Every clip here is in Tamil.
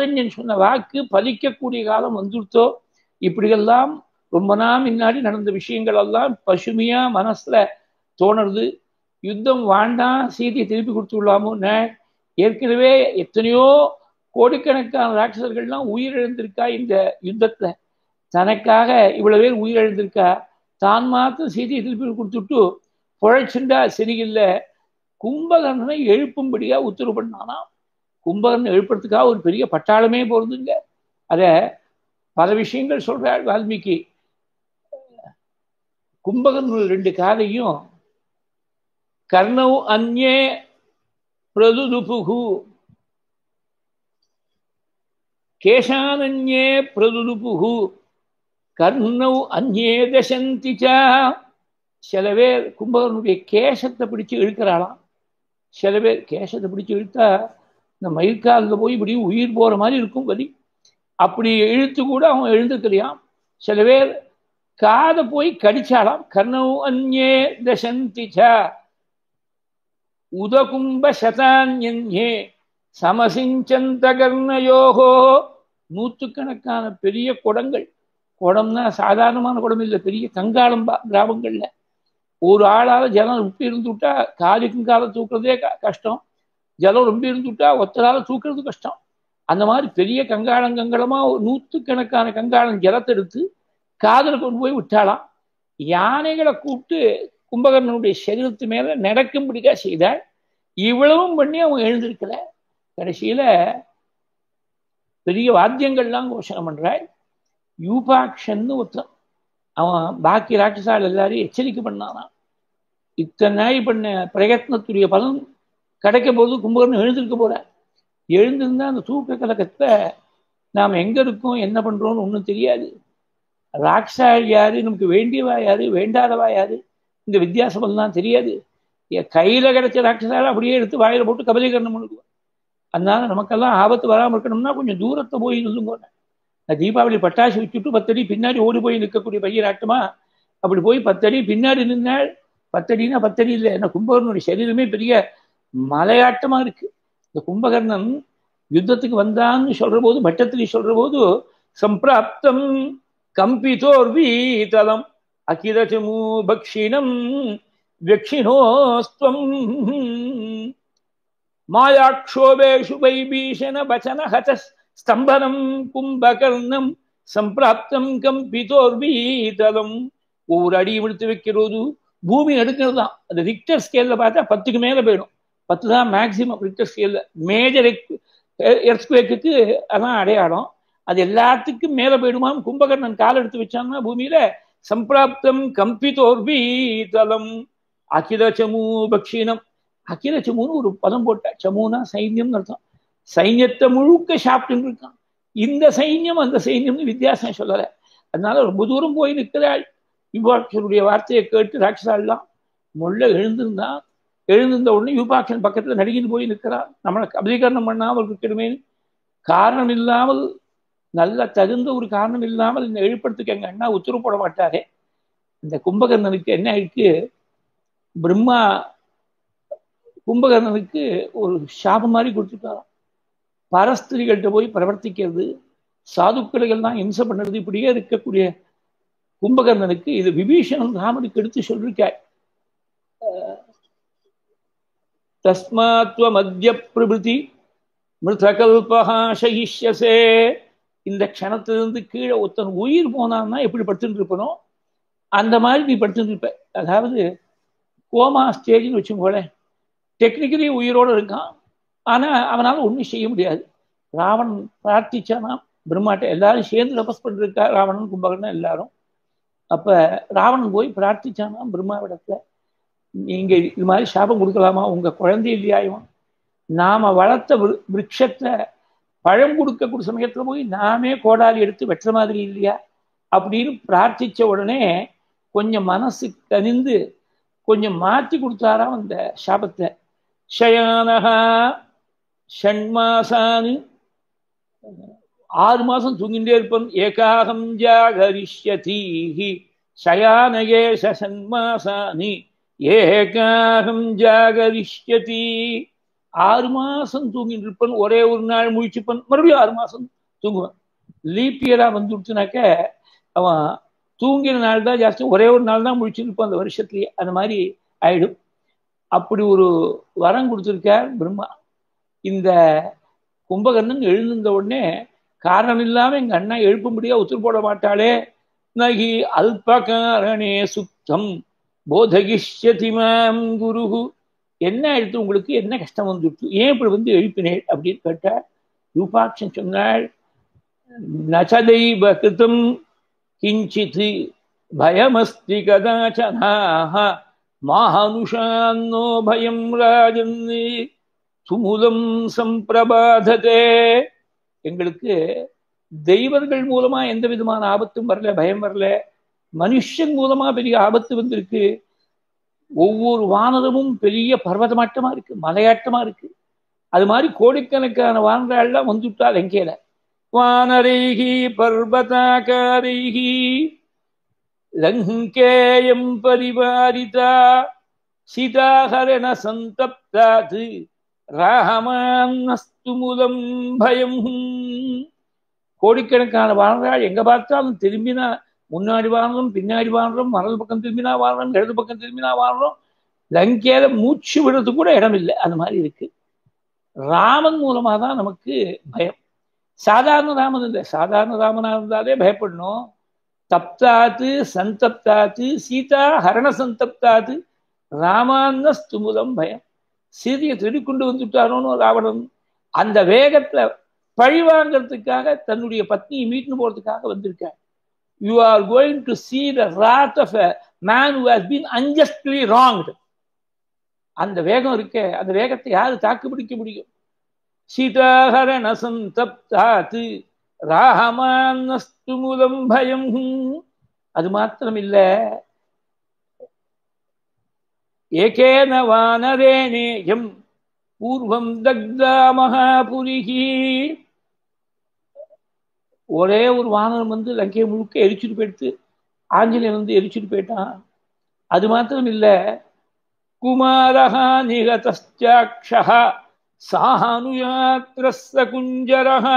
முத்தஞ்சன் சொன்ன வாக்கு பலிக்கக்கூடிய காலம் வந்துருத்தோ இப்படியெல்லாம் ரொம்ப நாள் முன்னாடி நடந்த விஷயங்கள் எல்லாம் பசுமையா மனசுல தோணுறது யுத்தம் வேண்டாம் சீதையை திருப்பி கொடுத்துடலாமோ ஏற்கனவே எத்தனையோ கோடிக்கணக்கான ராட்சசர்கள்லாம் உயிரிழந்திருக்கா இந்த யுத்தத்துல தனக்காக இவ்வளவு பேர் உயிரிழந்திருக்கா தான் மாத்திரம் சீதையை திருப்பி கொடுத்துட்டு புழைச்சுண்டா சரியில்லை கும்பகர்ணனை எழுப்பும்படியா உத்தரவு பண்ணானா கும்பகர்ணன் எழுப்புறதுக்காக ஒரு பெரிய பட்டாளமே போறதுங்க அத பல விஷயங்கள் சொல்றாள் வால்மீகி கும்பகர்ணன் ரெண்டு காதையும் கர்ணவ் அந்நே பிரதுதுபுகு கேசானன்யே பிரதுதுபுகு கர்ணவ் அந்நே தசந்திச்சா சில பேர் கும்பகர்ணனுடைய கேசத்தை பிடிச்சு இழுக்கிறாளாம் சில பேர் கேசத்தை பிடிச்சு இழுத்தா இந்த மயிர்காலில் போய் இப்படி உயிர் போற மாதிரி இருக்கும் வலி அப்படி இழுத்து கூட அவன் எழுந்துக்கலையாம் சில பேர் காதை போய் கடிச்சாலாம் கர்ணவ் அந்நே தசந்திச்சா உதகும்ப சதான்யே சமசிஞ்சந்த கர்ணயோகோ நூற்றுக்கணக்கான பெரிய குடங்கள் குடம்னா சாதாரணமான குடம் இல்லை பெரிய கங்காளம் கிராமங்கள்ல ஒரு ஆளால ஜலம் ரொம்ப இருந்து விட்டா காலுக்கும் காலை தூக்குறதே கஷ்டம் ஜலம் ரொம்ப இருந்து விட்டா ஒத்தரால தூக்குறது கஷ்டம் அந்த மாதிரி பெரிய கங்காளம் கங்கலமா நூற்றுக்கணக்கான கங்காளம் ஜலத்தை எடுத்து காதில் கொண்டு போய் விட்டாலாம் யானைகளை கூப்பிட்டு கும்பகர்ணனுடைய சரீரத்து மேல நடக்கும்படிக்கா செய்தாள் இவ்வளவும் பண்ணி அவன் எழுந்திருக்கல கடைசியில பெரிய வாத்தியங்கள்லாம் கோஷனம் பண்றாள் யூபாக்ஷன்னு ஒருத்தன் அவன் பாக்கி ராட்சசால் எல்லாரையும் எச்சரிக்கை பண்ணானா இத்தனை நாய் பண்ண பிரயத்னத்துடைய பலன் கிடைக்க போது கும்பகர்ணன் எழுந்திருக்க போற எழுந்திருந்தா அந்த தூக்க கலக்கத்தை நாம் எங்க இருக்கோம் என்ன பண்றோம்னு ஒன்றும் தெரியாது ராட்சாள் யாரு நமக்கு வேண்டியவா யாரு வேண்டாதவா யாரு இந்த வித்தியாசமெல்லாம் தெரியாது கையில கிடைச்ச ராட்சசால அப்படியே எடுத்து வாயில போட்டு கபலீகரணம் பண்ணுவோம் அதனால நமக்கெல்லாம் ஆபத்து வராமல் இருக்கணும்னா கொஞ்சம் தூரத்தை போய் நில்லுங்க தீபாவளி பட்டாசு வச்சுட்டு பத்தடி பின்னாடி ஓடி போய் நிற்கக்கூடிய பையன் ஆட்டமா அப்படி போய் பத்தடி பின்னாடி நின்றால் பத்தடினா பத்தடி இல்லை என்ன கும்பகர்ணனுடைய சரீரமே பெரிய மலையாட்டமா இருக்கு இந்த கும்பகர்ணன் யுத்தத்துக்கு வந்தான்னு சொல்ற போது பட்டத்திரி சொல்ற போது சம்பிராப்தம் கம்பிதோர்வீதலம் அகிலச்சமு பக்ஷிணம் व्यक्षिणोस्त्वम् मायाक्षोभेषु वैभीषण वचन हत स्तम्भनं कुम्भकर्णं சம்பிராப்தம் கம்பிதோர்வீதலம் ஒவ்வொரு அடி எடுத்து வைக்கிறது பூமி எடுக்கிறது தான் அந்த ரிக்டர் ஸ்கேல்ல பார்த்தா பத்துக்கு மேல போயிடும் பத்து தான் மேக்சிமம் ரிக்டர் ஸ்கேல்ல மேஜர் எர்த்குவேக்கு அதான் அடையாளம் அது எல்லாத்துக்கும் மேல போயிடுமாம் கும்பகர்ணன் கால் எடுத்து வச்சான்னா பூமியில சம்பிராப்தம் கம்பிதோர்வீதலம் அகில சமூ பக்ஷீனம் அகில சமூன்னு ஒரு பதம் போட்ட சமூனா சைன்யம்னு அர்த்தம் சைன்யத்தை முழுக்க சாப்பிட்டு இருக்கான் இந்த சைன்யம் அந்த சைன்யம்னு வித்தியாசம் சொல்லலை அதனால ரொம்ப தூரம் போய் நிற்கிறாள் யுபாட்சருடைய வார்த்தையை கேட்டு ராட்சசாலாம் முள்ள எழுந்திருந்தான் எழுந்திருந்த உடனே யுபாட்சன் பக்கத்துல நடிகின்னு போய் நிற்கிறான் நம்மளை கபலீகரணம் பண்ணாமல் இருக்கணுமே காரணம் இல்லாமல் நல்ல தகுந்த ஒரு காரணம் இல்லாமல் இந்த எழுப்பறதுக்கு எங்க அண்ணா உத்தரவு போட மாட்டாரே இந்த கும்பகர்ணனுக்கு என்ன ஆயிடுச்சு பிரம்மா கும்பகர்ணனுக்கு ஒரு சாபம் மாதிரி கொடுத்துட்டாராம் பரஸ்திரிகள்கிட்ட போய் பிரவர்த்திக்கிறது சாதுக்களைகள்லாம் இம்சை பண்ணுறது இப்படியே இருக்கக்கூடிய கும்பகர்ணனுக்கு இது விபீஷணன் ராமனுக்கு எடுத்து சொல்லிருக்காய் தஸ்மாத்வ மத்திய பிரபுதி மிருதகல்பகா சயிஷ்யசே இந்த க்ஷணத்திலிருந்து கீழே ஒருத்தன் உயிர் போனான்னா எப்படி படுத்துட்டு இருப்பனோ அந்த மாதிரி நீ படுத்துட்டு இருப்ப அதாவது கோமா ஸ்டேஜ்னு வச்சுக்கோளேன் டெக்னிக்கலி உயிரோடு இருக்கான் ஆனால் அவனால் ஒன்றும் செய்ய முடியாது ராவணன் பிரார்த்திச்சானா பிரம்மாட்ட எல்லாரும் சேர்ந்து தபஸ் பண்ணிருக்கா ராவணன் கும்பகர்ணன் எல்லாரும் அப்போ ராவணன் போய் பிரார்த்திச்சானா பிரம்மாவிடத்துல நீங்க இது மாதிரி சாபம் கொடுக்கலாமா உங்க குழந்தை இல்லையாயும் நாம வளர்த்த விரக்ஷத்தை பழம் கொடுக்கக்கூடிய சமயத்துல போய் நாமே கோடாலி எடுத்து வெட்டுற மாதிரி இல்லையா அப்படின்னு பிரார்த்திச்ச உடனே கொஞ்சம் மனசு கனிந்து கொஞ்சம் மாற்றி கொடுத்தாராம் அந்த சாபத்தை ஷயானஹா ஷண்மாசானு ஆறு மாசம் தூங்கிட்டே இருப்பன் ஏகாகம் ஜாகரிஷ்யதீஹி சயானகேஷ சன்மாசானி ஏகாகம் ஜாகரிஷ்யதி ஆறு மாசம் தூங்கிட்டு இருப்பேன் ஒரே ஒரு நாள் முழிச்சுப்பேன் மறுபடியும் ஆறு மாசம் தூங்குவேன் லீப் இயரா வந்துடுச்சுனாக்க அவன் தூங்கின நாள் தான் ஜாஸ்தி ஒரே ஒரு நாள் தான் முழிச்சிருப்பான் அந்த வருஷத்துலயே அந்த மாதிரி ஆயிடும் அப்படி ஒரு வரம் கொடுத்துருக்கார் பிரம்மா இந்த கும்பகர்ணன் எழுந்திருந்த உடனே காரணம் இல்லாம எங்க அண்ணா எழுப்பும்படியா உத்தரவு போட மாட்டாளே நகி அல்பகாரணே சுத்தம் போதகிஷ்யதி மாம் குருகு என்ன எடுத்து உங்களுக்கு என்ன கஷ்டம் வந்துட்டு ஏன் இப்படி வந்து எழுப்பினேன் அப்படின்னு கேட்டா ரூபாட்சன் சொன்னாள் நச்சதைவ கிருதம் கிஞ்சித் பயமஸ்தி கதாச்சனாக மானுஷான்னோ பயம் ராஜன் துமுலம் சம்பிரபாததே எங்களுக்கு தெய்வர்கள் மூலமா எந்த விதமான ஆபத்தும் வரல பயம் வரல மனுஷன் மூலமா பெரிய ஆபத்து வந்திருக்கு ஒவ்வொரு வானரமும் பெரிய பர்வதமாட்டமா இருக்கு மலையாட்டமா இருக்கு அது மாதிரி கோடிக்கணக்கான வானரெல்லாம் வந்துட்டா லங்கையில வானரைகி பர்வதாகாரைகி லங்கேயம் பரிவாரிதா சீதாஹரண சந்தப்தாத் ராமான்னஸ்து மூலம் பயம் கோடிக்கணக்கான வானரால் எங்க பார்த்தாலும் திரும்பினா முன்னாடி வானரும் பின்னாடி வானரும் மரல் பக்கம் திரும்பினா வானரும் இடது பக்கம் திரும்பினா வானரும் லங்கையில மூச்சு விடுறது கூட இடம் இல்லை அந்த மாதிரி இருக்கு ராமன் மூலமா தான் நமக்கு பயம் சாதாரண ராமன் இல்லை சாதாரண ராமனா இருந்தாலே பயப்படணும் தப்தாத்து சந்தப்தாத்து சீதா ஹரண சந்தப்தாத்து ராமான்ன ஸ்துமுலம் பயம் சீதையை திருடி கொண்டு வந்துட்டாரோன்னு ராவணன் அந்த வேகத்துல பழி வாங்கிறதுக்காக தன்னுடைய பத்னியை மீட்டு போறதுக்காக வந்திருக்கார் you are going to see the wrath of a man who has been unjustly wronged அந்த வேகம் இருக்கே அந்த வேகத்தை யாரு தாக்கு பிடிக்க முடியும் சீதாஹரண சந்தப்தாத்து ராமான்னஸ்து மூலம் பயம் அது மாத்திரம் இல்ல ஏகேன வானரேனேயம் பூர்வம் தக்தா மகாபுரிகி ஒரே ஒரு வானரம் வந்து லங்கையை முழுக்க எரிச்சுட்டு போயிடுத்து ஆஞ்சநேயன் வந்து எரிச்சுட்டு போயிட்டான் அது மாத்திரம் இல்ல குமாரஹா நிகதாட்சா சானுயாத்திரஸ்த குஞ்சரஹா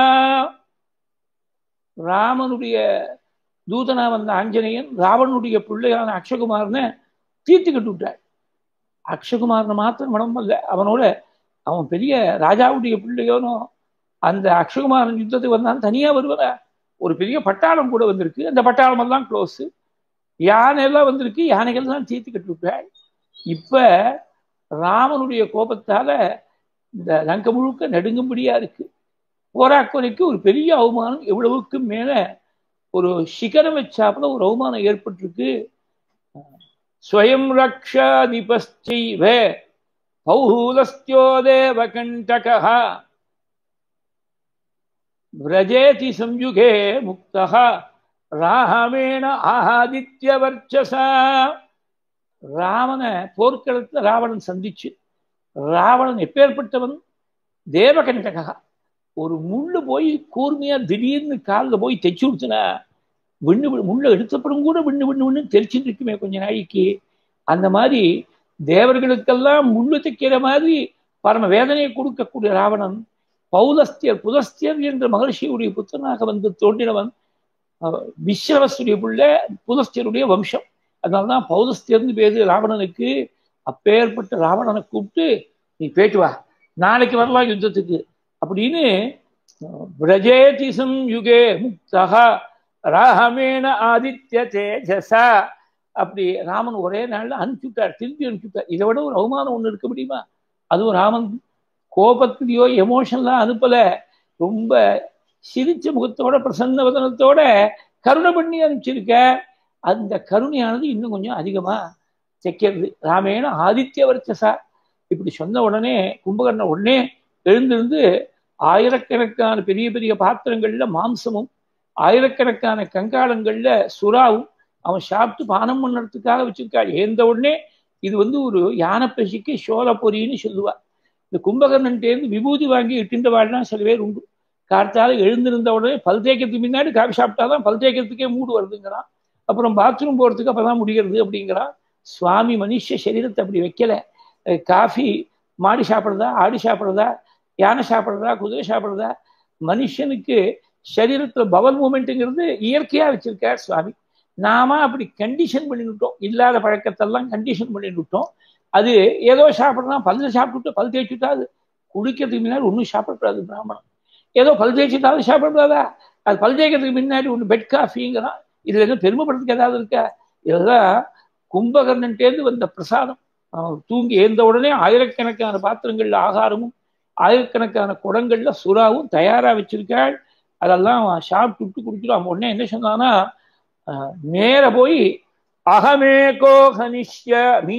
ராமனுடைய தூதனா வந்த ஆஞ்சநேயன் ராவனுடைய பிள்ளையான அக்ஷகுமாரனை தீர்த்துக்கிட்டு விட்டார் அக்ஷகுமாரனை மாத்திரம் மனம் அல்ல அவனோட அவன் பெரிய ராஜாவுடைய பிள்ளையோனோ அந்த அக்ஷகுமாரன் யுத்தத்துக்கு வந்தான் தனியா வருவன ஒரு பெரிய பட்டாளம் கூட வந்திருக்கு அந்த பட்டாளம் எல்லாம் க்ளோஸ் யானை எல்லாம் வந்திருக்கு யானைகள் தான் தீர்த்து கட்டு விட்டாள் இப்ப ராமனுடைய கோபத்தால இந்த லங்க முழுக்க நடுங்கும்படியா இருக்கு போராக்குறைக்கு ஒரு பெரிய அவமானம் எவ்வளவுக்கு மேல ஒரு சிகரம் வச்சாப்புல ஒரு அவமானம் ஏற்பட்டிருக்கு ஸ்வயம் ரக்ஷா நிபஸ்சைவ பௌஹூலஸ்தியோ தேவகண்டகா விரஜேதி சம்யுகே முக்தா ராமேண ஆதித்ய வர்ச்சசா ராவண போர்க்களத்துல ராவணன் சந்திச்சு ராவணன் எப்பேற்பட்டவன் தேவகண்டகா ஒரு முள்ளு போய் கூர்மையா திடீர்னு காலில் போய் தைச்சு விடுச்சுனா விண்ணு முள்ள எடுத்தப்படும் கூட விண்ணு விண்ணு விண்ணு தெரிச்சுட்டு இருக்குமே கொஞ்ச நாளைக்கு அந்த மாதிரி தேவர்களுக்கெல்லாம் முள்ளு தைக்கிற மாதிரி பரம வேதனையை கொடுக்கக்கூடிய ராவணன் பௌலஸ்தியர் புலஸ்தியர் என்ற மகர்ஷியுடைய புத்தனாக வந்து தோன்றினவன் விஸ்வவசுடைய புள்ள புலஸ்தியருடைய வம்சம் அதனால்தான் பௌலஸ்தியர்னு பேரு ராவணனுக்கு அப்பேற்பட்ட ராவணனை கூப்பிட்டு நீ பேட்டு வா நாளைக்கு வரலாம் யுத்தத்துக்கு அப்படின்னு பிரஜேதிசம் யுகே முக்தகா ராமேண ஆதித்ய தேஜசா அப்படி ராமன் ஒரே நாள்ல அனுப்பிச்சுட்டார் திருப்பி அனுப்பிச்சுட்டார் இதை விட ஒரு அவமானம் ஒண்ணு இருக்க முடியுமா அதுவும் ராமன் கோபத்திலேயோ எமோஷன்லாம் அனுப்பல ரொம்ப சிரிச்ச முகத்தோட பிரசன்ன வதனத்தோட கருணை பண்ணி அனுப்பிச்சிருக்க அந்த கருணையானது இன்னும் கொஞ்சம் அதிகமா தைக்கிறது ராமேண ஆதித்ய வர்ச்சசா இப்படி சொன்ன உடனே கும்பகர்ண உடனே எழுந்திருந்து ஆயிரக்கணக்கான பெரிய பெரிய பாத்திரங்கள்ல மாம்சமும் ஆயிரக்கணக்கான கங்காளங்கள்ல சுறாவும் அவன் சாப்பிட்டு பானம் பண்ணுறதுக்காக வச்சிருக்காள் ஏந்த உடனே இது வந்து ஒரு யானை பசிக்கு சோழ பொறின்னு சொல்லுவா இந்த கும்பகர்ணன்ட்டேருந்து விபூதி வாங்கி இட்டுன்ற வாழ்லாம் சில பேர் உண்டு கார்த்தால எழுந்திருந்த உடனே பல் தேய்க்கிறதுக்கு முன்னாடி காஃபி சாப்பிட்டாதான் பல் தேய்க்கிறதுக்கே மூடு வருதுங்கிறான் அப்புறம் பாத்ரூம் போகிறதுக்கு அப்பதான் முடிகிறது அப்படிங்கிறான் சுவாமி மனுஷ சரீரத்தை அப்படி வைக்கல காஃபி மாடு சாப்பிட்றதா ஆடு சாப்பிட்றதா யானை சாப்பிட்றதா குதிரை சாப்பிட்றதா மனுஷனுக்கு சரீரத்துல பவல் மூமெண்ட்டுங்கிறது இயற்கையா வச்சிருக்கார் சுவாமி நாம அப்படி கண்டிஷன் பண்ணிவிட்டோம் இல்லாத பழக்கத்தெல்லாம் கண்டிஷன் பண்ணிவிட்டோம் அது ஏதோ சாப்பிட்றோம் பல்லு சாப்பிட்டு பல் தேய்ச்சுட்டா அது குடிக்கிறதுக்கு முன்னாடி ஒன்றும் சாப்பிடக்கூடாது பிராமணன் ஏதோ பல் தேய்ச்சிட்டாலும் சாப்பிடக்கூடாதா அது பல் தேய்க்கிறதுக்கு முன்னாடி ஒன்று பெட் காஃபிங்கிறான் இதுல என்ன பெருமைப்படுறதுக்கு ஏதாவது இருக்கா இதெல்லாம் கும்பகர்ணன்ட்டேருந்து வந்த பிரசாதம் தூங்கி எழுந்த உடனே ஆயிரக்கணக்கான பாத்திரங்கள்ல ஆகாரமும் ஆயிரக்கணக்கான குடங்கள்ல சுறாவும் தயாரா வச்சிருக்காள் அதெல்லாம் சாப்பிட்டு குடிக்கிறோம் உடனே என்ன சொன்னான்னா நேர போய் அகமே கோஹனிஷ்யமி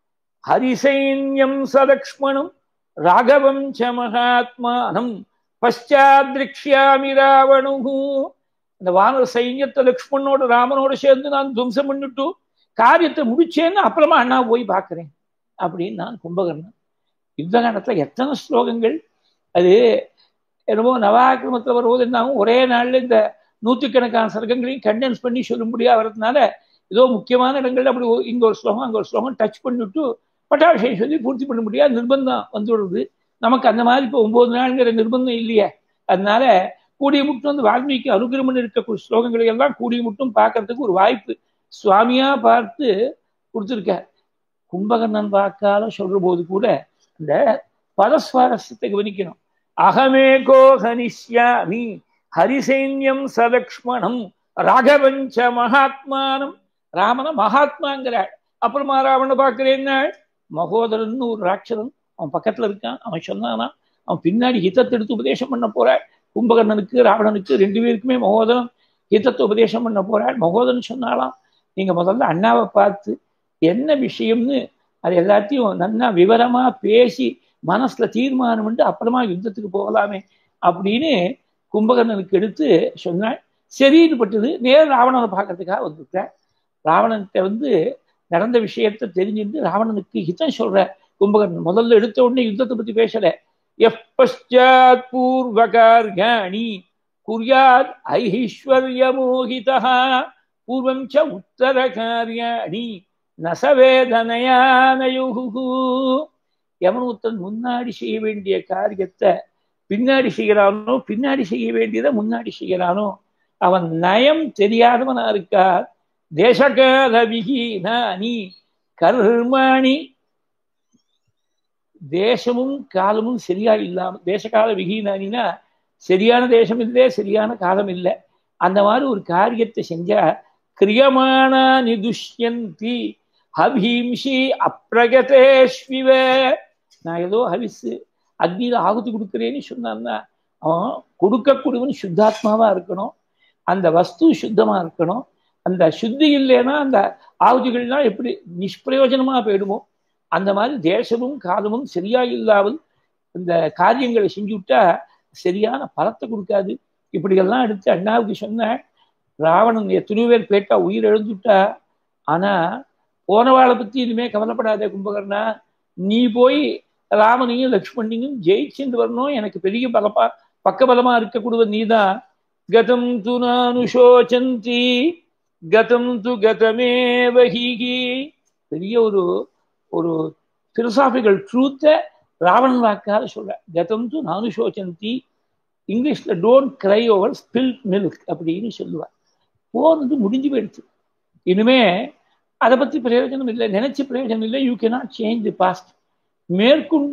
ஹரிசைன்யம் சலக்ஷ்மணம் ராகவம் ச மகாத்மானம் பశ్చాத்ரிக்ஷாமி ராவணு அந்த வானர சைன்யத்தை லக்ஷ்மணோட ராமனோட சேர்ந்து நான் துவம்சம் பண்ணிட்டு காரியத்தை முடிச்சேன்னு அப்புறமா அண்ணா போய் பார்க்கிறேன் அப்படின்னு நான் கும்பகர்ணன் யுத்த காலத்துல எத்தனை ஸ்லோகங்கள் அது என்னமோ நவாக்கிரமத்தில் வரும்போது என்னாகும் ஒரே நாள்ல இந்த நூற்றுக்கணக்கான சர்க்கங்களையும் கண்டென்ஸ் பண்ணி சொல்லும்படியா வர்றதுனால ஏதோ முக்கியமான இடங்கள்ல அப்படி இங்க ஒரு ஸ்லோகம் அங்க ஒரு ஸ்லோகம் டச் பண்ணிவிட்டு பட்டாபிஷேகம் சொல்லி பூர்த்தி பண்ண முடியாது நிர்பந்தம் வந்துவிடுறது நமக்கு அந்த மாதிரி இப்போ ஒன்பது நாளுங்கிற நிர்பந்தம் இல்லையே அதனால கூடிய முட்டும் வந்து வால்மீகி அனுகிரமன் இருக்கக்கூடிய ஸ்லோகங்களை எல்லாம் கூடிய முட்டும் பார்க்கறதுக்கு ஒரு வாய்ப்பு சுவாமியா பார்த்து கொடுத்துருக்கார் கும்பகர்ணன் வாக்கால சொல்ற போது கூட இந்த பரஸ்வாரஸ்யத்தை கவனிக்கணும் அகமே கோஹனிஷ்யாமி ஹரிசைன்யம் சலக்ஷ்மணம் ராகவஞ்ச மகாத்மானம் ராமன மகாத்மாங்கிறாள் அப்புறமா ராவண பார்க்கிறேன்னா மகோதரன் ஒரு ராட்சரன் அவன் பக்கத்துல இருக்கான் அவன் சொன்னானா அவன் பின்னாடி ஹிதத்தை எடுத்து உபதேசம் பண்ண போறாள் கும்பகர்ணனுக்கு ராவணனுக்கு ரெண்டு பேருக்குமே மகோதரன் ஹிதத்தை உபதேசம் பண்ண போறாள் மகோதரன் சொன்னாலாம் நீங்க முதல்ல அண்ணாவை பார்த்து என்ன விஷயம்னு அது எல்லாத்தையும் நல்லா விவரமா பேசி மனசுல தீர்மானம் பண்ணி அப்புறமா யுத்தத்துக்கு போகலாமே அப்படின்னு கும்பகர்ணனுக்கு எடுத்து சொன்னாள் சரின்னு பட்டது நேர் ராவணனை பார்க்கறதுக்காக வந்துட்டேன் ராவணன்கிட்ட வந்து நடந்த விஷயத்த தெரிஞ்சுட்டு ராவணனுக்கு ஹிதம் சொல்ற கும்பகர்ணன் முதல்ல எடுத்த உடனே யுத்தத்தை பத்தி பேசல எஃப் பஷாத் பூர்வகார்காணி குர்யாத் ஐஸ்வர்ய மோகிதா பூர்வம் ச உத்தர காரியாணி நசவேதனையானயுகு யமனூத்தன் முன்னாடி செய்ய வேண்டிய காரியத்தை பின்னாடி செய்கிறானோ பின்னாடி செய்ய வேண்டியதை முன்னாடி செய்கிறானோ அவன் நயம் தெரியாதவனா இருக்கார் தேசகால விகீனானி கர்மாணி தேசமும் காலமும் சரியா இல்லாம தேசகால விகீனானினா சரியான தேசம் இல்லை சரியான காலம் இல்லை அந்த மாதிரி ஒரு காரியத்தை செஞ்சா கிரியமானா நிதுஷ்யந்தி ஹபீம்ஷி அப்பிரகதேஷ்விவ நான் ஏதோ ஹவிஸு அக்னியில ஆகுதி கொடுக்குறேன்னு சொன்னான்னா அவன் கொடுக்கக்கூடியவன் சுத்தாத்மாவா இருக்கணும் அந்த வஸ்து சுத்தமா இருக்கணும் அந்த சுத்தி இல்லைன்னா அந்த ஆகுதிகள்லாம் எப்படி நிஷ்பிரயோஜனமா போயிடுமோ அந்த மாதிரி தேசமும் காலமும் சரியா இல்லாமல் இந்த காரியங்களை செஞ்சு விட்டா சரியான பலத்தை கொடுக்காது இப்படியெல்லாம் எடுத்து அண்ணாவுக்கு சொன்ன ராவணன் எத்தனையோ பேர் பேட்டா உயிர் எழுந்துட்டா ஆனா போனவாளை பத்தி இனிமே கவலைப்படாத கும்பகர்ணா நீ போய் ராமனையும் லக்ஷ்மணியும் ஜெயிச்சுட்டு வரணும் எனக்கு பெரிய பலப்பா பக்கபலமா இருக்கக்கூடிய நீதான் கதம் து நானுஷோச்சந்தி கதம் து கதமே வஹிகி பெரிய ஒரு ஒரு பிலசாபிக்கல் ட்ரூத்தை ராவணன் வாக்காக சொல்ற கதம் து நானுஷோச்சந்தி இங்கிலீஷ்ல don't cry over spill milk அப்படின்னு சொல்லுவார் போனது முடிஞ்சு போயிடுச்சு இனிமே அதை பத்தி பிரயோஜனம் இல்லை நினைச்ச பிரயோஜனம் இல்லை you cannot change the past மேற்கொண்டு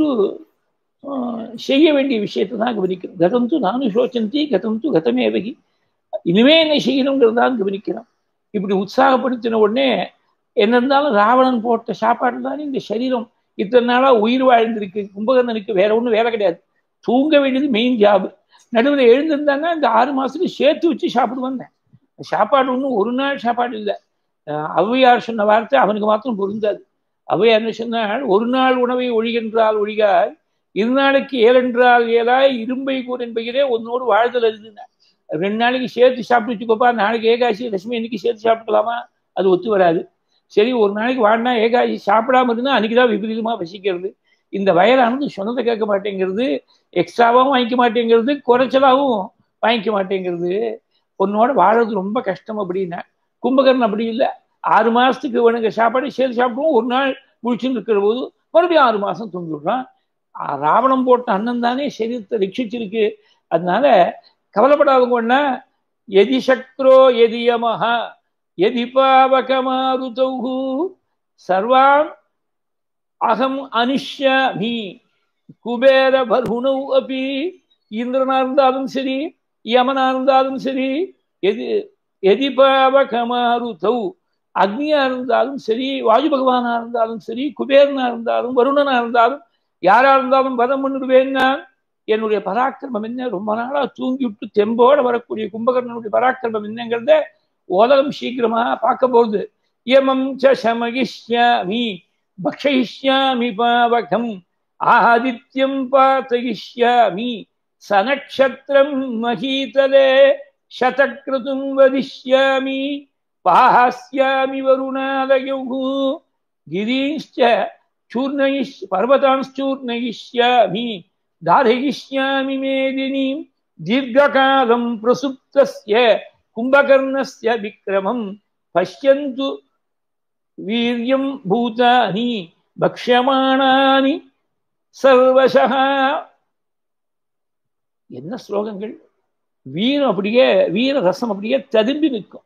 செய்ய வேண்டிய விஷயத்தை தான் கவனிக்கிறோம் கதம் து நானும் சோச்சந்தி கதம் து கதமேவகி இனிமே என்ன செய்யணுங்கிறதான் கவனிக்கிறோம் இப்படி உற்சாகப்படுத்தின உடனே என்ன இருந்தாலும் ராவணன் போட்ட சாப்பாடு தானே இந்த சரீரம் இத்தனை நாளா உயிர் வாழ்ந்திருக்கு கும்பகர்ணனுக்கு வேற ஒன்றும் வேலை கிடையாது தூங்க வேண்டியது மெயின் ஜாப் நடுவில் எழுந்திருந்தாங்கன்னா இந்த ஆறு மாசத்துக்கு சேர்த்து வச்சு சாப்பிடுவாங்க சாப்பாடு ஒன்றும் ஒரு நாள் சாப்பாடு இல்லை ஔவையார் சொன்ன வார்த்தை அவனுக்கு மாத்திரம் பொருந்தாது ஔவையார் என்ன சொன்னால் ஒரு நாள் உணவை ஒழிகின்றால் ஒழிகால் இரு நாளைக்கு ஏழென்றால் ஏழாய் இரும்பை கூர் என்பகிறே உன்னோடு வாழ்தல் எழுதுன ரெண்டு நாளைக்கு சேர்த்து சாப்பிட்டு வச்சுக்கோப்பா நாளைக்கு ஏகாசி லட்சுமி இன்னைக்கு சேர்த்து சாப்பிட்டுக்கலாமா அது ஒத்து வராது சரி ஒரு நாளைக்கு வாடினா ஏகாசி சாப்பிடாம இருந்தா அன்னைக்கு தான் விபரீதமா வசிக்கிறது இந்த வயலானது சொன்னதை கேட்க மாட்டேங்கிறது எக்ஸ்ட்ராவாகவும் வாங்கிக்க மாட்டேங்கிறது குறைச்சலாகவும் வாங்கிக்க மாட்டேங்கிறது உன்னோட வாழறது ரொம்ப கஷ்டம் அப்படின்னா கும்பகர்ணன் அப்படி இல்லை ஆறு மாசத்துக்கு வேணுங்க சாப்பாடு சேர்த்து சாப்பிடுவோம் ஒரு நாள் முழிச்சுன்னு இருக்கிற போது மறுபடியும் ஆறு மாசம் தூங்கி விடுறான் ராவணம் போட்ட அண்ணன் தானே சரீரத்தை ரட்சிச்சிருக்கு அதனால கவலைப்படாதவங்கன்னா எதி சக்ரோ எதி யமஹா எதி பாவகமாருதௌ சர்வான் அகம் அனிஷ்யாமி குபேர பர்ஹுணௌ அப்பி இந்திரனா இருந்தாலும் சரி யமனா இருந்தாலும் சரி எது எதி பாவகமாருதௌ அக்னியா இருந்தாலும் சரி வாயு பகவானா இருந்தாலும் சரி குபேரனா இருந்தாலும் வருணனா இருந்தாலும் யாரா இருந்தாலும் வதம் பண்ணிடுவேன்னா என்னுடைய பராக்கிரமம் என்ன ரொம்ப நாளா தூங்கி விட்டு தெம்போட வரக்கூடிய கும்பகர்ணனுடைய பராக்கிரமம் என்னங்கிறத உலகம் சீக்கிரமா பார்க்க போகுது யமம் ச சமகிஷ்யாமி பக்ஷயிஷ்யாமி பாவகம் ஆதித்யம் பாத்தயிஷ்யாமி சநக்ஷத்திரம் மகீதலே சதக்ரதும் வதிஷ்யாமி பாஹாஸ்யாமி வருணாலயௌ கிரீஷ்ச चूर्णयिष् पर्वतांश्चूर्णयिष्यामि धारयिष्यामि मेदिनीं दीर्घकालं प्रसुप्तस्य कुम्भकर्णस्य विक्रमं पश्यन्तु वीर्यं भूतानि பக்ஷமானானி சர்வசக என்ன ஸ்லோகங்கள் வீரம் அப்படியே வீர ரசம் அப்படியே ததும்பி நிற்கும்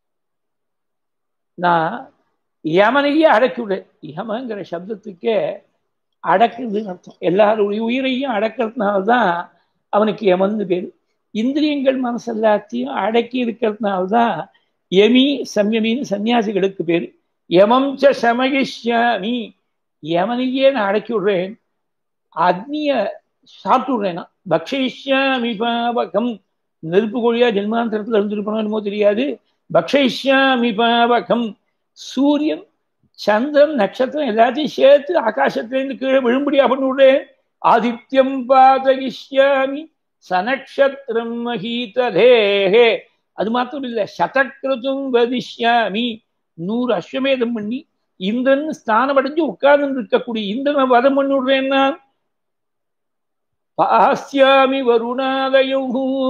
நான் யமனையே அடக்கிவிடு யமங்கிற சப்தத்துக்கே அடக்குதுன்னு அர்த்தம் எல்லாருடைய உயிரையும் அடக்கிறதுனால தான் அவனுக்கு யமன்னு பேர் இந்திரியங்கள் மனசு எல்லாத்தையும் அடக்கி இருக்கிறதுனால தான் யமி சம்யமின்னு சன்னியாசிகளுக்கு பேர் யமம் ச சமகிஷ்யாமி யமனையே நான் அடக்கி விடுறேன் அக்னிய சாப்பிட்டு விடுறேன் பக்ஷயிஷ்யாமி பாவகம் நெருப்பு கோழியா ஜென்மாந்திரத்தில் இருந்திருப்பனோ என்னமோ தெரியாது பக்ஷயிஷ்யாமி பாவகம் சூரியன் சந்திரன் நட்சத்திரம் எல்லாத்தையும் சேர்த்து ஆகாசத்திலேருந்து கீழே விழும்படியா பண்ணி விடுறேன் ஆதித்யம் பாதகிஷ்யாமி சநக்ஷத்திரம் மகீததேஹே அது மாத்திரம் இல்ல சதக்கிருதும் வதிஷ்யாமி நூறு அஸ்வமேதம் பண்ணி இந்திரன் ஸ்தானம் அடைஞ்சு உட்கார்ந்து இருக்கக்கூடிய இந்திரனை வதம் பண்ணி விடுறேன் நான் பாஸ்யாமி வருணாலயம்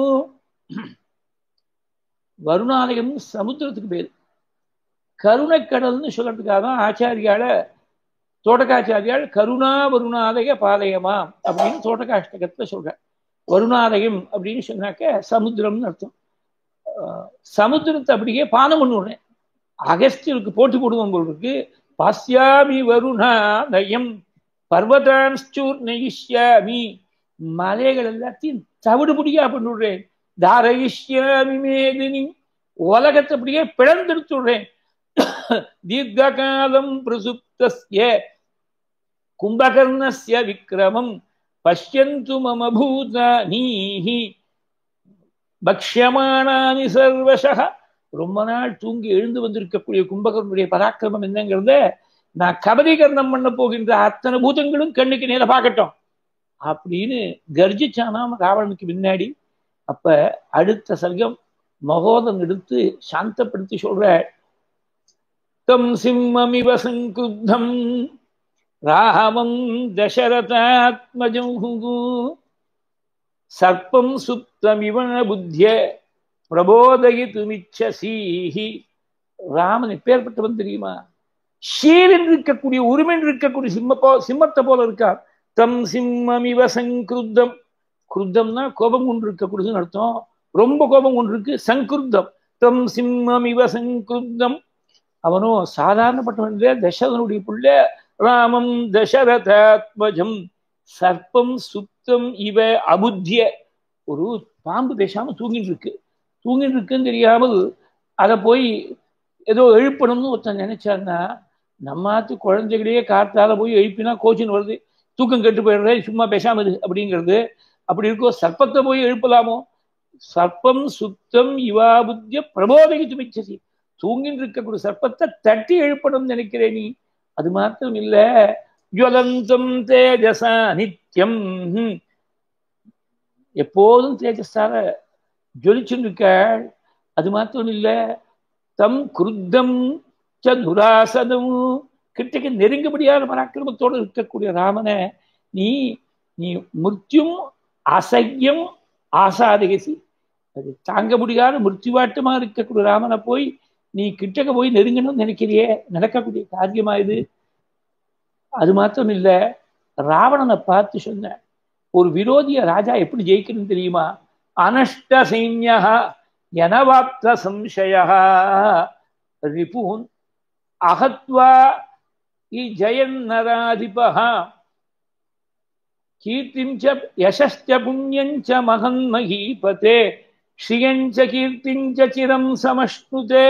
வருணாலயம் சமுத்திரத்துக்கு பேர் கருணைக்கடல்னு சொல்றதுக்காக தான் ஆச்சாரியால தோட்டக்காச்சாரியால் கருணா வருணாலய பாதயமா அப்படின்னு தோட்டக்காஷ்டகத்துல சொல்ற வருணாலயம் அப்படின்னு சொன்னாக்க சமுத்திரம்னு அர்த்தம் சமுத்திரத்தை அப்படியே பானம் பண்ணுவேன் அகஸ்தியருக்கு போட்டி போடுவோம் போல் இருக்கு பாஸ்யாமி வருணாலயம் பர்வதான்ஸ்டூர் நெகிஷ்யாமி மலைகள் எல்லாத்தையும் தவிடுபடியா பண்ணிவிடுறேன் தாரகிஷ்யாமி மேதினி உலகத்தை அப்படியே பிளந்தெடுத்துடுறேன் தீர்க்காலம் பிரசுப்தஸ்ய கும்பகர்ணஸ்ய விக்ரமம் பஷ்யந்து மம பூதானீஹி பக்ஷமானானி சர்வசக ரொம்ப நாள் தூங்கி எழுந்து வந்திருக்கக்கூடிய கும்பகர்ணனுடைய பராக்கிரமம் என்னங்கிறத நான் கபதீகரணம் பண்ண போகின்ற அத்தனை பூதங்களும் கண்ணுக்கு நேர பார்க்கட்டும் அப்படின்னு கர்ஜிச்சானாம் ராவணனுக்கு முன்னாடி அப்ப அடுத்த சர்க்கம் மகோதம் எடுத்து சாந்தப்படுத்தி சொல்ற தம் சிம்மமிவ சங்குத்தம் ராமம் தசரதாத்மஜம் சர்ப்பம் சுப்தமிவ புத்திய பிரபோதயித்துமிச்சசீஹி ராமன் எப்பேற்பட்டவன் தெரியுமா ஷீரில் இருக்கக்கூடிய உரிமையில் இருக்கக்கூடிய சிம்ம போ சிம்மத்தை போல இருக்கார் தம் சிம்மமிவ சங்குருத்தம் குருத்தம்னா கோபம் கொண்டு இருக்கக்கூடியதுன்னு அர்த்தம் ரொம்ப கோபம் கொண்டு இருக்கு சங்குருத்தம் தம் சிம்மமிவ சங்குருத்தம் அவனும் சாதாரணப்பட்டவன் இல்லையா தசரனுடைய புள்ள ராமம் தசரதாத்மஜம் சர்ப்பம் சுத்தம் இவ அபுத்திய ஒரு பாம்பு பேசாம தூங்கிட்டு இருக்கு தூங்கிட்டு இருக்குன்னு தெரியாமல் அதை போய் ஏதோ எழுப்பணும்னு ஒருத்தன் நினைச்சான்னா நம்மாத்து குழந்தைகளையே காத்தால போய் எழுப்பினா கோச்சின்னு வருது தூக்கம் கெட்டு போயிடுற சும்மா பேசாம இது அப்படிங்கிறது அப்படி இருக்கோ சர்ப்பத்தை போய் எழுப்பலாமோ சர்ப்பம் சுத்தம் இவா புத்திய பிரபோதகித்து மிச்சசி தூங்கின்னு இருக்கக்கூடிய சர்ப்பத்தை தட்டி எழுப்பணும்னு நினைக்கிறேன் நீ அது மாத்திரம் இல்ல ஜுவலந்தம் தேஜசா நித்தியம் எப்போதும் தேஜஸால ஜொலிச்சுன்னு இருக்க அது மாத்திரம் இல்ல தம் குருத்தம் ச துராசதம் கிட்டக்கு நெருங்கபடியான பராக்கிரமத்தோடு இருக்கக்கூடிய ராமனை நீ நீ முர்த்தியும் அசையம் ஆசாதகசி அது தாங்க முடியாத மிருத்யுவாட்டமா இருக்கக்கூடிய ராமனை போய் நீ கிட்டக்க போய் நெருங்கணும்னு நினைக்கிறியே நடக்கக்கூடிய காரியமா இது அது மாத்திரம் இல்ல ராவணனை பார்த்து சொன்ன ஒரு விரோதிய ராஜா எப்படி ஜெயிக்கணும் தெரியுமா அனஷ்ட சைன்யா எனவாப்த சம்சய ரிபூன் அகத்வா இ ஜெயன்னராதிபா கீர்த்திஞ்ச யசஸ்ச புண்ணியஞ்ச மகன் மகீபதே ஸ்ரீயஞ்ச கீர்த்திஞ்ச சிரம் சமஷ்ணுதே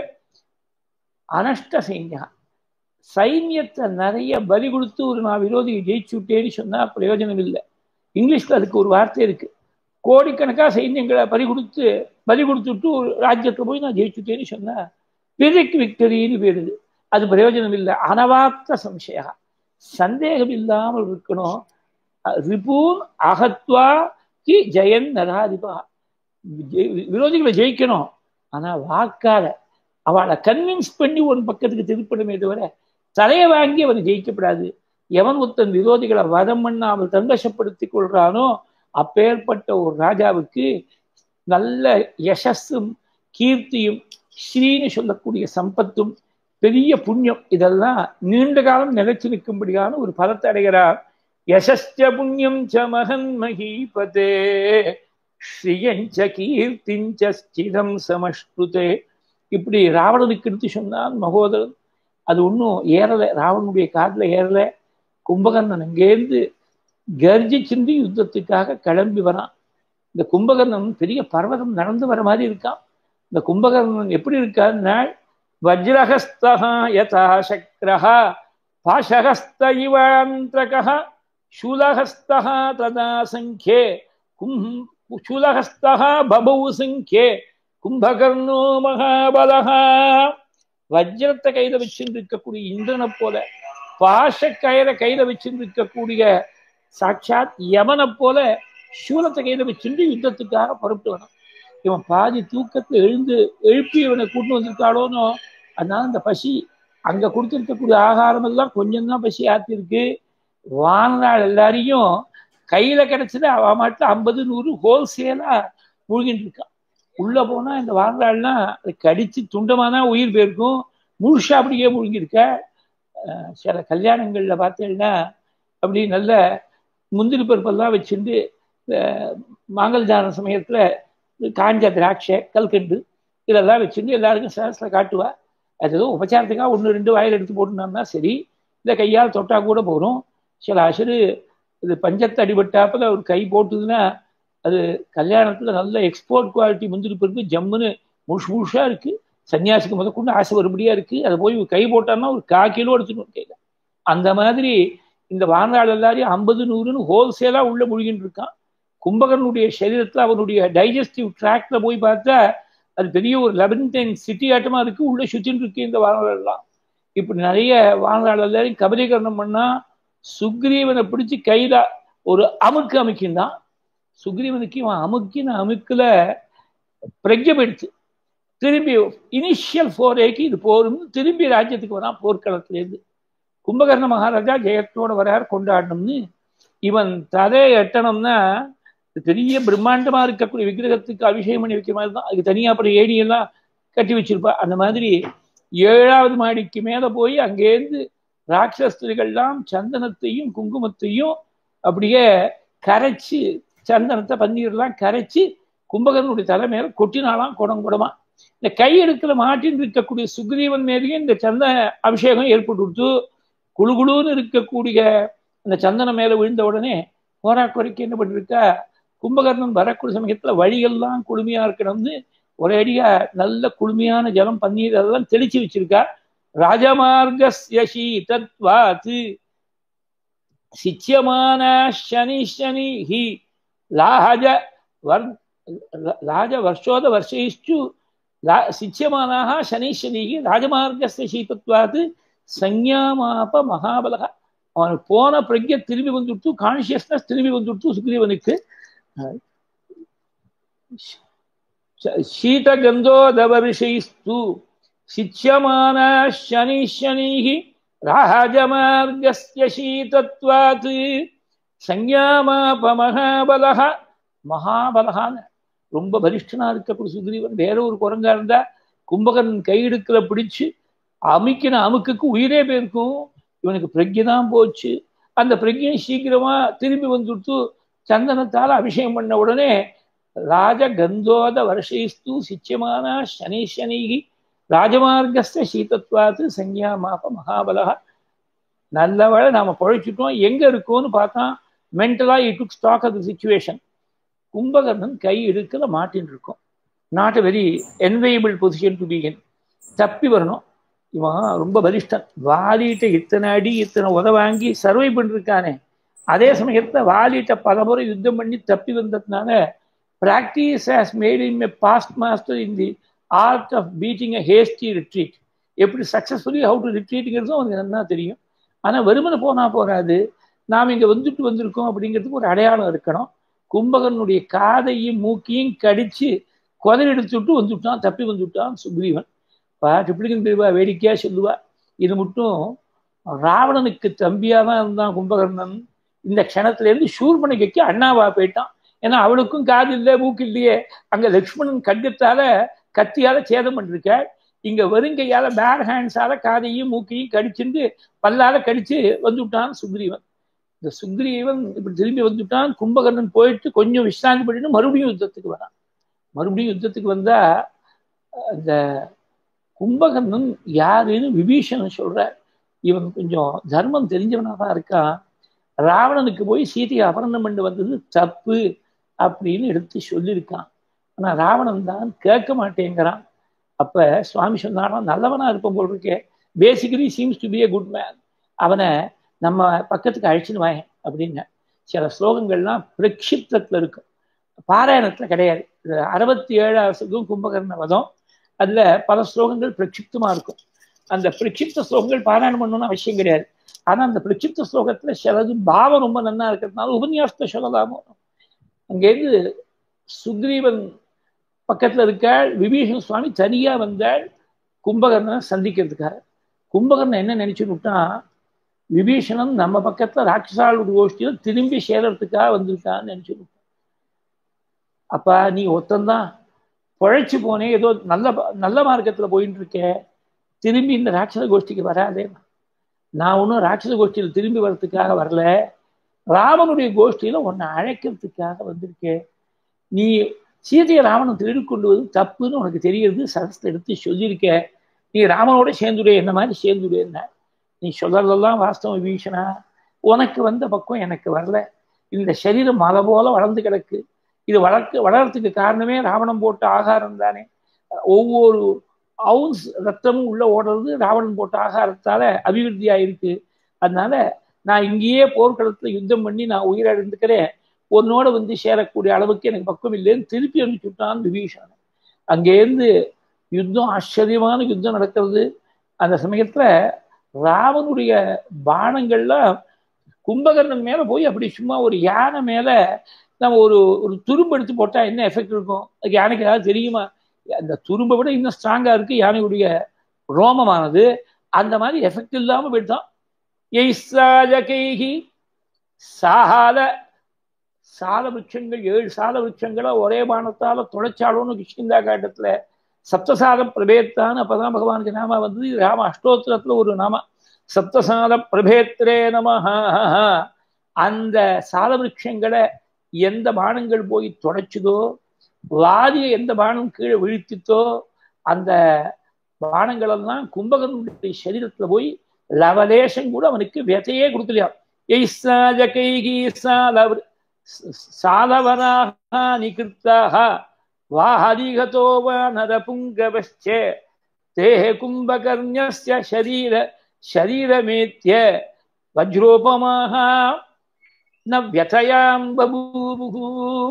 அனஷ்ட சைன்யா சைன்யத்தை நிறைய பலி கொடுத்து ஒரு நான் விரோதியை ஜெயிச்சு விட்டேன்னு சொன்னா பிரயோஜனம் இல்லை இங்கிலீஷ்ல அதுக்கு ஒரு வார்த்தை இருக்கு கோடிக்கணக்காக சைன்யங்களை பலி கொடுத்து பலி கொடுத்துட்டு ஒரு ராஜ்யத்தை போய் நான் ஜெயிச்சுட்டேன்னு சொன்னா பிரிக் விக்டரின்னு பேருது அது பிரயோஜனம் இல்லை அனவாப்த சம்சயா சந்தேகம் இல்லாமல் இருக்கணும் ரிபூன் அகத்வா கி ஜெயன் நராதிபா விரோதிகளை ஜெயிக்கணும் ஆனா வாக்கால அவளை கன்வின்ஸ் பண்ணி ஒரு பக்கத்துக்கு திருப்பணுமே தவிர தலையை வாங்கி அவன் ஜெயிக்கப்படாது எவன் ஒருத்தன் விரோதிகளை வதம் பண்ணாமல் தங்கசப்படுத்திக் கொள்றானோ அப்பேற்பட்ட ஒரு ராஜாவுக்கு நல்ல யசஸும் கீர்த்தியும் ஸ்ரீன்னு சொல்லக்கூடிய சம்பத்தும் பெரிய புண்ணியம் இதெல்லாம் நீண்ட காலம் நிலைச்சு நிற்கும்படியான ஒரு பலத்தை அடைகிறார் யசஸ்ச புண்ணியம் ச மகன் மகீபதே ஸ்ரீயஞ்ச கீர்த்திஞ்ச ஸ்திரம் சமஷ்டுதே இப்படி ராவணனுக்கு எடுத்து சொன்னான் மகோதரன் அது ஒன்றும் ஏறலை ராவணனுடைய காதில் ஏறலை கும்பகர்ணன் அங்கேருந்து கர்ஜிச்சிருந்து யுத்தத்துக்காக கிளம்பி வரான் இந்த கும்பகர்ணன் பெரிய பர்வதம் நடந்து வர மாதிரி இருக்கான் இந்த கும்பகர்ணன் எப்படி இருக்கான்னா வஜ்ரஹஸ்தா யதா சக்ரஹா பாஷஹஸ்த இவாந்திரகா சூலஹஸ்தா ததா சங்கே கும் சூலஹஸ்தா பபௌ சங்கே கும்பகர்ணோ மகாபலகா வஜ்ரத்தை கையில வச்சுட்டு இருக்கக்கூடிய இந்திரனை போல பாஷ கயிற கையில வச்சுட்டு இருக்கக்கூடிய சாட்சாத் யமனை போல சூலத்தை கையில வச்சுட்டு யுத்தத்துக்காக புறப்பட்டு வரான் இவன் பாதி தூக்கத்தை எழுந்து எழுப்பி இவனை கூட்டு வந்திருக்காளோனோ அதனால இந்த பசி அங்க கொடுத்துருக்கக்கூடிய ஆகாரம் எல்லாம் கொஞ்சம் தான் பசி ஆத்திருக்கு வானநாள் எல்லாரையும் கையில கிடைச்சது அவ மாட்டில் ஐம்பது நூறு ஹோல்சேலா மூழ்கிட்டு இருக்கான் உள்ள போனா இந்த வாழ்நாள்லாம் அது கடிச்சு துண்டமானா உயிர் போயிருக்கும் முழுஷா அப்படியே முழுங்கியிருக்க சில கல்யாணங்கள்ல பார்த்தீங்கன்னா அப்படி நல்ல முந்திரி பருப்பெல்லாம் வச்சுட்டு மாங்கல் தான சமயத்துல காஞ்ச திராட்சை கல்கண்டு இதெல்லாம் வச்சுட்டு எல்லாருக்கும் சேலஸ்ல காட்டுவா அது ஏதோ உபச்சாரத்துக்காக ஒன்று ரெண்டு வாயில் எடுத்து போட்டுனோம்னா சரி இல்லை கையால் தொட்டா கூட போகிறோம் சில அசரு இது பஞ்சத்தை அடிபட்டாப்பில் ஒரு கை போட்டுதுன்னா அது கல்யாணத்தில் நல்ல எக்ஸ்போர்ட் குவாலிட்டி முந்திரி பருப்பு ஜம்முன்னு முழுசு முழுசாக இருக்குது சன்னியாசிக்கு முதற்கொண்டு ஆசை வரும்படியாக இருக்குது அதை போய் கை போட்டான்னா ஒரு கா கிலோ எடுத்துக்கணும் கையில் அந்த மாதிரி இந்த வாழ்நாள் எல்லாரையும் ஐம்பது நூறுன்னு ஹோல்சேலாக உள்ள முழுகின்னு இருக்கான் கும்பகரனுடைய சரீரத்தில் அவனுடைய டைஜஸ்டிவ் ட்ராக்ல போய் பார்த்தா அது பெரிய ஒரு லெபன்டைன் சிட்டி ஆட்டமா இருக்கு உள்ள சுத்தின்னு இருக்கு இந்த வாழ்நாளெல்லாம் இப்படி நிறைய வாழ்நாள் எல்லாரையும் கபலீகரணம் பண்ணா சுக்ரீவனை பிடிச்சி கையில ஒரு அமுக்கு அமைக்கின்றான் சுக்ரீவனுக்கு இவன் அமுக்கின அமுக்குல பிரஜமெடுத்து திரும்பி இனிஷியல் ஃபோரேக்கு இது போரும்னு திரும்பி ராஜ்யத்துக்கு வரான் போர்க்களத்திலேருந்து கும்பகர்ண மகாராஜா ஜெயத்தோட வரார் கொண்டாடணும்னு இவன் ததையை எட்டணும்னா பெரிய பிரம்மாண்டமா இருக்கக்கூடிய விக்கிரகத்துக்கு அபிஷேகம் பண்ணி வைக்கிற மாதிரி தான் அதுக்கு தனியா அப்புறம் ஏணியெல்லாம் கட்டி வச்சிருப்பா அந்த மாதிரி ஏழாவது மாடிக்கு மேல போய் அங்கேருந்து ராட்சஸ்திரிகள்லாம் சந்தனத்தையும் குங்குமத்தையும் அப்படியே கரைச்சி சந்தனத்தை பன்னீர்லாம் கரைச்சி கும்பகரனுடைய தலை மேல கொட்டினாலாம் குடம் குடமா இந்த கையெடுக்கிற மாட்டின் இருக்கக்கூடிய சுக்ரீவன் மேலேயும் இந்த சந்தன அபிஷேகம் ஏற்பட்டு கொடுத்து குழுகுழுன்னு இருக்கக்கூடிய அந்த சந்தனம் மேல விழுந்த உடனே போரா குறைக்கு என்ன பண்ணிருக்கா கும்பகர்ணன் வரக்கூடிய சமயத்துல வழியெல்லாம் குளுமையா இருக்கணும்னு ஒரே அடியா நல்ல குளுமையான ஜலம் பன்னீர் அதெல்லாம் தெளிச்சு வச்சிருக்கா ராஜமார்கஸ்யி தத்வாத்து சிச்சியமான சனி சனி ஹி லாஹஜ வர் ராஜ வருஷோத வருஷைச்சு சிச்சியமானாக சனி சனி ராஜமார்கஸ்ய சீதத்வாத்து சஞ்ஞாமாப மகாபலக அவனுக்கு போன பிரஜை திரும்பி வந்துடுத்து கான்சியஸ்னஸ் திரும்பி வந்துடுத்து சுக்ரீவனுக்கு शीतगन्धोदवर्षैस्तु शिच्यमाना शनिः शनिः राजमार्गस्य शीतत्वात् சஞ்ஞாமாபமகாபலக மகாபலகான ரொம்ப பலிஷ்டனா இருக்கக்கூடிய சுக்ரீவன் வேற ஒரு குரங்கா இருந்தா கும்பகன் கையிடுக்கிற பிடிச்சு அமுக்கின அமுக்குக்கு உயிரே போயிருக்கும் இவனுக்கு பிரஜை தான் போச்சு அந்த பிரஜை சீக்கிரமா திரும்பி வந்துட்டு சந்தனத்தால் அபிஷேகம் பண்ண உடனே ராஜ கந்தோத வருஷைஸ்து சிச்சியமான சனி சனிகி ராஜமார்கஸ்த சீதத்வாத்து சஞ்ஞா மாப மகாபலா நல்லவழ நாம பழைச்சிட்டோம் எங்க இருக்கோம்னு பார்த்தா மென்டலா he took stock of the situation Kumbhakarnan கை எடுக்கல மாட்டின்னு இருக்கும் not a very enviable position to be in தப்பி வரணும் இவன் ரொம்ப பலிஷ்டன் வாலிட்ட இத்தனை அடி இத்தனை உத வாங்கி சர்வை பண்ணிருக்கானே அதே சமயத்தில் வாலிட்ட பலமுறை யுத்தம் பண்ணி தப்பி வந்ததுனால practice has made him a past master in the art of beating a hasty retreat எப்படி சக்ஸஸ்ஃபுல்லி ஹவு டு ரிட்ரீட்டுங்கிறதும் அவனுக்கு நல்லா தெரியும் ஆனால் வெறுமனை போனால் போகாது நாம் இங்கே வந்துட்டு வந்திருக்கோம் அப்படிங்கிறதுக்கு ஒரு அடையாளம் இருக்கணும் கும்பகனுடைய காதையும் மூக்கையும் கடிச்சு குதறி எடுத்துட்டு வந்துவிட்டான் தப்பி வந்துவிட்டான் சுக்ரீவன் ட்ரிப்ளிகன் பிரிவா வேடிக்கையாக சொல்லுவா இது மட்டும் ராவணனுக்கு தம்பியாக தான் இருந்தான் கும்பகர்ணன் இந்த க்ஷணத்துலேருந்து சூர்பனகைக்கு அண்ணாவா போயிட்டான் ஏன்னா அவளுக்கும் காது இல்லை மூக்கு இல்லையே அங்கே லக்ஷ்மணன் கண்கத்தால கத்தியால சேதம் பண்ணிருக்காள் இங்க வெறுங்கையால பேர் ஹேண்ட்ஸால காதையும் மூக்கையும் கடிச்சிருந்து பல்லால கடிச்சு வந்துவிட்டான் சுக்ரீவன் இந்த சுக்ரீவன் இப்படி திரும்பி வந்துவிட்டான் கும்பகர்ணன் போயிட்டு கொஞ்சம் விசிராந்தி பண்ணிட்டு மறுபடியும் யுத்தத்துக்கு வரான் மறுபடியும் யுத்தத்துக்கு வந்தா அந்த கும்பகர்ணன் யாருன்னு விபீஷணன் சொல்ற இவன் கொஞ்சம் தர்மம் தெரிஞ்சவனாக தான் இருக்கான் ராவணனுக்கு போய் சீதையை அபரணம் பண்ணி வந்தது தப்பு அப்படின்னு எடுத்து சொல்லியிருக்கான் ஆனா ராவணன் தான் கேட்க மாட்டேங்கிறான் அப்ப சுவாமி சொன்னாராம் நல்லவனா இருப்போம் போல் இருக்கே basically seems to be a good man அவனை நம்ம பக்கத்துக்கு அழைச்சின்னு வாயேன் அப்படின்னு சில ஸ்லோகங்கள்லாம் பிரக்ஷிப்தத்துல இருக்கும் பாராயணத்துல கிடையாது அறுபத்தி ஏழாவது கும்பகர்ண வதம் அதுல பல ஸ்லோகங்கள் பிரக்ஷிப்தமா இருக்கும் அந்த பிரக்ஷிப்த ஸ்லோகங்கள் பாராயணம் பண்ணணும்னு அவசியம் கிடையாது ஆனா அந்த பிரக்ஷிப்த ஸ்லோகத்துல சிலது பாவம் ரொம்ப நன்னா இருக்கிறதுனால உபன்யாசத்தை சொல்லலாமோ அங்கேருந்து சுக்ரீவன் பக்கத்துல இருக்காள் விபீஷன் சுவாமி தனியா வந்தாள் கும்பகர்ணனை சந்திக்கிறதுக்காக கும்பகர்ணன் என்ன நினைச்சுன்னு விட்டான் விபீஷணன் நம்ம பக்கத்துல ராட்சசாளுடைய கோஷ்டியில் திரும்பி சேரத்துக்காக வந்திருக்கான்னு நினைச்சு அப்பா நீ ஒத்தந்தான் பொழைச்சு போனே ஏதோ நல்ல நல்ல மார்க்கத்துல போயிட்டு இருக்கே திரும்பி இந்த ராட்சச கோஷ்டிக்கு வராதே நான் ஒன்றும் ராட்சச கோஷ்டியில் திரும்பி வர்றதுக்காக வரல ராமனுடைய கோஷ்டியில உன்னை அழைக்கிறதுக்காக வந்திருக்கேன் நீ சீதையை ராவணன் திருடி கொண்டு வந்து தப்புன்னு உனக்கு தெரியுது சரஸ்தை எடுத்து சொல்லியிருக்க நீ ராமனோட சேர்ந்துடைய என்ன மாதிரி சேர்ந்துடைய நீ சொல்றதெல்லாம் வாஸ்தவம் வீஷனா உனக்கு வந்த பக்கம் எனக்கு வரல இந்த சரீரம் மலை போல வளர்ந்து கிடக்கு இது வளர்க்க வளர்றதுக்கு காரணமே ராவணன் போட்ட ஆகாரம் தானே ஒவ்வொரு அவுன்ஸ் ரத்தமும் உள்ள ஓடுறது ராவணன் போட்ட ஆகாரத்தால அபிவிருத்தியா இருக்கு அதனால நான் இங்கேயே போர்க்களத்துல யுத்தம் பண்ணி நான் உயிரிழந்துக்கிறேன் உன்னோட வந்து சேரக்கூடிய அளவுக்கு எனக்கு பக்கம் இல்லைன்னு திருப்பி அனுப்பிச்சுட்டான் விபீஷன் அங்கேருந்து யுத்தம் ஆச்சரியமான யுத்தம் நடக்கிறது அந்த சமயத்துல ராவனுடைய பானங்கள்லாம் கும்பகர்ணன் மேல போய் அப்படி சும்மா ஒரு யானை மேல நம்ம ஒரு ஒரு துரும்பு எடுத்து போட்டா என்ன எஃபெக்ட் இருக்கும் அதுக்கு யானைக்கு ஏதாவது தெரியுமா அந்த துரும்பை விட இன்னும் ஸ்ட்ராங்கா இருக்கு யானையுடைய ரோமமானது அந்த மாதிரி எஃபெக்ட் இல்லாம போயிட்டான் எய்சாஜகைகி சாகாத சால விருட்சங்கள் ஏழு சால விருட்சங்களை ஒரே பானத்தால தொலைச்சாலும்னு கிஷ்கிந்தா காட்டத்துல சப்தசால பிரபேத்தான்னு அப்பதான் பகவானுக்கு நாம வந்து ராம அஷ்டோத்திரத்துல ஒரு நாம சப்தசால பிரபேத்ரே நம அந்த சால விருட்சங்களை எந்த பானங்கள் போய் தொலைச்சுதோ வாதிய எந்த பானம் கீழே வீழ்த்தித்தோ அந்த பானங்கள் எல்லாம் கும்பகனுடைய சரீரத்துல போய் லவலேஷம் கூட அவனுக்கு விதையே கொடுக்கலையா எய்சாஜகைகி சால சாலவராக நிகிருத்தாக வாஹதிகதோ வா நரபுங்கவச்ச தேஹ கும்பகர்ணிய சரீர சரீரமேத்ய வஜ்ரோபமாக ந வியதயாம் பபூபுகு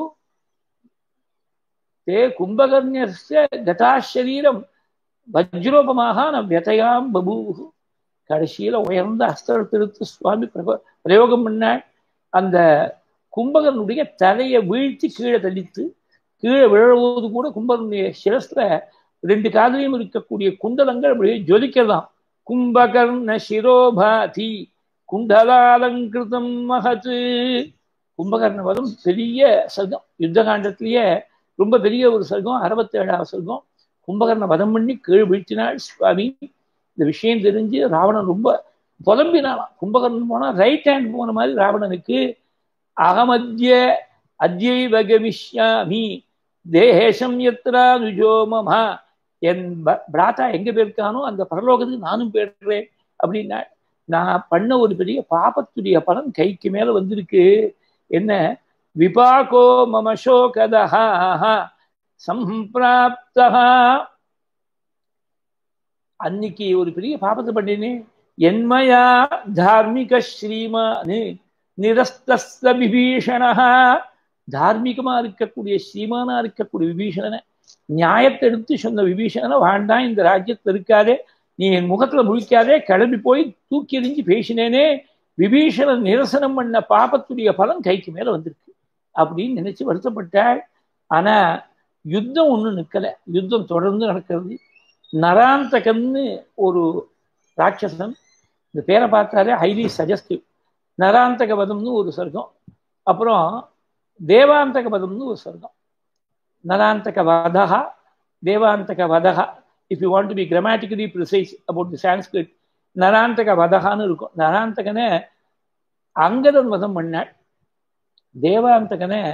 தே கும்பகர்ணிய கதாசரீரம் வஜ்ரோபமாக ந வியதயாம் பபூபுகு கடைசியில உயர்ந்த அஸ்திரத்திருத்து சுவாமி பிரயோகம் பண்ண அந்த கும்பகனுடைய தலையை வீழ்த்தி கீழே தள்ளித்து கீழே விழவது கூட கும்பகனுடைய சிரஸ்ல ரெண்டு காதலையும் இருக்கக்கூடிய குண்டலங்கள் அப்படியே ஜொலிக்கிறதாம் கும்பகர்ண சிரோபாதி குண்டலாலங்கிருதம் மகத்து கும்பகர்ண வதம் பெரிய சர்க்கம் யுத்த காண்டத்திலேயே ரொம்ப பெரிய ஒரு சர்க்கம் அறுபத்தி ஏழாவது சர்க்கம் கும்பகர்ண வதம் பண்ணி கீழ் வீழ்த்தினாள் சுவாமி இந்த விஷயம் தெரிஞ்சு ராவணன் ரொம்ப புலம்பினாலாம் கும்பகர்ணன் போனா ரைட் ஹேண்ட் போன மாதிரி ராவணனுக்கு அகமத்திய அத்யைவ கமிஷ்யாமி தேசம் எத்ரா நுஜோ மமா என் பிராத்தா எங்க போயிருக்கானோ அந்த பரலோகத்துக்கு நானும் போயிடுறேன் அப்படின்னா நான் பண்ண ஒரு பெரிய பாபத்துடைய பலன் கைக்கு மேல வந்திருக்கு என்ன விபாகோ மம சோகதா சம்பிராப்தா அன்னைக்கு ஒரு பெரிய பாபத்தை பண்ணினேன் என்மயா தார்மிக ஸ்ரீமானு நிரஸ்த விபீஷணா தார்மீகமா இருக்கக்கூடிய ஸ்ரீமானா இருக்கக்கூடிய விபீஷணனை நியாயத்தை எடுத்து சொன்ன விபீஷணனை வேண்டாம் இந்த ராஜ்யத்தில் இருக்காதே நீ என் முகத்துல முழிக்காதே கிளம்பி போய் தூக்கி எறிஞ்சு பேசினேனே விபீஷணன் நிரசனம் பண்ண பாபத்துடைய பலன் கைக்கு மேல வந்திருக்கு அப்படின்னு நினைச்சு வருத்தப்பட்டாள் ஆனா யுத்தம் ஒன்றும் நிற்கல யுத்தம் தொடர்ந்து நடக்கிறது நராந்தகன்னு ஒரு ராட்சசன் இந்த பேரை பார்த்தாலே ஹைலி சஜஸ்டிவ் நராந்தக பதம்னு ஒரு சர்க்கம் அப்புறம் தேவாந்தக பதம்னு ஒரு சர்க்கம் நராந்தக வதகா தேவாந்தக வதகா if you want to be grammatically precise about the Sanskrit Narantaka வதகான்னு இருக்கும் நராந்தகனை அங்கதன் வதம் பண்ணாள் தேவாந்தகனை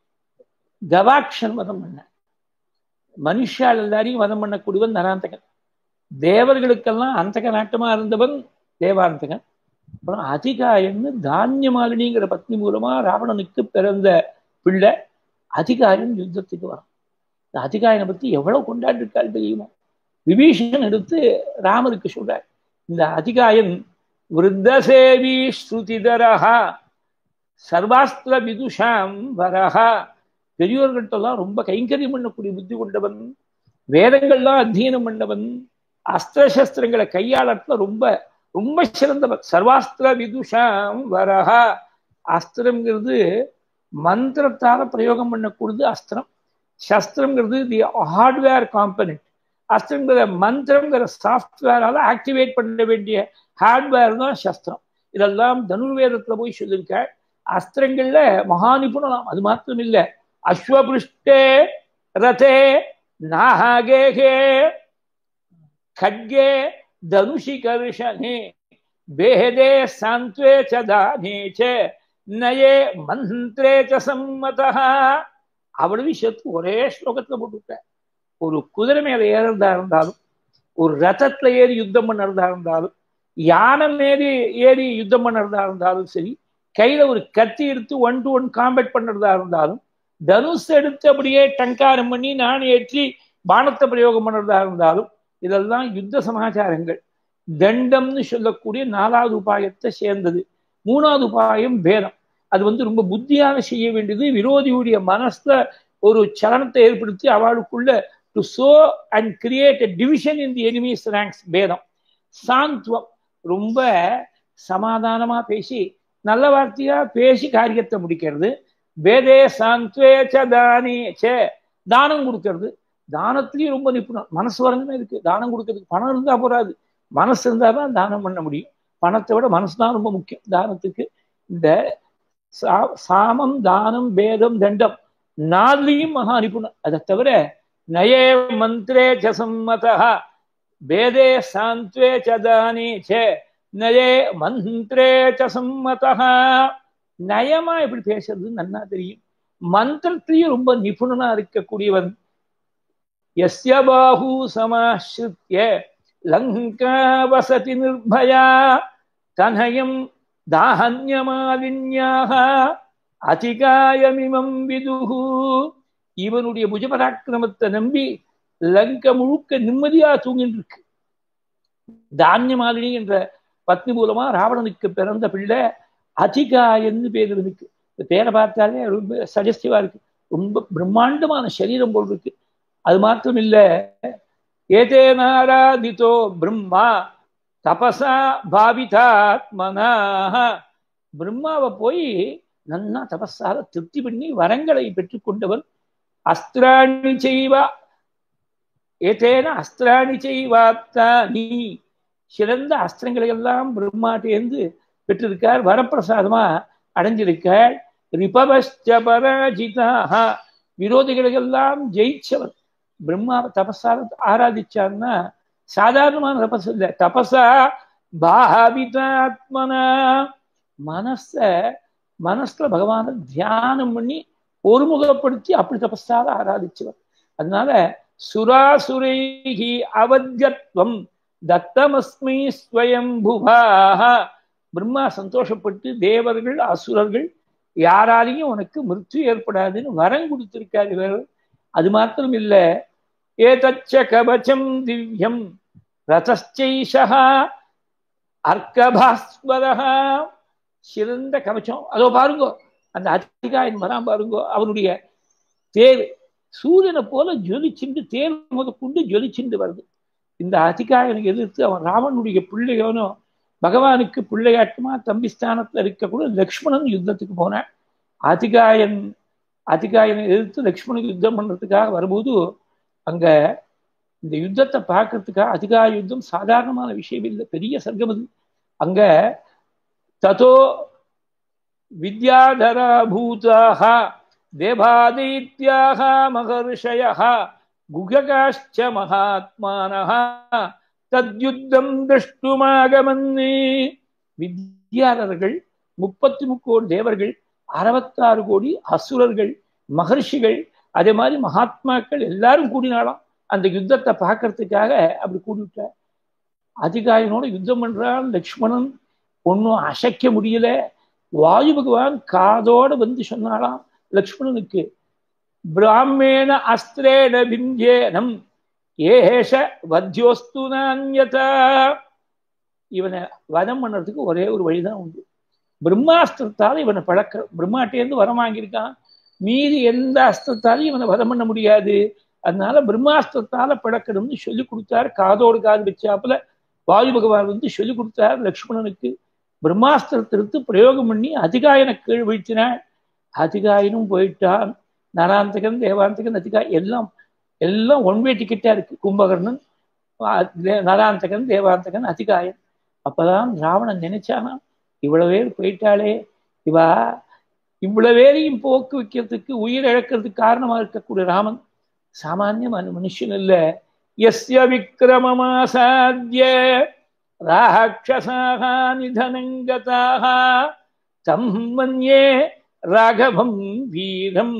கவாக்ஷன் வதம் பண்ணாள் மனுஷால் எல்லாரையும் வதம் பண்ணக்கூடியவன் நராந்தகன் தேவர்களுக்கெல்லாம் அந்தக நாட்டமா இருந்தவன் தேவாந்தகன் அப்புறம் அதிகாயன்னு தானியமாலினிங்கிற பத்னி மூலமா ராவணனுக்கு பிறந்த பிள்ளை அதிகாயன் யுத்தத்துக்கு வரும் இந்த அதிகாயனை பத்தி எவ்வளவு கொண்டாடிருக்காள் தெரியுமா விபீஷன் எடுத்து ராமருக்கு சொல்றார் இந்த அதிகாயன் விருத்தசேவி ஸ்ருதிதரஹா சர்வாஸ்திர விதுஷாம் வரஹா பெரியோர்கள்ட்டெல்லாம் ரொம்ப கைங்கரியம் பண்ணக்கூடிய புத்தி கொண்டவன் வேதங்கள்லாம் அத்தியனம் பண்ணவன் அஸ்திர சஸ்திரங்களை கையாளத்துல ரொம்ப ரொம்ப சிறந்தவன் சர்வாஸ்திர விதுஷாம் வரஹா அஸ்திரம்ங்கிறது மந்திரத்தால பிரயோகம் பண்ணக்கூடியது அஸ்திரம் சஸ்திரம்ங்கிறது தி ஹார்ட்வேர் காம்பனண்ட் அஸ்திரங்கிற மந்திரங்கிற சாஃப்ட்வேரால ஆக்டிவேட் பண்ண வேண்டிய ஹார்ட்வேர் தான் சஸ்திரம் இதெல்லாம் தனுர்வேதத்துல போய் சொல்லியிருக்க அஸ்திரங்கள்ல மகா நிபுணலாம் அது மாத்திரம் இல்லை அஸ்வபிருஷ்டே ரதே நாகேகே खड्गे धनुषिकर्षणे बेहदे सान्त्वे च दाने च நயே மந்திரே ச சம்மதः அவ்வளவு விஷயத்து ஒரே ஸ்லோகத்துல போட்டுவிட்ட ஒரு குதிரை மேல ஏறதா இருந்தாலும் ஒரு ரதத்துல ஏறி யுத்தம் பண்ணறதா இருந்தாலும் யானை மேலே ஏறி யுத்தம் பண்ணறதா இருந்தாலும் சரி கையில ஒரு கத்தி எடுத்து ஒன் டு ஒன் காம்பேட் பண்ணுறதா இருந்தாலும் தனுஷ் எடுத்து அப்படியே டங்காரம் பண்ணி நான் ஏற்றி பானத்தை பிரயோகம் பண்ணுறதா இருந்தாலும் இதெல்லாம் யுத்த சமாச்சாரங்கள் தண்டம்னு சொல்லக்கூடிய நாலாவது உபாயத்தை சேர்ந்தது மூணாவது உபாயம் பேதம் அது வந்து ரொம்ப புத்தியாக செய்ய வேண்டியது விரோதியுடைய மனசுல ஒரு சலனத்தை ஏற்படுத்தி அவளுக்குள்ள to sow and create a division in the enemy's ranks பேதம் சாந்துவம் ரொம்ப சமாதானமா பேசி நல்ல வார்த்தையா பேசி காரியத்தை முடிக்கிறது வேதே சாந்த்வே ச தானே சே தானம் கொடுக்கறது தானத்திலையும் ரொம்ப நிபுணம் மனசு வரணுமே இருக்கு தானம் கொடுக்கறதுக்கு பணம் இருந்தா போறாது மனசு இருந்தா தான் தானம் பண்ண முடியும் பணத்தை விட மனசு தான் ரொம்ப முக்கியம் தானத்துக்கு இந்த சாமம் தானம் பேதம் தண்டம் நாலுலையும் மகா நிபுணம் அதை தவிர நயே மந்திரே ச சம்மதா வேதே சாந்த்வே ச தானே சே நயே மந்திரே ச சம்மதா நயமா எப்படி பேசுறது நன்னா தெரியும் மந்திரத்திலையும் ரொம்ப நிபுணனா இருக்கக்கூடியவன் यस्य बाहू समाश्रित्य लङ्का वसति निर्भया तनयं தாஹன்யமாலின்யாக அதிகாயமிமம் விதுகு இவனுடைய புஜபராக்கிரமத்தை நம்பி லங்க முழுக்க நிம்மதியா தூங்கிட்டு இருக்கு தானியமாலினி என்ற பத்னி மூலமா ராவணனுக்கு பிறந்த பிள்ளை அதிகாயன்னு பேர் இருக்கு இந்த பேரை பார்த்தாலே ரொம்ப சஜஸ்டிவா இருக்கு ரொம்ப பிரம்மாண்டமான சரீரம் போல் இருக்கு அது மாத்திரம் இல்ல ஏதே நாராதித்தோ பிரம்மா தபசா பாவிதாத்மனா பிரம்மாவை போய் நன்னா தபஸால திருப்தி பண்ணி வரங்களை பெற்றுக்கொண்டவன் அஸ்திராணி செய்வா ஏதேன அஸ்திராணி செய்வாத்தானி சிறந்த அஸ்திரங்களை எல்லாம் பிரம்மாட்டேந்து பெற்றிருக்கார் வரப்பிரசாதமா அடைஞ்சிருக்கார் ரிபவஷ்ட பராஜிதாக விரோதிகளுக்கெல்லாம் ஜெயிச்சவன் பிரம்மாவை தபஸால ஆராதிச்சான்னா சாதாரணமான தபஸ் இல்லை தபசா பாவிதாத்மனா மனச மனசுல பகவான தியானம் பண்ணி ஒருமுகப்படுத்தி அப்படி தபஸால ஆராதிச்சவர் அதனால சுராசுரைகி அவத்யத்வம் தத்தமஸ்மி ஸ்வயம்புவாக பிரம்மா சந்தோஷப்பட்டு தேவர்கள் அசுரர்கள் யாராலையும் உனக்கு மிருத்து ஏற்படாதுன்னு வரம் கொடுத்திருக்காரு இவர் அது மாத்திரம் இல்ல ஏதச்ச கவச்சம் திவ்யம் ரதச்சைஷா அர்க்கபாஸ்வரா சிறந்த கவச்சம் அதோ பாருங்கோ அந்த அதிகாயன் வரான் பாருங்கோ அவனுடைய தேர் சூரியனை போல ஜொலிச்சுண்டு தேர் முதற்கொண்டு ஜொலிச்சுண்டு வருது இந்த அதிகாயனை எதிர்த்து அவன் ராவனுடைய பிள்ளைகளும் பகவானுக்கு பிள்ளையாட்டுமா தம்பி ஸ்தானத்துல இருக்கக்கூட லக்ஷ்மணன் யுத்தத்துக்கு போனான் அதிகாயன் அதிகாயனை எதிர்த்து லக்ஷ்மணன் யுத்தம் பண்றதுக்காக வரும்போது அங்க இந்த யுத்தத்தை பார்க்கறதுக்காக அதிகாய யுத்தம் சாதாரணமான விஷயம் இல்லை பெரிய சர்க்கம் அது அங்க ததோ வித்யாதரா பூதாக தேவாதைத்யாக மகர்ஷய குககாஷ்ச மகாத்மானः தத்யுத்தம் திருஷ்டுமாகமன்னே வித்யாதரர்கள் முப்பத்தி முக்கோடி தேவர்கள் அறுபத்தாறு கோடி அசுரர்கள் மகர்ஷிகள் அதே மாதிரி மகாத்மாக்கள் எல்லாரும் கூடினாலாம் அந்த யுத்தத்தை பார்க்கறதுக்காக அப்படி கூடிவிட்டார் அதிகாயனோட யுத்தம் பண்றான் லக்ஷ்மணன் ஒன்றும் அசைக்க முடியல வாயு பகவான் காதோட வந்து சொன்னாலாம் லக்ஷ்மணனுக்கு பிராமேண அஸ்திரேண பிந்தியேனம் ஏஷ வத்தியோஸ்து நான்யதா இவனை வதம் பண்ணுறதுக்கு ஒரே ஒரு வழிதான் உண்டு பிரம்மாஸ்திரத்தால் இவனை பழக்க பிரம்மாட்டேருந்து வரம் வாங்கியிருக்கான் மீதி எந்த அஸ்திரத்தாலும் இவனை வதம் பண்ண முடியாது அதனால பிரம்மாஸ்திரத்தால பழக்கணும்னு சொல்லி கொடுத்தாரு காதோடு காது வச்சாப்புல வாயு பகவான் வந்து சொல்லி கொடுத்தார் லக்ஷ்மணனுக்கு பிரம்மாஸ்திரத்திற்கு பிரயோகம் பண்ணி அதிகாயனை கீழ் வீழ்த்தினான் அதிகாயனும் போயிட்டான் நராந்தகன் தேவாந்தகன் அதிகாய் எல்லாம் எல்லாம் ஒன் வே டிக்கெட்டா இருக்கு கும்பகர்ணன் நராந்தகன் தேவாந்தகன் அதிகாயன் அப்பதான் ராவணன் நினைச்சானா இவ்வளவு பேர் போயிட்டாளே இவா இவ்வளவு பேரையும் போக்கு வைக்கிறதுக்கு உயிர் இழக்கிறதுக்கு காரணமா இருக்கக்கூடிய ராமன் சாமானிய மனுஷன் இல்ல எஸ்ய விக்ரமமாசாத்திய ராட்சசாக நிதனங்கதாக தம் மன்யே ராகவம் வீரம்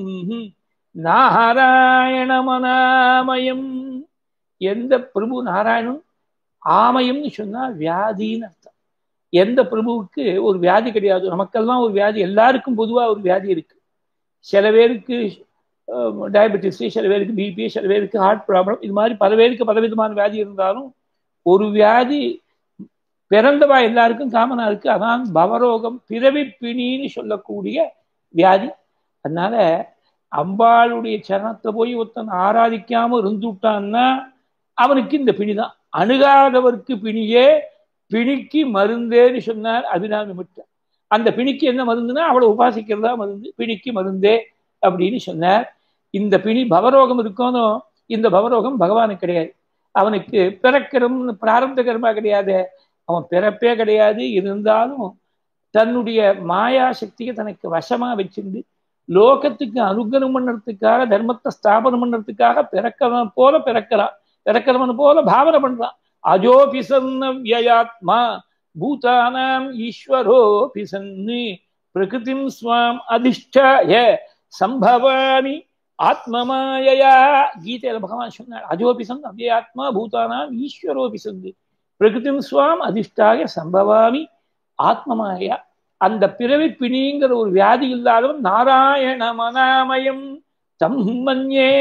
நாராயணமனாமயம் எந்த பிரபு நாராயணன் ஆமயம்னு சொன்னா வியாதின்னு அர்த்தம் எந்த பிரபுவுக்கு ஒரு வியாதி கிடையாது நமக்கெல்லாம் ஒரு வியாதி எல்லாருக்கும் பொதுவாக ஒரு வியாதி இருக்கு சில பேருக்கு டயபெட்டிஸ் சில பேருக்கு பிபி சில பேருக்கு ஹார்ட் ப்ராப்ளம் இது மாதிரி பல பேருக்கு பலவிதமான வியாதி இருந்தாலும் ஒரு வியாதி பிறந்தவா எல்லாருக்கும் காமனா இருக்கு அதான் பவரோகம் பிறவி பிணின்னு சொல்லக்கூடிய வியாதி அதனால அம்பாளுடைய சரணத்தை போய் ஒருத்தன் ஆராதிக்காம இருந்துட்டான்னா அவனுக்கு இந்த பிணிதான் அணுகாதவருக்கு பிணியே பிணிக்கு மருந்தேன்னு சொன்னார் அபிராமி மிட்ட அந்த பிணிக்கு என்ன மருந்துன்னா அவளை உபாசிக்கிறதா மருந்து பிணிக்கு மருந்தே அப்படின்னு சொன்னார் இந்த பிணி பவரோகம் இருக்கணும் இந்த பவரோகம் பகவானுக்கு கிடையாது அவனுக்கு பிறக்கிறோம்னு பிராரப்த கர்மா கிடையாது அவன் பிறப்பே கிடையாது இருந்தாலும் தன்னுடைய மாயா சக்தியை தனக்கு வசமா வச்சிருந்து லோகத்துக்கு அனுகிரகம் பண்ணுறதுக்காக தர்மத்தை ஸ்தாபனம் பண்ணுறதுக்காக பிறக்கிறவன் போல பிறக்கிறான் பிறக்கிறவன் போல பாவனை பண்றான் அஜோபி சன்னவ்யாத்மா பூதானாம் ஈஸ்வரோபி சன்னு பிரகிருதிம் ஸ்வாம் அதிஷ்டாய சம்பவாமி ஆத்மமாயா கீதையில பகவான் சொன்னார் அஜோபி சன் அவ்யாத்மா பூதானாம் ஈஸ்வரோபி சந்து பிரகிருதிம் ஸ்வாம் அதிஷ்டாய சம்பவாமி ஆத்மமாயா அந்த பிறவி பிணிங்கிற ஒரு வியாதி இல்லாதவன் நாராயண மனாமயம் தம்மன்யே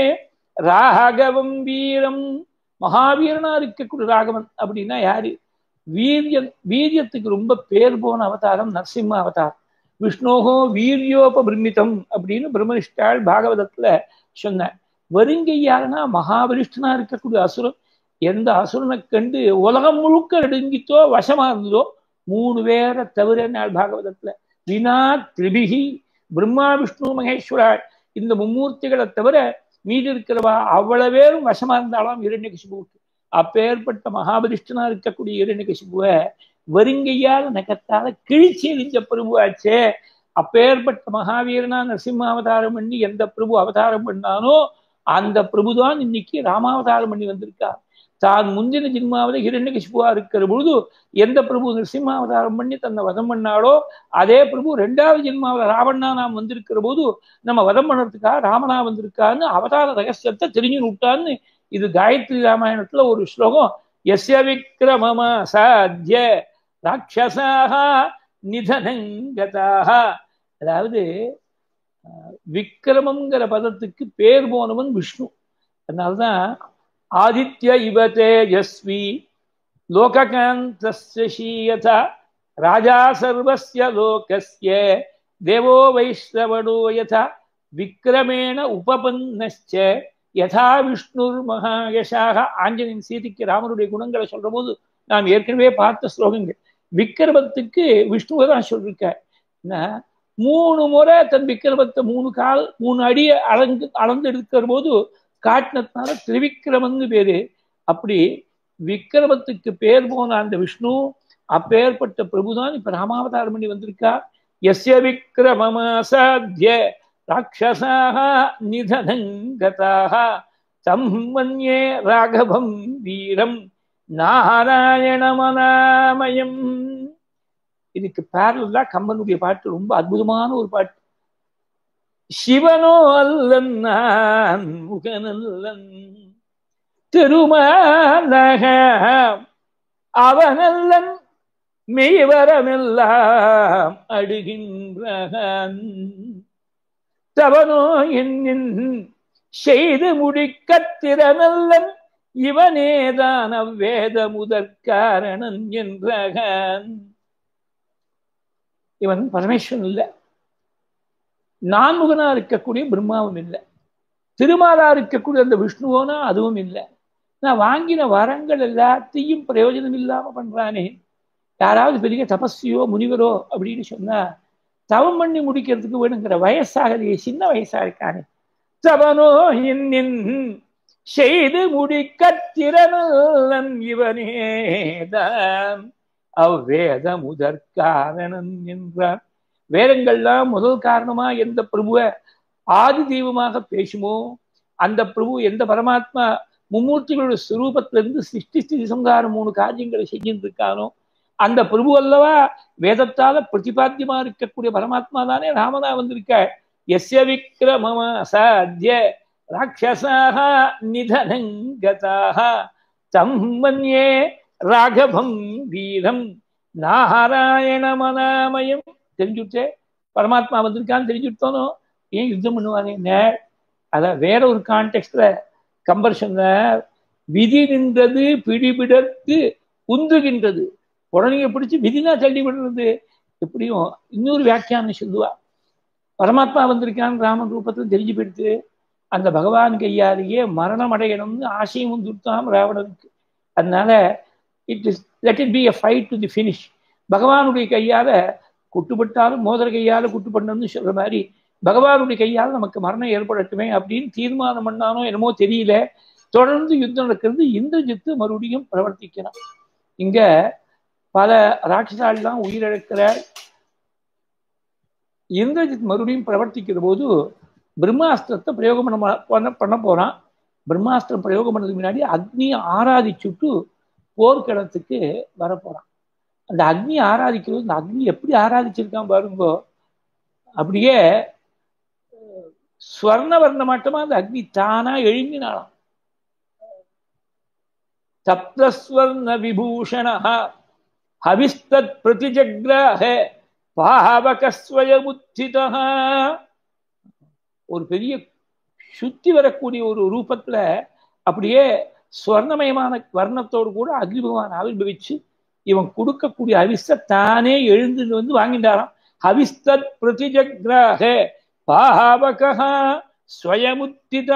ராகவம் வீரம் மகாவீரனா இருக்கக்கூடிய ராகவன் அப்படின்னா யாரு வீரியன் வீரியத்துக்கு ரொம்ப பேர் போன அவதாரம் நரசிம்ம அவதாரம் விஷ்ணோகோ வீரியோபபிரமிதம் அப்படின்னு பிரம்மனிஷ்டாள் பாகவதத்துல சொன்ன வருங்கை யாருன்னா மகாபலிஷ்டனா இருக்கக்கூடிய அசுரன் எந்த அசுரனை கண்டு உலகம் முழுக்க நடுங்கித்தோ வசமா இருந்ததோ மூணு பேரை தவிர நாள் பாகவதத்துல வினா திரிபிகி பிரம்மா விஷ்ணு மகேஸ்வராள் இந்த மும்மூர்த்திகளை தவிர மீதி இருக்கிறவா அவ்வளவு பேரும் வசமா இருந்தாலும் இரண்யகசிபுவுக்கு அப்பேற்பட்ட மகாபலிஷ்டனா இருக்கக்கூடிய இரண்யகசிபுவை வருங்கையால் நகத்தால கிழிச்சி எரிஞ்ச பிரபுவாச்சே அப்பேற்பட்ட மகாவீரனா நரசிம்ம அவதாரம் பண்ணி எந்த பிரபு அவதாரம் பண்ணானோ அந்த பிரபுதான் இன்னைக்கு ராமாவதாரம் பண்ணி வந்திருக்கா தான் முந்தின ஜென்மாவில் ஹிரண்யகசிபுவா இருக்கிற பொழுது எந்த பிரபு நிருசிம்மாவதாரம் பண்ணி தன்னை வதம் பண்ணாலோ அதே பிரபு ரெண்டாவது ஜென்மாவில் ராவணா நாம் வந்திருக்கிற போது நம்ம வதம் பண்ணுறதுக்காக ராமனா வந்திருக்கான்னு அவதார ரகசியத்தை தெரிஞ்சு விட்டான்னு இது காயத்ரி ராமாயணத்துல ஒரு ஸ்லோகம் எஸ்ய விக்ரமம சாத்திய ராட்சசாக நிதனங்கதாக அதாவது விக்ரமங்கிற பதத்துக்கு பேர் போனவன் விஷ்ணு அதனால்தான் ஆதித்ய இவ தேஜஸ்வி லோககாந்தீயதா ராஜா சர்வஸ்ய லோகஸ்ய தேவோ வைஷ்ணவனோ யதா விக்ரமேண உபபன்னச்ச யதா விஷ்ணுர் மகாயசாக ஆஞ்சனின் சீதைக்கு ராமனுடைய குணங்களை சொல்ற போது நாம் ஏற்கனவே பார்த்த ஸ்லோகங்கள் விக்ரமத்துக்கு விஷ்ணுவை தான் சொல்லியிருக்க மூணு முறை தன் விக்ரமத்தை மூணு கால் மூணு அடியை அளந்து அளந்து எடுக்கிற போது காட்டினதுனால திரிவிக்ரமன்னு பேரு அப்படி விக்ரமத்துக்கு பேர் போன அந்த விஷ்ணு அப்பேற்பட்ட பிரபுதான் இப்ப ராமாவதாரம் பண்ணி வந்திருக்கா எஸ்ய விக்ரமமாசாத்திய ராட்சசாக நிதனங்கதாக தம் மன்யே ராகவம் வீரம் நாராயணமனாமயம் இதுக்கு பேரலா கம்பனுடைய பாட்டு ரொம்ப அற்புதமான ஒரு பாட்டு சிவனோ அல்லன் நான் முகனல்லன் திருமலக அவனல்லன் மெய்வரமெல்லாம் அடுகின்றகன் தவனோ என்னின் செய்து முடிக்க திறனல்லன் இவனேதான் அவ்வேத முதற்காரணன் என்றகன் இவன் பரமேஸ்வரன் இல்லை நான்முகனா இருக்கக்கூடிய பிரம்மாவும் இல்லை திருமாலா இருக்கக்கூடிய அந்த விஷ்ணுவோனா அதுவும் இல்லை நான் வாங்கின வரங்கள் எல்லாத்தையும் பிரயோஜனம் இல்லாம பண்றானே யாராவது பெரிய தபஸ்வியோ முனிவரோ அப்படின்னு சொன்னா தவம் பண்ணி முடிக்கிறதுக்கு வேணுங்கிற வயசாகலையே சின்ன வயசா இருக்கானே தவனோ என்னின் செய்து முடிக்க திறனல்லன் இவனேதான் அவ்வேத முதற் காரணம் என்றார் வேதங்கள்லாம் முதல் காரணமா எந்த பிரபுவை ஆதி தெய்வமாக பேசுமோ அந்த பிரபு எந்த பரமாத்மா மும்மூர்த்திகளோட சுரூபத்திலிருந்து சிருஷ்டி ஸ்திதி சங்காரம் மூணு காரியங்களை செஞ்சுட்டு இருக்கானோ அந்த பிரபு அல்லவா வேதத்தால பிரதிபாத்தியமா இருக்கக்கூடிய பரமாத்மா தானே ராமனா வந்திருக்க எஸ்ய விக்ரமம சாத்திய ராட்சசாக நிதனங்கதாக தம் மன்யே ராகவம் வீரம் நாராயணமனாமயம் தெரிஞ்சுட்டே பரமாத்மா வந்திருக்கான்னு தெரிஞ்சுட்டோனோ ஏன் யுத்தம் பண்ணுவாங்க அத வேற ஒரு கான்டெக்ட்ல கம்பர் சொன்ன விதி நின்றது பிடிபிடத்து உந்துகின்றது குழந்தைங்க பிடிச்சி விதினா தள்ளி விடுறது எப்படியும் இன்னொரு வியாக்கியானம் சொல்லுவா பரமாத்மா வந்திருக்கான்னு ராமன் ரூபத்தில் தெரிஞ்சு போயிடுத்து அந்த பகவான் கையாலேயே மரணம் அடையணும்னு ஆசையும் வந்துட்டாம் ராவணனுக்கு அதனால it is let it be a fight to the finish பகவானுடைய கையால குட்டுப்பட்டாலும் மோதிர கையால குட்டுப்படணும்னு சொல்ற மாதிரி பகவானுடைய கையால் நமக்கு மரணம் ஏற்படட்டுமே அப்படின்னு தீர்மானம் பண்ணானோ என்னமோ தெரியல தொடர்ந்து யுத்தம் நடக்கிறது இந்திரஜித்து மறுபடியும் பிரவர்த்திக்கிறான் இங்க பல ராட்சசாலாம் உயிரிழக்கிறார் இந்திரஜித் மறுபடியும் பிரவர்த்திக்கிற போது பிரம்மாஸ்திரத்தை பிரயோகம் பண்ண பண்ண போறான் பிரம்மாஸ்திரம் பிரயோகம் பண்ணதுக்கு முன்னாடி அக்னியை ஆராதிச்சுட்டு போர்க்களத்துக்கு வரப்போறான் அந்த அக்னி ஆராதிக்கிறது அந்த அக்னி எப்படி ஆராதிச்சிருக்கான் பாருங்கோ அப்படியே ஸ்வர்ணவர்ண மட்டமா அந்த அக்னி தானா எழும்பினாலாம் சப்தஸ்வர்ண விபூஷண ஹவிஸ்தத் பிரதிஜக்ராஹ பாவகஸ்வயமுத்திதா ஒரு பெரிய சுத்தி வரக்கூடிய ஒரு ரூபத்துல அப்படியே ஸ்வர்ணமயமான வர்ணத்தோடு கூட அக்னி பகவான் ஆவிர்வவிச்சு இவன் கொடுக்கக்கூடிய அவிஸ்த தானே எழுந்து வந்து வாங்கிட்டாராம் ஹவிஸ்தத் பிரதிஜக்ராஹ பாவகா ஸ்வயமுத்திதா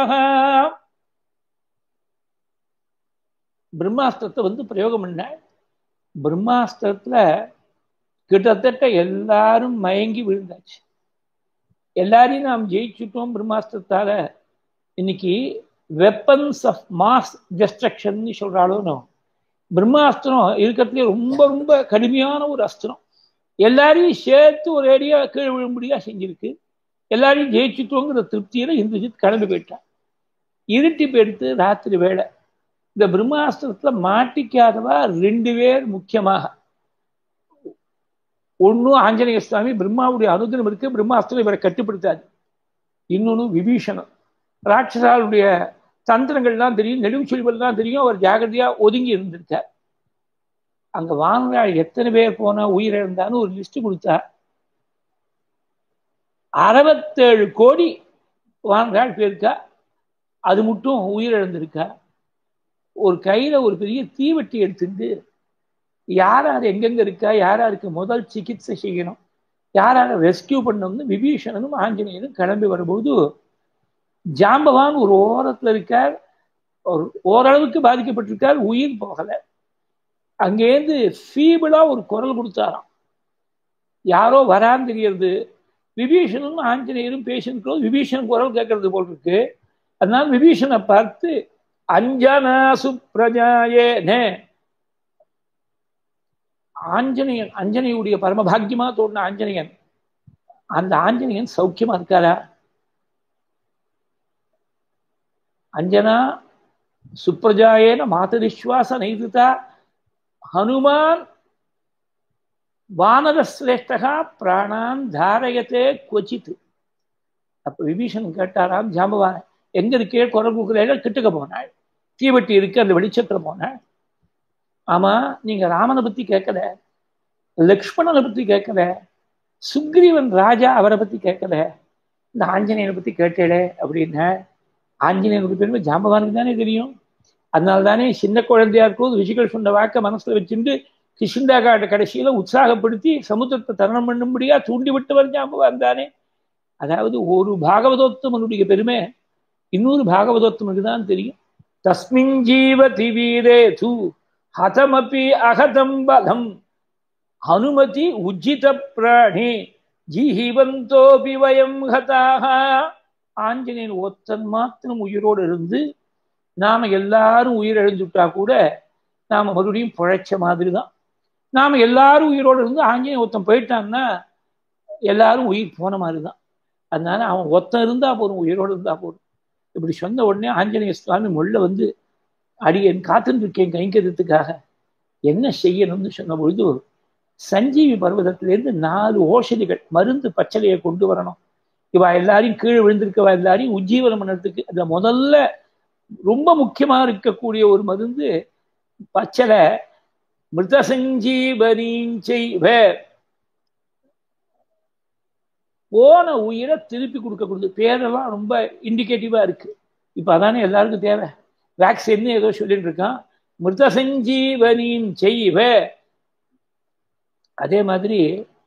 பிரம்மாஸ்திரத்தை வந்து பிரயோகம் பண்ண பிரம்மாஸ்திரத்துல கிட்டத்தட்ட எல்லாரும் மயங்கி விழுந்தாச்சு எல்லாரையும் நாம் ஜெயிச்சுட்டோம் பிரம்மாஸ்திரத்தால இன்னைக்கு வெப்பன்ஸ் ஆஃப் மாஸ் டெஸ்ட்ரக்ஷன் சொல்றாலும் பிரம்மாஸ்திரம் இருக்கிறதுலே ரொம்ப ரொம்ப கடுமையான ஒரு அஸ்திரம் எல்லாரையும் சேர்த்து ஒரு அடியா கீழே விழும்படியா செஞ்சிருக்கு எல்லாரையும் ஜெயிச்சுட்டோங்கிற திருப்தியில இந்திரஜித் கிளம்பி போயிட்டான் இருட்டி போயிடுத்து ராத்திரி வேலை இந்த பிரம்மாஸ்திரத்துல மாட்டிக்காதவா ரெண்டு பேர் முக்கியமாக ஒன்னும் ஆஞ்சநேய சுவாமி பிரம்மாவுடைய அனுகிரம் இருக்கு பிரம்மாஸ்திரம் இவரை கட்டுப்படுத்தாது இன்னொன்னு விபீஷணம் ராட்சசாளுடைய தந்திரங்கள்லாம் தெரியும் நெடுவு சொல்வெல்லாம் தெரியும் அவர் ஜாகிரதையா ஒதுங்கி இருந்திருக்கார் அங்க வானராள் எத்தனை பேர் போனா உயிரிழந்தான்னு ஒரு லிஸ்ட் கொடுத்தா அறுபத்தேழு கோடி வானராள் போயிருக்கா அது மட்டும் உயிரிழந்திருக்கா ஒரு கையில ஒரு பெரிய தீவெட்டி எடுத்துட்டு யார் யார் எங்கெங்க இருக்கா யார் யாருக்கு முதல் சிகிச்சை செய்யணும் யார் யாரை ரெஸ்கியூ பண்ணணும்னு விபீஷணனும் ஆஞ்சநேயனும் கிளம்பி வரும்போது ஜாம்பவான் ஒரு ஓரத்துல இருக்கார் ஒரு ஓரளவுக்கு பாதிக்கப்பட்டிருக்கார் உயிர் போகல அங்கேருந்து ஃபீபிளா ஒரு குரல் கொடுத்தாராம் யாரோ வரான்னு தெரியறது விபீஷனும் ஆஞ்சநேயரும் பேசிட்டு விபீஷன் குரல் கேட்கறது போல் இருக்கு அதனால விபீஷனை பார்த்து அஞ்சனா சுப்ரஜாயேனே ஆஞ்சநேயன் அஞ்சனையுடைய பரமபாகியமா தோணுன ஆஞ்சநேயன் அந்த ஆஞ்சநேயன் சௌக்கியமா இருக்காரா அஞ்சனா சுப்ரஜாயேன மாதரிஸ்வாச நைதுதா ஹனுமான் வானரஸ்ரேஷ்டகா பிராணான் தாரயத்தே கொச்சித்து அப்ப விபீஷன் கேட்டாராம் ஜாம்பவான எங்க இருக்கே குரல் கொடுக்குறேன் கிட்டுக்க போனாள் தீவட்டி இருக்கு அந்த வெளிச்சத்துல போனாள் ஆமா நீங்க ராமனை பத்தி கேட்கல லக்ஷ்மணனை பத்தி கேட்கல சுக்ரீவன் ராஜா அவரை பத்தி கேட்கல இந்த ஆஞ்சநேயனை பத்தி கேட்டேளே அப்படின்னா ஆஞ்சநேயனுக்கு பெருமை ஜாம்பவானுக்கு தானே தெரியும் அதனால தானே சின்ன குழந்தையா இருக்கும்போது ரிஷிகள் சொன்ன வாக்க மனசுல வச்சுட்டு கிருஷ்ணா காட்ட கடைசியில உற்சாகப்படுத்தி சமுத்திரத்தை தருணம் பண்ணும்படியா தூண்டி விட்டவர் ஜாம்பவான் தானே அதாவது ஒரு பாகவதோத்தமனுடைய பெருமை இன்னொரு பாகவதோத்தமனுக்கு தான் தெரியும் தஸ்மின் ஜீவதி வீரே தூ ஹதமபி அகதம் பலம் ஹனுமதி உஜ்ஜித பிராணி ஜீவந்தோபி வயம் ஹதாக ஆஞ்சநேயன் ஒத்தன் மாத்திரம் உயிரோடு இருந்து நாம எல்லாரும் உயிரிழந்துட்டா கூட நாம மறுபடியும் பிழைச்ச மாதிரி தான் நாம எல்லாரும் உயிரோடு இருந்து ஆஞ்சநேயன் ஒருத்தன் போயிட்டான்னா எல்லாரும் உயிர் போன மாதிரி தான் அதனால அவன் ஒத்தன் இருந்தா போதும் உயிரோடு இருந்தா போதும் இப்படி சொன்ன உடனே ஆஞ்சநேய சுவாமி முள்ள வந்து அடியேன் காத்துட்டு இருக்கேன் கைங்கரியத்துக்காக என்ன செய்யணும்னு சொன்ன பொழுது சஞ்சீவி பர்வதத்திலேருந்து நாலு ஓஷதிகள் மருந்து பச்சளையை கொண்டு வரணும் இவா எல்லாரையும் கீழே விழுந்திருக்கவா எல்லாரையும் உஜ்ஜீவனம் பண்ணுறதுக்கு அதுல முதல்ல ரொம்ப முக்கியமா இருக்கக்கூடிய ஒரு மருந்து பச்சளை மிருத சஞ்சீவனின் செய்வ போன உயிரை திருப்பி கொடுக்கக்கூடியது பேரெல்லாம் ரொம்ப இண்டிகேட்டிவா இருக்கு இப்ப அதானே எல்லாருக்கும் தேவை வேக்சின் ஏதோ சொல்லிட்டு இருக்கான் மிருத சஞ்சீவனின் செய்வ அதே மாதிரி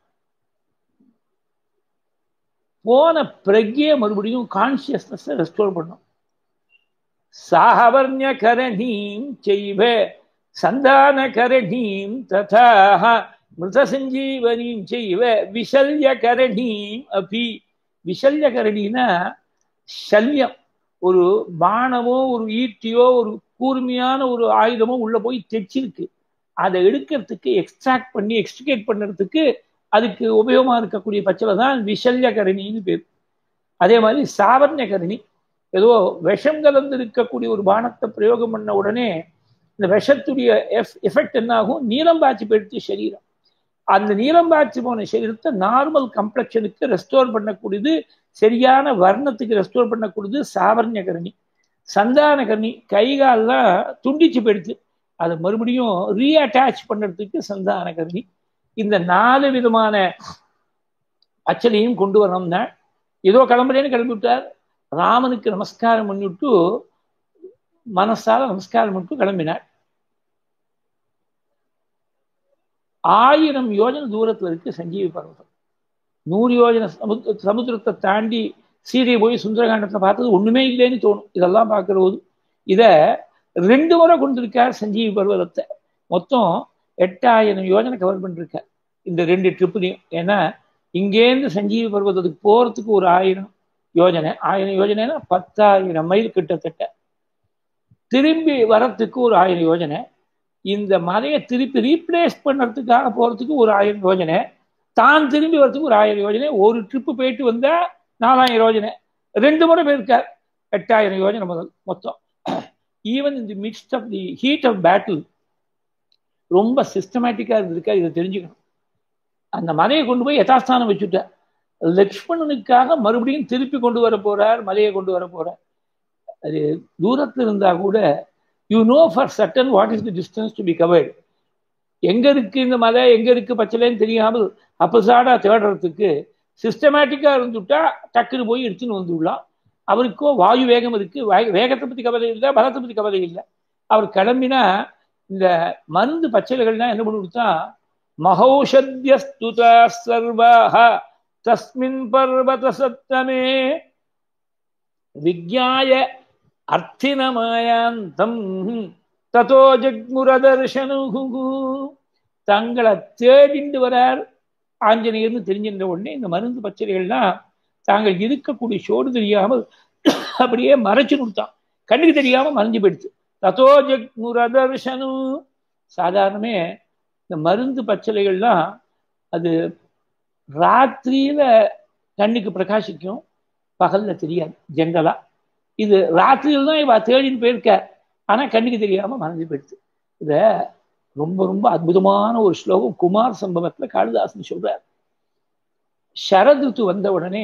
போன பிரக்யே மறுபடியும் கான்சியஸ்னஸ் ரெஸ்டோர் பண்ணும் சாகவர்ணிய கரணீம் செய்வ சந்தான கரணீம் ததா மிருத சஞ்சீவனியும் செய்வ விஷல்ய கரணீம் அபி விஷல்ய கரணினா சல்யம் ஒரு பானமோ ஒரு ஈட்டியோ ஒரு கூர்மையான ஒரு ஆயுதமோ உள்ள போய் தைச்சிருக்கு அதை எடுக்கிறதுக்கு எக்ஸ்ட்ராக்ட் பண்ணி எக்ஸ்ட்ரிகேட் பண்ணுறதுக்கு அதுக்கு உபயோகமா இருக்கக்கூடிய பச்சளை தான் விஷல்ய கரணின்னு பேர் அதே மாதிரி சாவர்ண கரணி ஏதோ விஷம் கலந்து இருக்கக்கூடிய ஒரு பானத்தை பிரயோகம் பண்ண உடனே இந்த விஷத்துடைய எஃப் எஃபெக்ட் என்ன ஆகும் நீளம் பாய்ச்சி போயிடுச்சு சரீரம் அந்த நீளம் பாய்ச்சி போன சரீரத்தை நார்மல் கம்ப்ளெக்ஷனுக்கு ரெஸ்டோர் பண்ணக்கூடியது சரியான வர்ணத்துக்கு ரெஸ்டோர் பண்ணக்கூடியது சாவர்ணிய கரணி சந்தான கரணி கைகாலெல்லாம் துண்டிச்சு போயிடுச்சு அதை மறுபடியும் ரீஅட்டாச் பண்ணுறதுக்கு சந்தான கரணி இந்த நாலு விதமான அச்சலையும் கொண்டு வரணும்னா ஏதோ கிளம்புறேன்னு கிளம்பி விட்டார் ராமனுக்கு நமஸ்காரம் பண்ணிவிட்டு மனசால நமஸ்காரம் பண்ணிட்டு கிளம்பினார் ஆயிரம் யோஜனை தூரத்துல இருக்கு சஞ்சீவி பர்வதம் நூறு யோஜனை சமுத்திரத்தை தாண்டி சீதையை போய் சுந்தரகாண்டத்தை பார்த்தது ஒண்ணுமே இல்லைன்னு தோணும் இதெல்லாம் பார்க்கிற போது இத ரெண்டு முறை கொண்டிருக்கார் சஞ்சீவி பர்வதத்தை மொத்தம் எட்டாயிரம் யோஜனை கவர் பண்ணிருக்கார் இந்த ரெண்டு ட்ரிப்புலையும் ஏன்னா இங்கேருந்து சஞ்சீவி பர்வதத்துக்கு போறதுக்கு ஒரு ஆயிரம் யோஜனை ஆயிரம் யோஜனைனா பத்தாயிரம் மைல் கிட்டத்தட்ட திரும்பி வரத்துக்கு ஒரு ஆயிரம் யோஜனை இந்த மலையை திருப்பி ரீப்ளேஸ் பண்ணுறதுக்காக போகிறதுக்கு ஒரு ஆயிரம் யோஜனை தான் திரும்பி வரதுக்கு ஒரு ஆயிரம் யோஜனை ஒரு ட்ரிப்பு போயிட்டு வந்தால் நாலாயிரம் யோஜனை ரெண்டு முறை போயிருக்கார் எட்டாயிரம் யோஜனை முதல் மொத்தம் even in the midst of the heat of battle ரொம்ப சிஸ்டமேட்டிக்காக இருந்திருக்கா இதை தெரிஞ்சுக்கணும் அந்த மலையை கொண்டு போய் யதாஸ்தானம் வச்சுட்டார் லக்ஷ்மணனுக்காக மறுபடியும் திருப்பி கொண்டு வர போறார் மலையை கொண்டு வர போறார் அது தூரத்தில் இருந்தா கூட you know for certain what is the distance to be covered எங்க இருக்கு இந்த மலை எங்க இருக்கு பச்சலைன்னு தெரியாமல் அப்பசாடா தேடுறதுக்கு சிஸ்டமேட்டிக்கா இருந்துட்டா டக்குன்னு போய் எடுத்துன்னு வந்துவிடலாம் அவருக்கோ வாயு வேகம் இருக்கு வேகத்தை பத்தி கவலை இல்லை பலத்தை பத்தி கவலை இல்லை அவர் கிளம்பினா இந்த மருந்து பச்சைகள்லாம் என்ன பண்ணி கொடுத்தா மகௌஷத்யஸ்துதா சர்வாக தஸ்மின் பர்வத சத்தமே விஜ்ஞாய அர்த்தினமாயாந்தம் ததோ ஜக்முரதர்ஷனு தங்களை தேடிண்டு வரார் ஆஞ்சநேயர்னு தெரிஞ்சின்ற உடனே இந்த மருந்து பச்சைகள்லாம் தாங்கள் இருக்கக்கூடிய சோடு தெரியாமல் அப்படியே மறைச்சு கொடுத்தான் கண்ணுக்கு தெரியாம மறைஞ்சு போயிடுச்சு ததோ ஜக்முரதர்ஷனு சாதாரணமே இந்த மருந்து பச்சளைகள்லாம் அது ராத்திரியில கண்ணுக்கு பிரகாசிக்கும் பகல்ல தெரியாது ஜெங்கலா இது ராத்திரியில் தான் இவ தேடின்னு போயிருக்க ஆனா கண்ணுக்கு தெரியாம மறைஞ்சு போயிடுச்சு இத ரொம்ப ரொம்ப அற்புதமான ஒரு ஸ்லோகம் குமார் சம்பவத்துல காளிதாசன் சொல்றார் சரதுத்து வந்த உடனே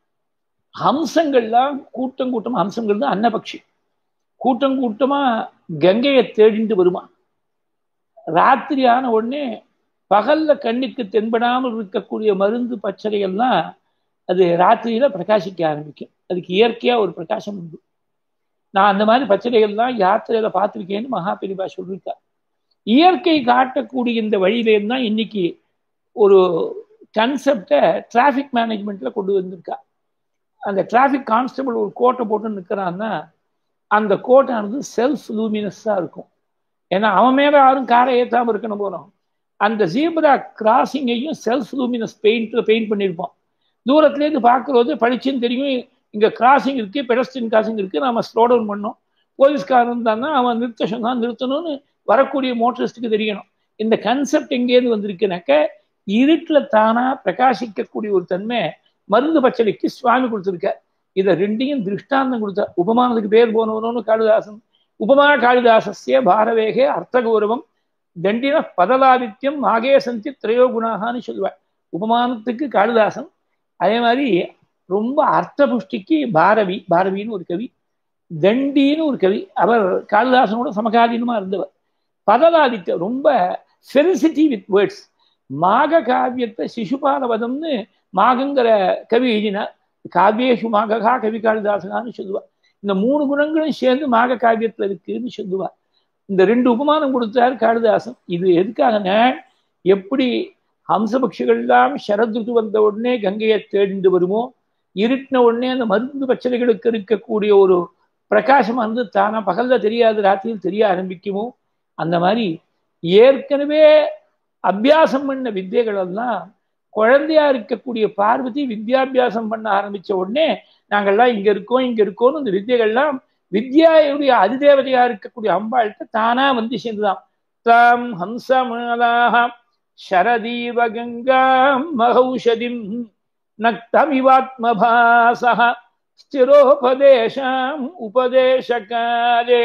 ஹம்சங்கள்லாம் கூட்டம் கூட்டமா ஹம்சங்கள் தான் அன்னபக்ஷி கூட்டம் கூட்டமா கங்கையை தேடிண்டு வருமா ராத்திரி ஆன உடனே பகல்ல கண்ணுக்கு தென்படாமல் இருக்கக்கூடிய மருந்து பச்சளைகள்லாம் அது ராத்திரியில பிரகாசிக்க ஆரம்பிக்கும் அதுக்கு இயற்கையா ஒரு பிரகாசம் உண்டு நான் அந்த மாதிரி பச்சளைகள்லாம் யாத்திரையில பார்த்துருக்கேன்னு மகா பெரிபா சொல்லியிருக்கா இயற்கை காட்டக்கூடிய இந்த வழியிலேருந்து தான் இன்னைக்கு ஒரு கன்செப்டை டிராஃபிக் மேனேஜ்மெண்ட்ல கொண்டு வந்திருக்கா அந்த டிராஃபிக் கான்ஸ்டபிள் ஒரு கோட்டை போட்டு நிற்கிறான்னா அந்த கோட்டானது செல்ஃப் லூமினஸாக இருக்கும் ஏன்னா அவன் மேலே யாரும் காரை ஏற்றாமல் இருக்கணும் போகிறோம் அந்த ஜீப்ரா கிராசிங்கையும் செல்ஃப் லூமினஸ் பெயிண்ட்ல பெயிண்ட் பண்ணியிருப்போம் தூரத்துலேருந்து பார்க்குறது படிச்சுன்னு தெரியும் இங்கே கிராசிங் இருக்கு பெடஸ்டின் கிராசிங் இருக்கு நம்ம ஸ்லோ டவுன் பண்ணோம் போலீஸ்காரன் இருந்தான்னா அவன் நிறுத்த சொன்னா நிறுத்தணும்னு வரக்கூடிய மோட்டரிஸ்டுக்கு தெரியணும் இந்த கன்செப்ட் எங்கேருந்து வந்திருக்குனாக்க இருட்டில் தானா பிரகாசிக்கக்கூடிய ஒரு தன்மை மருந்து பச்சளைக்கு சுவாமி கொடுத்துருக்க இதை ரெண்டையும் திருஷ்டாந்தம் கொடுத்த உபமானத்துக்கு பேர் போனவனு காளிதாசன் உபமா காளிதாசஸ்ய பாரவேகே அர்த்தகௌரவம் தண்டின பதலாதித்யம் ஆகே சந்தி திரையோ குணாகான்னு சொல்லுவாள் உபமானத்துக்கு காளிதாசன் அதே மாதிரி ரொம்ப அர்த்த புஷ்டிக்கு பாரவி பாரவின்னு ஒரு கவி தண்டின்னு ஒரு கவி அவர் காளிதாசனோட சமகாலீனமா இருந்தவர் பதலாதித்யம் ரொம்ப சென்சிட்டிவ் வித் வேர்ட்ஸ் மாக காவியத்தை சிசுபாலவதம்னு மாகங்கிற கவி எழுதினார் காவியேஷு மாககா கவி காளிதாசனான்னு சொல்லுவார் இந்த மூணு குணங்களும் சேர்ந்து மாக காவியத்துல இருக்குன்னு சொல்லுவார் இந்த ரெண்டு உபமானம் கொடுத்தார் காளிதாசன் இது எதுக்காகனா எப்படி ஹம்சபக்ஷிகள்லாம் சரதுத்து வந்த உடனே கங்கையை தேடிண்டு வருமோ இருட்டின உடனே அந்த மருந்து பச்சளைகளுக்கு இருக்கக்கூடிய ஒரு பிரகாசம் வந்து தானா பகல்ல தெரியாது ராத்திரியில் தெரிய ஆரம்பிக்குமோ அந்த மாதிரி ஏற்கனவே அபியாசம் பண்ண வித்தியைகள் எல்லாம் குழந்தையா இருக்கக்கூடிய பார்வதி வித்யாபியாசம் பண்ண ஆரம்பிச்ச உடனே நாங்கள்லாம் இங்க இருக்கோம் இங்க இருக்கோம்னு இந்த வித்தியைகள்லாம் வித்யாவுடைய அதிதேவதையா இருக்கக்கூடிய அம்பாள்கிட்ட தானா வந்து சேர்ந்துதான் தாம் ஹம்சமாலாக சரதீவ கங்காம் மகௌஷதிம் நக்தமிவாத்மபாசக ஸ்திரோபதேசாம் உபதேசகாலே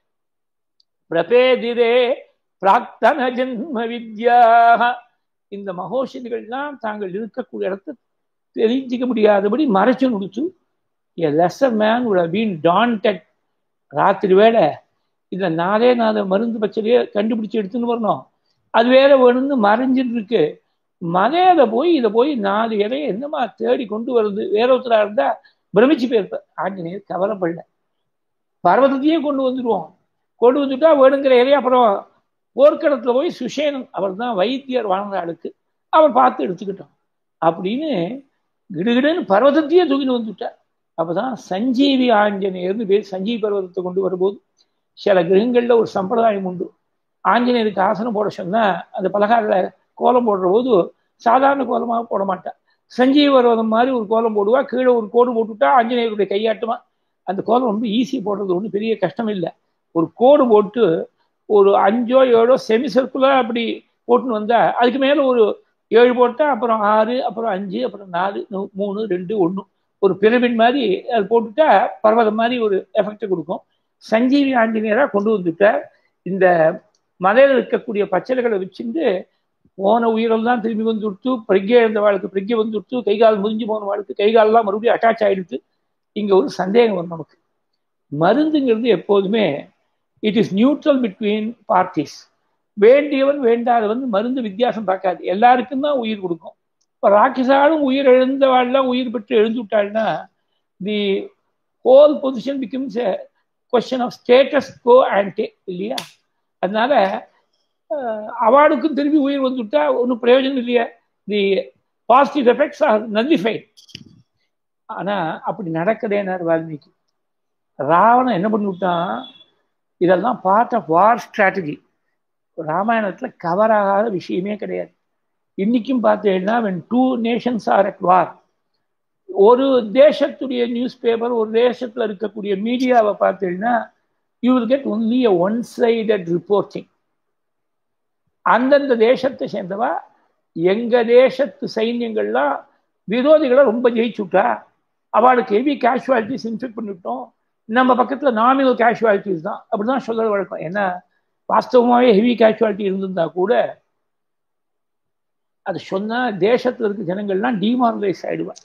பிரபேதிரே பிராக்தன ஜென்ம வித்யாக இந்த மகோஷதிகள்லாம் தாங்கள் இருக்கக்கூடிய இடத்த தெரிஞ்சிக்க முடியாதபடி மறைச்சு கொடுத்து a lesser man would been daunted ராத்திரி வேலை இந்த நாளே நாலு மருந்து பச்சையே கண்டுபிடிச்சு எடுத்துன்னு வரணும் அது வேற வேணும்னு மறைஞ்சிட்டு இருக்கு மலையில போய் இதை போய் நாலு இலையை என்னமா தேடி கொண்டு வருது வேற ஒருத்தரா இருந்தா பிரமிச்சு போயிருப்ப ஆஞ்சநேயர் கவலைப்படல பர்வதத்தையே கொண்டு வந்துடுவோம் கொண்டு வந்துட்டா வேணுங்கிற இலையை அப்புறம் போர்க்களத்துல போய் சுஷேனன் அவர் தான் வைத்தியர் வாழ்ந்த ஆளுக்கு அவர் பார்த்து எடுத்துக்கிட்டோம் அப்படின்னு கிடுகிடுன்னு பர்வதத்தையே தூக்கிட்டு வந்துட்டார் அப்பதான் சஞ்சீவி ஆஞ்சநேயர்னு பேர் சஞ்சீவி பர்வதத்தை கொண்டு வரும்போது சில கிரகங்கள்ல ஒரு சம்பிரதாயம் உண்டு ஆஞ்சநேயருக்கு ஆசனம் போட சொன்னா அந்த பலகாரில் கோலம் போடுற போது சாதாரண கோலமாக போட மாட்டா சஞ்சீவ பர்வதம் மாதிரி ஒரு கோலம் போடுவா கீழே ஒரு கோடு போட்டுட்டா ஆஞ்சநேயருடைய கையாட்டுமா அந்த கோலம் ரொம்ப ஈஸி போடுறது ஒன்றும் பெரிய கஷ்டம் இல்லை ஒரு கோடு போட்டு ஒரு அஞ்சோ ஏழோ செமி சர்க்குலர் அப்படி போட்டுன்னு வந்தா அதுக்கு மேலே ஒரு ஏழு போட்டால் அப்புறம் ஆறு அப்புறம் அஞ்சு அப்புறம் நாலு மூணு ரெண்டு ஒன்று ஒரு பிரமிட் மாதிரி அது போட்டுட்டா பர்வதம் மாதிரி ஒரு எஃபெக்டை கொடுக்கும் சஞ்சீவி ஆஞ்சநேயரா கொண்டு வந்துட்டார் இந்த மலையில இருக்கக்கூடிய பச்சளைகளை வச்சுட்டு போன உயிரெல்லாம் திரும்பி வந்து விடுத்து பிரக்ஞை இருந்த வாழ்க்கை பிரக்ஞை வந்து விடுத்து கை கால் முறிஞ்சு போன வாழ்க்கை கை காலெல்லாம் மறுபடியும் அட்டாச் ஆயிடுத்து இங்க ஒரு சந்தேகம் வரும் நமக்கு மருந்துங்கிறது எப்போதுமே it is neutral between parties வேண்டியவன் வேண்டாதவன் மருந்து வித்தியாசம் பார்க்காது எல்லாருக்கும் தான் உயிர் கொடுக்கும் இப்போ ராட்சசாலும் உயிர் எழுந்தவாள்லாம் உயிர் பெற்று எழுந்து விட்டாள்னா the whole position becomes a question of status quo ante இல்லையா அதனால அவார்டுக்கும் திரும்பி உயிர் வந்துவிட்டா ஒன்றும் பிரயோஜனம் இல்லையா the positive effects are nullified ஆனால் அப்படி நடக்கதேனார் வால்மீகி ராவணன் என்ன பண்ணிவிட்டான் இதெல்லாம் பார்ட் ஆஃப் வார் ஸ்ட்ராட்டஜி ராமாயணத்தில் கவர் ஆகாத விஷயமே கிடையாது இன்னைக்கும் பார்த்தீங்கன்னா when two nations are at war ஒரு தேசத்துடைய நியூஸ் பேப்பர் ஒரு தேசத்தில் இருக்கக்கூடிய மீடியாவை பார்த்தீங்கன்னா you will get only a one sided reporting அந்தந்த தேசத்தை சேர்ந்தவா எங்க தேசத்து சைன்யங்கள்லாம் விரோதிகளை ரொம்ப ஜெயிச்சுட்டா அவளுக்கு ஹெவி கேஷுவாலிட்டிஸ் இன்ஃபெக்ட் பண்ணிவிட்டோம் நம்ம பக்கத்தில் நாமினல் கேஷுவாலிட்டிஸ் தான் அப்படிதான் சொல்ல வழக்கம் ஏன்னா வாஸ்தவமாகவே ஹெவி கேஷுவாலிட்டி இருந்திருந்தா கூட அது சொன்னால் தேசத்தில் இருக்க ஜனங்கள்லாம் டிமாரலைஸ் ஆயிடுவான்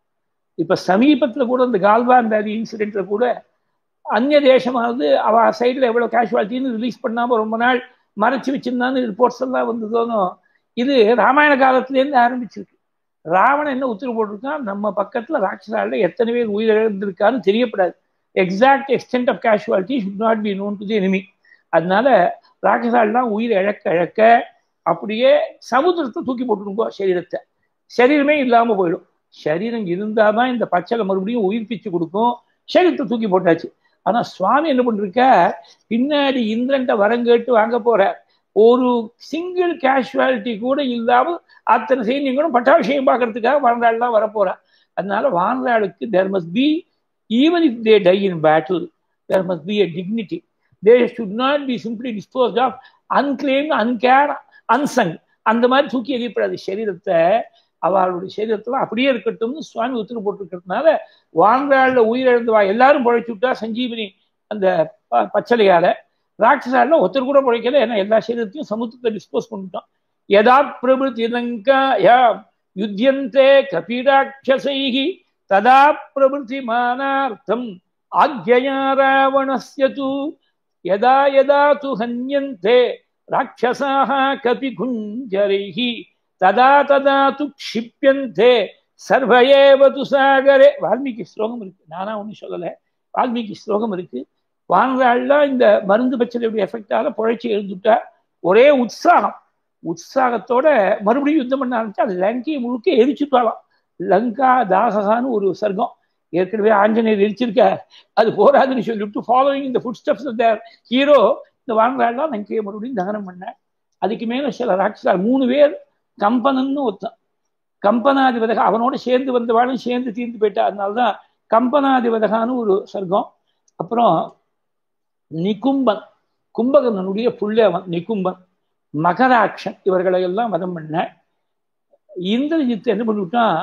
இப்போ சமீபத்தில் கூட இந்த கால்வான் வேலி இன்சிடென்ட்ல கூட அந்நிய தேசமானது அவ சைடில் எவ்வளோ கேஷுவாலிட்டின்னு ரிலீஸ் பண்ணாமல் ரொம்ப நாள் மறைச்சு வச்சிருந்தான்னு ரிப்போர்ட்ஸ் எல்லாம் வந்ததோனோ இது ராமாயண காலத்திலேருந்து ஆரம்பிச்சிருக்கு ராவணன் என்ன உத்தரவு போட்டிருக்கான் நம்ம பக்கத்தில் ராட்சசால எத்தனை பேர் உயிரிழந்திருக்கான்னு தெரியப்படாது exact extent of casualty should not be known to the enemy அதனால ராட்சசாலாம் உயிர் இழக்க இழக்க அப்படியே சமுத்திரத்தை தூக்கி போட்டுருங்கோ சரீரத்தை சரீரமே இல்லாமல் போயிடும் சரீரம் இருந்தால் தான் இந்த பச்சளை மறுபடியும் உயிர்ப்பிச்சு கொடுக்கும் சரீரத்தை தூக்கி போட்டாச்சு ஆனால் சுவாமி என்ன பண்ணிருக்க பின்னாடி இந்திரன்ட்ட வரம் கேட்டு வாங்க போற ஒரு சிங்கிள் கேஷுவாலிட்டி கூட இல்லாமல் அத்தனை சைன்யங்களும் பட்டாபிஷேகம் பார்க்கறதுக்காக வாழ்நாள்லாம் வரப்போறா அதனால வாழ்நாளுக்கு there must be even if they die in battle there must be a dignity they should not be simply dispose of unclaimed uncared unsung அந்த மாதிரி தூக்கி எறியப்படாது சரீரத்தை அவளுடைய சரீரத்தில் அப்படியே இருக்கட்டும்னு சுவாமி உத்தரவு போட்டிருக்கிறதுனால வாழ்நாளில் உயிரிழந்து வா எல்லாரும் பழைச்சு விட்டா சஞ்சீவினி அந்த பச்சளையால ராட்சசால ஒருத்தர் கூட பழைக்கல ஏன்னா எல்லா சரீரத்தையும் சமுத்திரத்தை டிஸ்போஸ் பண்ணிட்டோம் யதா பிரபுதி லங்காயா யுத்தியந்தே கபிராட்சசைகி ததா பிரபுதி மானார்த்தம் ஆக்ஞயா ராவணஸ்ய தூ யதா யதா து ஹன்யந்தே ராட்சசாக கபி குஞ்சரைஹி ததா ததா து க்ஷிப்பியந்தே சர்வயேவ து சாகரே வால்மீகி ஸ்லோகம் இருக்கு நானா ஒன்றும் சொல்லலை வால்மீகி ஸ்லோகம் இருக்கு வாழ்நாள்லாம் இந்த மருந்து பச்சளையுடைய எஃபெக்டால புழைச்சி எழுந்துட்டா ஒரே உற்சாகம் உற்சாகத்தோட மறுபடியும் யுத்தம் பண்ண ஆரம்பிச்சா லங்கையை முழுக்க எரிச்சுட்டாலாம் லங்கா தாசகான்னு ஒரு சர்க்கம் ஏற்கனவே ஆஞ்சநேயர் எரிச்சிருக்க அது போராதுன்னு சொல்லிவிட்டு ஃபாலோயிங் இந்த ஃபுட் ஸ்டெப்ஸ் ஹீரோ இந்த வாழ்நாள்லாம் லங்கையை மறுபடியும் தகனம் பண்ண அதுக்கு மேல சில ராட்சசா மூணு பேர் கம்பனன்னு ஒருத்தன் கம்பனாதிபதகா அவனோட சேர்ந்து வந்தவாளும் சேர்ந்து தீர்ந்து போயிட்டா அதனால்தான் கம்பனாதிபதகான்னு ஒரு சர்க்கம் அப்புறம் நிகும்பன் கும்பகர்ணனுடைய புள்ளவன் நிகும்பன் மகராட்சன் இவர்களை எல்லாம் வதம் பண்ண இந்திரஜித்து என்ன பண்ணிவிட்டான்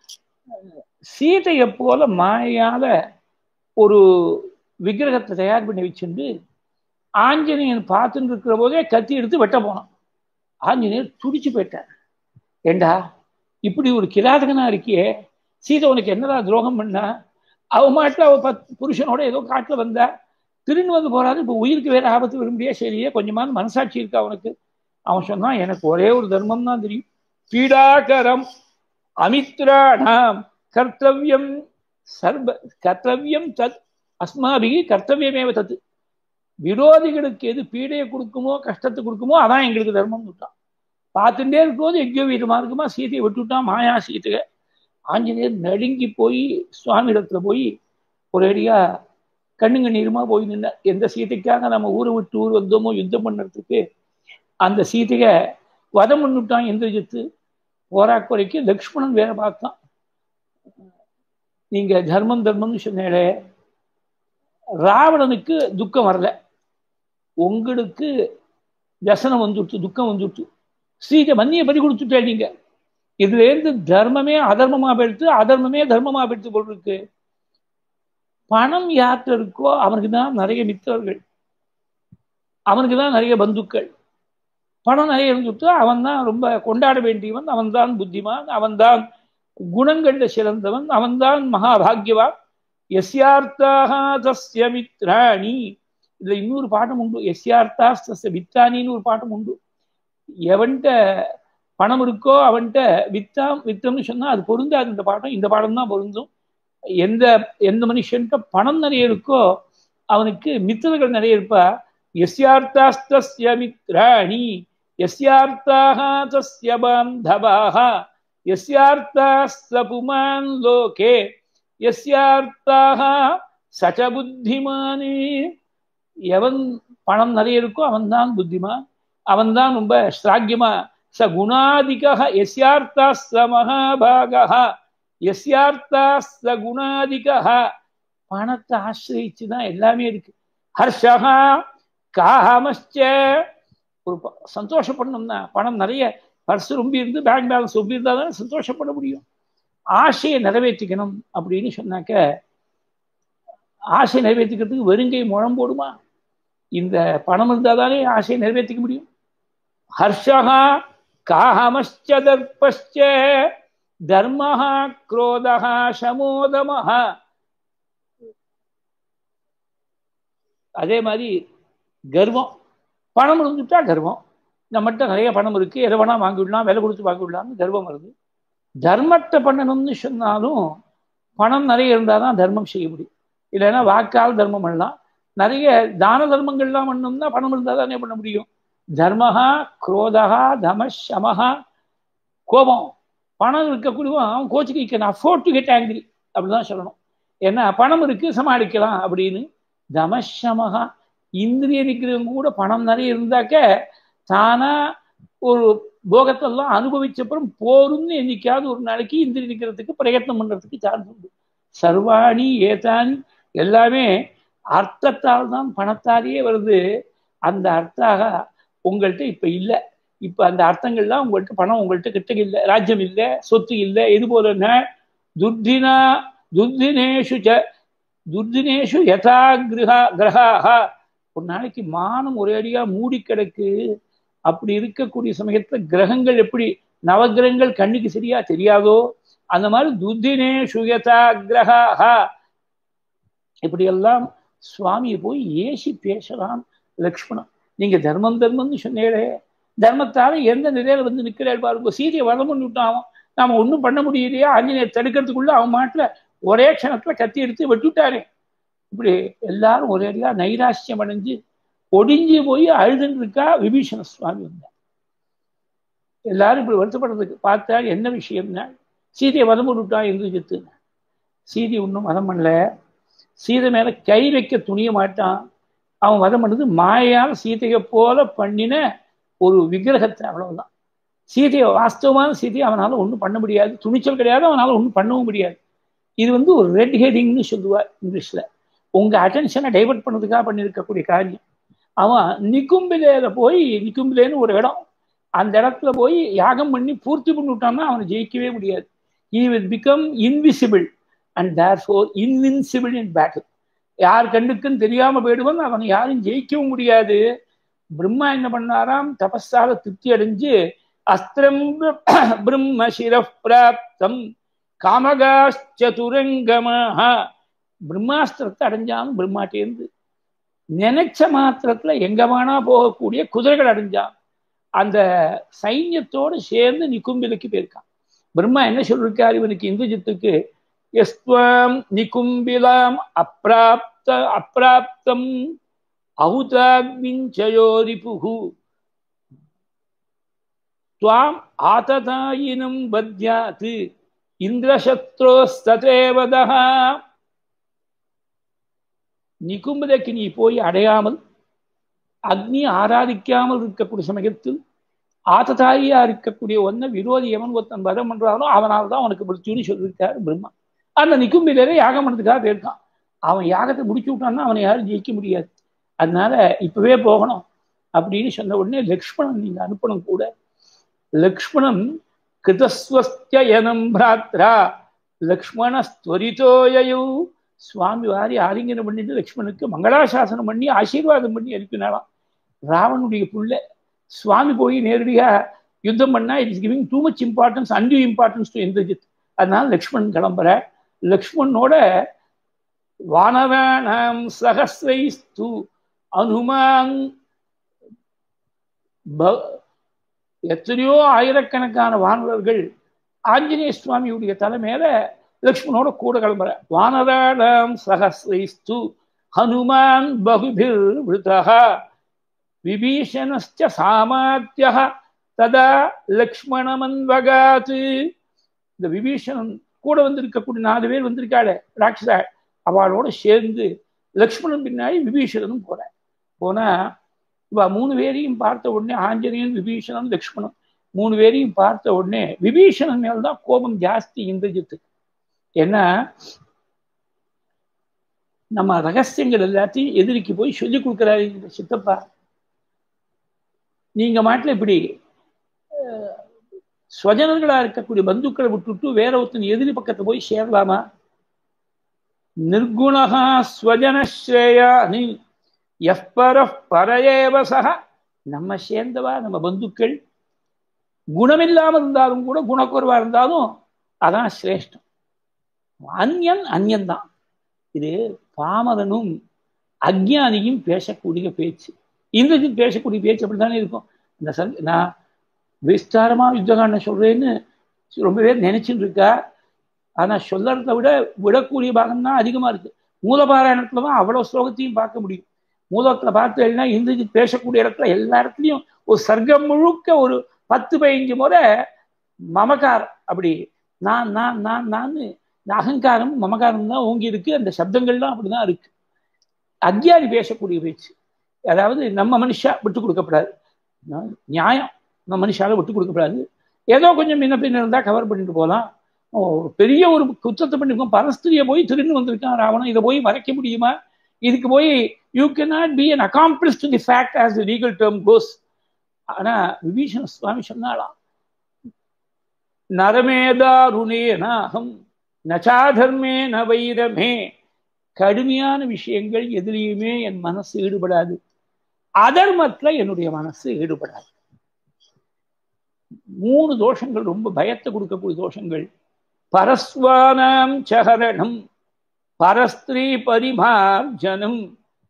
சீதையை போல மாயால ஒரு விக்கிரகத்தை தயார் பண்ணி வச்சுட்டு ஆஞ்சநேயன் பார்த்துட்டு இருக்கிற போதே கத்தி எடுத்து வெட்ட போனான் ஆஞ்சநேயர் துடிச்சு போயிட்டார் ஏண்டா இப்படி ஒரு கிராதகனா இருக்கியே சீதை உனக்கு என்னடா துரோகம் பண்ணா அவ மாட்டில் அவ பத் புருஷனோட ஏதோ காட்டில் வந்தா திரும்பி வந்து போறாது இப்போ உயிருக்கு வேற ஆபத்து விரும்பியா சரியே கொஞ்சமான மனசாட்சி இருக்கா அவனுக்கு அவன் சொன்னான் எனக்கு ஒரே ஒரு தர்மம் தான் தெரியும் பீடாகரம் அமித்ராணாம் கர்த்தவியம் சர்வ கர்த்தவியம் தத் அஸ்மாபிகி கர்த்தவியமேவ தத்து விரோதிகளுக்கு எது பீடையை கொடுக்குமோ கஷ்டத்தை கொடுக்குமோ அதான் எங்களுக்கு தர்மம் விட்டான் பார்த்துட்டே இருக்கும்போது எங்கேயோ வீட்டு மார்க்கமா சீதையை விட்டுவிட்டான் மாயா சீதையை ஆஞ்சநேயர் நடுங்கி போய் சுவாமி இடத்துல போய் ஒரேடியா கண்ணுங்க நீருமா போய் நின்ன எந்த சீதைக்காக நம்ம ஊரை விட்டு ஊர் வந்தோமோ யுத்தம் பண்ணுறதுக்கு அந்த சீதையை வதம் பண்ணிவிட்டான் இந்திரஜித்து போராக்குறைக்கு லக்ஷ்மணன் வேற பார்த்தான் நீங்க தர்மம் தர்மம்னு சொன்னேளே ராவணனுக்கு துக்கம் வரல உங்களுக்கு வியசனம் வந்துட்டு துக்கம் வந்துட்டு ஸ்ரீஜ மன்னிய பறி கொடுத்துட்டே நீங்க இதுல இருந்து தர்மமே அதர்மமா போயிடுத்து அதர்மமே தர்மமா போயிடுத்து போல் இருக்கு பணம் யார்கிட்ட இருக்கோ அவனுக்கு தான் நிறைய மித்தவர்கள் அவனுக்கு தான் நிறைய பந்துக்கள் பணம் நிறைய இருந்துட்டு அவன் தான் ரொம்ப கொண்டாட வேண்டியவன் அவன்தான் புத்திமான் அவன்தான் குணங்கள்ல சிறந்தவன் அவன்தான் மகாபாகியவான் எஸ்யார்த்தாக தஸ்ய மித்ராணி இதுல இன்னொரு பாட்டம் உண்டு எஸ்யார்த்தா தஸ்ய மித்ராணின்னு ஒரு பாட்டம் உண்டு எவன்கிட்ட பணம் இருக்கோ அவன்கிட்ட வித்தாம் வித்தம்னு சொன்னா அது பொருந்தாது இந்த பாடம் இந்த பாடம் தான் பொருந்தும் எந்த எந்த மனுஷன்கிட்ட பணம் நிறைய இருக்கோ அவனுக்கு மித்திரர்கள் நிறைய இருப்பா எஸ்யார்த்தாஸ்தஸ்ய மித்ராணி எஸ்யார்த்தாக தஸ்ய பாந்தவாக எஸ்யார்த்தாஸ்த புமான் லோகே எஸ்யார்த்தாக சச்ச புத்திமானே எவன் பணம் நிறைய இருக்கோ அவன்தான் புத்திமான் அவன்தான் ரொம்ப ஸ்ராக்கியமா ச குணாதிக எஸ்யார்த்தாஸ்த மகாபாகா எஸ்யார்த்தாஸ்த குணாதிக பணத்தை ஆசிரியிச்சு தான் எல்லாமே இருக்கு ஹர்ஷகா காமச்ச ஒரு சந்தோஷப்படணும்னா பணம் நிறைய பர்ஸ் ரொம்ப இருந்து பேங்க் பேலன்ஸ் ரொம்ப இருந்தால் தானே சந்தோஷப்பட முடியும் ஆசையை நிறைவேற்றிக்கணும் அப்படின்னு சொன்னாக்க ஆசை நிறைவேற்றிக்கிறதுக்கு வெறுங்கை முழம் போடுமா இந்த பணம் இருந்தால் தானே ஆசையை நிறைவேற்றிக்க முடியும் ஹர்ஷகா காமச்ச தர்பச்ச தர்மஹா குரோதஹா சமோதமஹா அதே மாதிரி கர்வம் பணம் இருந்துட்டா கர்வம் நம்மகிட்ட நிறைய பணம் இருக்கு எதை வேணா வாங்கிவிடலாம் விலை கொடுத்து வாங்கிவிடலாம்னு கர்வம் வருது தர்மத்தை பண்ணணும்னு சொன்னாலும் பணம் நிறைய இருந்தால் தான் தர்மம் செய்ய முடியும் இல்லைன்னா வாக்கால் தர்மம் பண்ணலாம் நிறைய தான தர்மங்கள்லாம் பண்ணணும்னா பணம் இருந்தால் தானே பண்ண முடியும் தர்மஹா குரோதகா தம சமஹா கோபம் பணம் இருக்கக்கூடியவன் அவன் கோச்சுக்கு can afford to get angry அப்படிதான் சொல்லணும் ஏன்னா பணம் இருக்கு சமாளிக்கலாம் அப்படின்னு தமசமகா இந்திரிய நிற்கிறவங்க கூட பணம் நிறைய இருந்தாக்க தானா ஒரு போகத்தெல்லாம் அனுபவிச்சப்புறம் போரும்னு என்னைக்காவது ஒரு நாளைக்கு இந்திரி நிற்கிறதுக்கு பிரயத்னம் பண்றதுக்கு சான்ஸ் உண்டு சர்வாணி ஏதானி எல்லாமே அர்த்தத்தால் தான் பணத்தாலேயே வருது அந்த அர்த்தாக உங்கள்கிட்ட இப்ப இல்லை இப்ப அந்த அர்த்தங்கள்லாம் உங்கள்கிட்ட பணம் உங்கள்கிட்ட கிட்ட இல்லை ராஜ்யம் இல்லை சொத்து இல்லை இது போல துர்தினா துர்தினேஷு ச துர்தினேஷு யதா கிரகா கிரகாக ஒரு நாளைக்கு மானம் ஒரே அடியா மூடி கிடக்கு அப்படி இருக்கக்கூடிய சமயத்துல கிரகங்கள் எப்படி நவகிரகங்கள் கண்ணுக்கு சரியா தெரியாதோ அந்த மாதிரி துர்தினேஷு யதா கிரகாக இப்படியெல்லாம் சுவாமியை போய் ஏசி பேசலாம் லக்ஷ்மணன் நீங்க தர்மம் தர்மம்னு சொன்னீங்களே தர்மத்தால எந்த நிலையில வந்து நிற்கிறாள் பாருங்க சீதையை வதம் பண்ணி விட்டான் நாம ஒன்றும் பண்ண முடியலையா ஆஞ்சநேயர் தடுக்கிறதுக்குள்ள அவன் மாட்டுல ஒரே க்ஷணத்துல கத்தி எடுத்து வெட்டுட்டாரே இப்படி எல்லாரும் ஒரே அடியா நைராசியம் அடைஞ்சு ஒடிஞ்சு போய் அழுதுன்னு இருக்கா விபீஷண சுவாமி வந்தார் எல்லாரும் இப்படி வருத்தப்படுறதுக்கு பார்த்தா என்ன விஷயம்னா சீதையை வதம் விட்டான் இந்திரஜித்து சீதை ஒன்றும் வதம் பண்ணல சீதை மேல கை வைக்க துணிய மாட்டான் அவன் வதம் பண்ணது மாயான சீதையை போல பண்ணின ஒரு விக்கிரகத்தை அவ்வளவுதான் சீதையை வாஸ்தவமான சீதையை அவனால ஒன்றும் பண்ண முடியாது துணிச்சல் கிடையாது அவனால ஒன்றும் பண்ணவும் முடியாது இது வந்து ஒரு ரெட் ஹெடிங்னு சொல்லுவார் இங்கிலீஷ்ல உங்க அட்டென்ஷனை டைவெர்ட் பண்ணதுக்காக பண்ணியிருக்கக்கூடிய காரியம் அவன் நிக்கும்பிலேல போய் நிக்கும்பிலேன்னு ஒரு இடம் அந்த இடத்துல போய் யாகம் பண்ணி பூர்த்தி பண்ணி விட்டான்னா அவனை ஜெயிக்கவே முடியாது he will become invisible and therefore invincible in battle யார் கண்ணுக்குன்னு தெரியாம போயிடுவான் அவனை யாரும் ஜெயிக்கவும் முடியாது பிரம்மா என்ன பண்ணாராம் தபஸால திருப்தி அடைஞ்சு அஸ்திரம் பிரம்ம சிரப்பிராப்தம் காமகாச்சதுரங்கமாக பிரம்மாஸ்திரத்தை அடைஞ்சான் பிரம்மாட்டேந்து நினைச்ச மாத்திரத்துல எங்க வேணா போகக்கூடிய குதிரைகள் அடைஞ்சான் அந்த சைன்யத்தோடு சேர்ந்து நிக்கும்பிலுக்கு போயிருக்கான் பிரம்மா என்ன சொல்லிருக்காரு இவனுக்கு இந்துஜித்துக்கு எஸ்வாம் நிகும்பிலாம் அப்பிராப்த அப்பிராப்தம் அவுதாக்மிஞ்சயோரிபுகு துவாம் ஆததாயினம் பத்யாத் இந்திரசத்ரோஸ்ததேவதா நிகும்பதைக்கு நீ போய் அடையாமல் அக்னி ஆராதிக்காமல் இருக்கக்கூடிய சமயத்தில் ஆத்ததாரியா இருக்கக்கூடிய ஒன்ன விரோதி எவன் ஒருத்தன் வதம் பண்றானோ அவனால் தான் அவனுக்கு மிருத்யுன்னு சொல்லியிருக்காரு பிரம்மா அந்த நிக்கும்பிலே யாகம் பண்ணதுக்காக போயிருக்கான் அவன் யாகத்தை முடிச்சு விட்டான்னா அவனை யாரும் ஜெயிக்க முடியாது அதனால இப்பவே போகணும் அப்படின்னு சொன்ன உடனே லக்ஷ்மணன் நீங்க அனுப்பணும் கூட லக்ஷ்மணன் கிருதஸ்வஸ்தியனம் பிராத்ரா லக்ஷ்மணஸ்துவரிதோயு சுவாமி வாரி ஆலிங்கனம் பண்ணிட்டு லக்ஷ்மணுக்கு மங்களாசாசனம் பண்ணி ஆசீர்வாதம் பண்ணி அனுப்பினாலாம் ராவனுடைய புள்ள சுவாமி போய் நேரடியாக யுத்தம் பண்ணா it is giving too much importance undue importance to Indrajit அதனால லக்ஷ்மணன் கிளம்புற லக்ஷ்மணனோட வானராணாம் சகசிரைஸ்து அனுமான் எத்தனையோ ஆயிரக்கணக்கான வானவர்கள் ஆஞ்சநேய சுவாமியுடைய தலைமையில லக்ஷ்மணோட கூட கிளம்புற வானராணாம் சகசிரைஸ்து ஹனுமான் பகுபிர் விருதா விபீஷணஸ்ச சாமாத்திய ததா லக்ஷ்மணமன்வகாத்து இந்த விபீஷணன் கூட வந்திருக்கக்கூடிய நாலு பேர் வந்திருக்காளே ராட்சசா அவளோட சேர்ந்து லக்ஷ்மணன் பின்னாடி விபீஷணனும் போற போனா இவ மூணு பேரையும் பார்த்த உடனே ஆஞ்சநேயன் விபீஷணன் லக்ஷ்மணன் மூணு பேரையும் பார்த்த உடனே விபீஷணன் மேல்தான் கோபம் ஜாஸ்தி இந்திரஜித்து ஏன்னா நம்ம ரகசியங்கள் எல்லாத்தையும் எதிரிக்கு போய் சொல்லி கொடுக்குறாரு சித்தப்பா நீங்க மாட்டில் இப்படி ஸ்வஜனர்களா இருக்கக்கூடிய பந்துக்களை விட்டுட்டு வேற ஒருத்தன் எதிரி பக்கத்தை போய் சேரலாமா நிர்குணகா ஸ்வஜனஸ்ரேயானி எப்பர பரையேவசக நம்ம சேர்ந்தவா நம்ம பந்துக்கள் குணமில்லாமல் இருந்தாலும் கூட குணக்குறைவா இருந்தாலும் அதான் சிரேஷ்டம் அந்யன் அந்யன்தான் இது பாமரனும் அஜ்ஞானியும் பேசக்கூடிய பேச்சு இந்திரஜித் பேசக்கூடிய பேச்சு அப்படித்தானே இருக்கும் இந்த சங் நான் விஸ்தாரமா யுத்தகாண்டம் சொல்றேன்னு ரொம்ப பேர் நினைச்சுட்டு இருக்கா ஆனா சொல்லறதை விட விடக்கூடிய பாகம் தான் அதிகமா இருக்கு மூலபாராயணத்துல தான் அவ்வளவு ஸ்லோகத்தையும் பார்க்க முடியும் மூலத்துல பார்த்தீங்கன்னா இந்திரஜித் பேசக்கூடிய இடத்துல எல்லா இடத்துலையும் ஒரு சர்க்கம் முழுக்க ஒரு பத்து பதினஞ்சு முறை மமகாரம் அப்படி நான் நான் நான் நான் இந்த அகங்காரம் மமகாரம் தான் ஓங்கி இருக்கு அந்த சப்தங்கள்லாம் அப்படிதான் இருக்கு அக்ஞானி பேசக்கூடிய பேச்சு அதாவது நம்ம மனுஷா விட்டு கொடுக்கப்படாது நியாயம் நம்ம மனுஷால விட்டு கொடுக்கப்படாது ஏதோ கொஞ்சம் முன்ன பின்ன இருந்தால் கவர் பண்ணிட்டு போகலாம் ஒரு பெரிய ஒரு குற்றத்தை பண்ணிருக்கோம் பரஸ்திரியை போய் திருன்னு வந்திருக்கான் ராவணன் இதை போய் மறைக்க முடியுமா இதுக்கு போய் you can not be an accomplice to the fact as the legal term goes ஆனா விபீஷண சுவாமி சொன்னாலாம் நரமேதாருணே நாகம் நச்சாதர்மே ந வைரமே கடுமையான விஷயங்கள் எதிலையுமே என் மனசு ஈடுபடாது அதர்மத்துல என்னுடைய மனசு ஈடுபடாது மூணு தோஷங்கள் ரொம்ப பயத்தை கொடுக்கக்கூடிய தோஷங்கள் பரஸ்வானாம் சகரணம் பரஸ்திரீ பரிமார்ஜனம்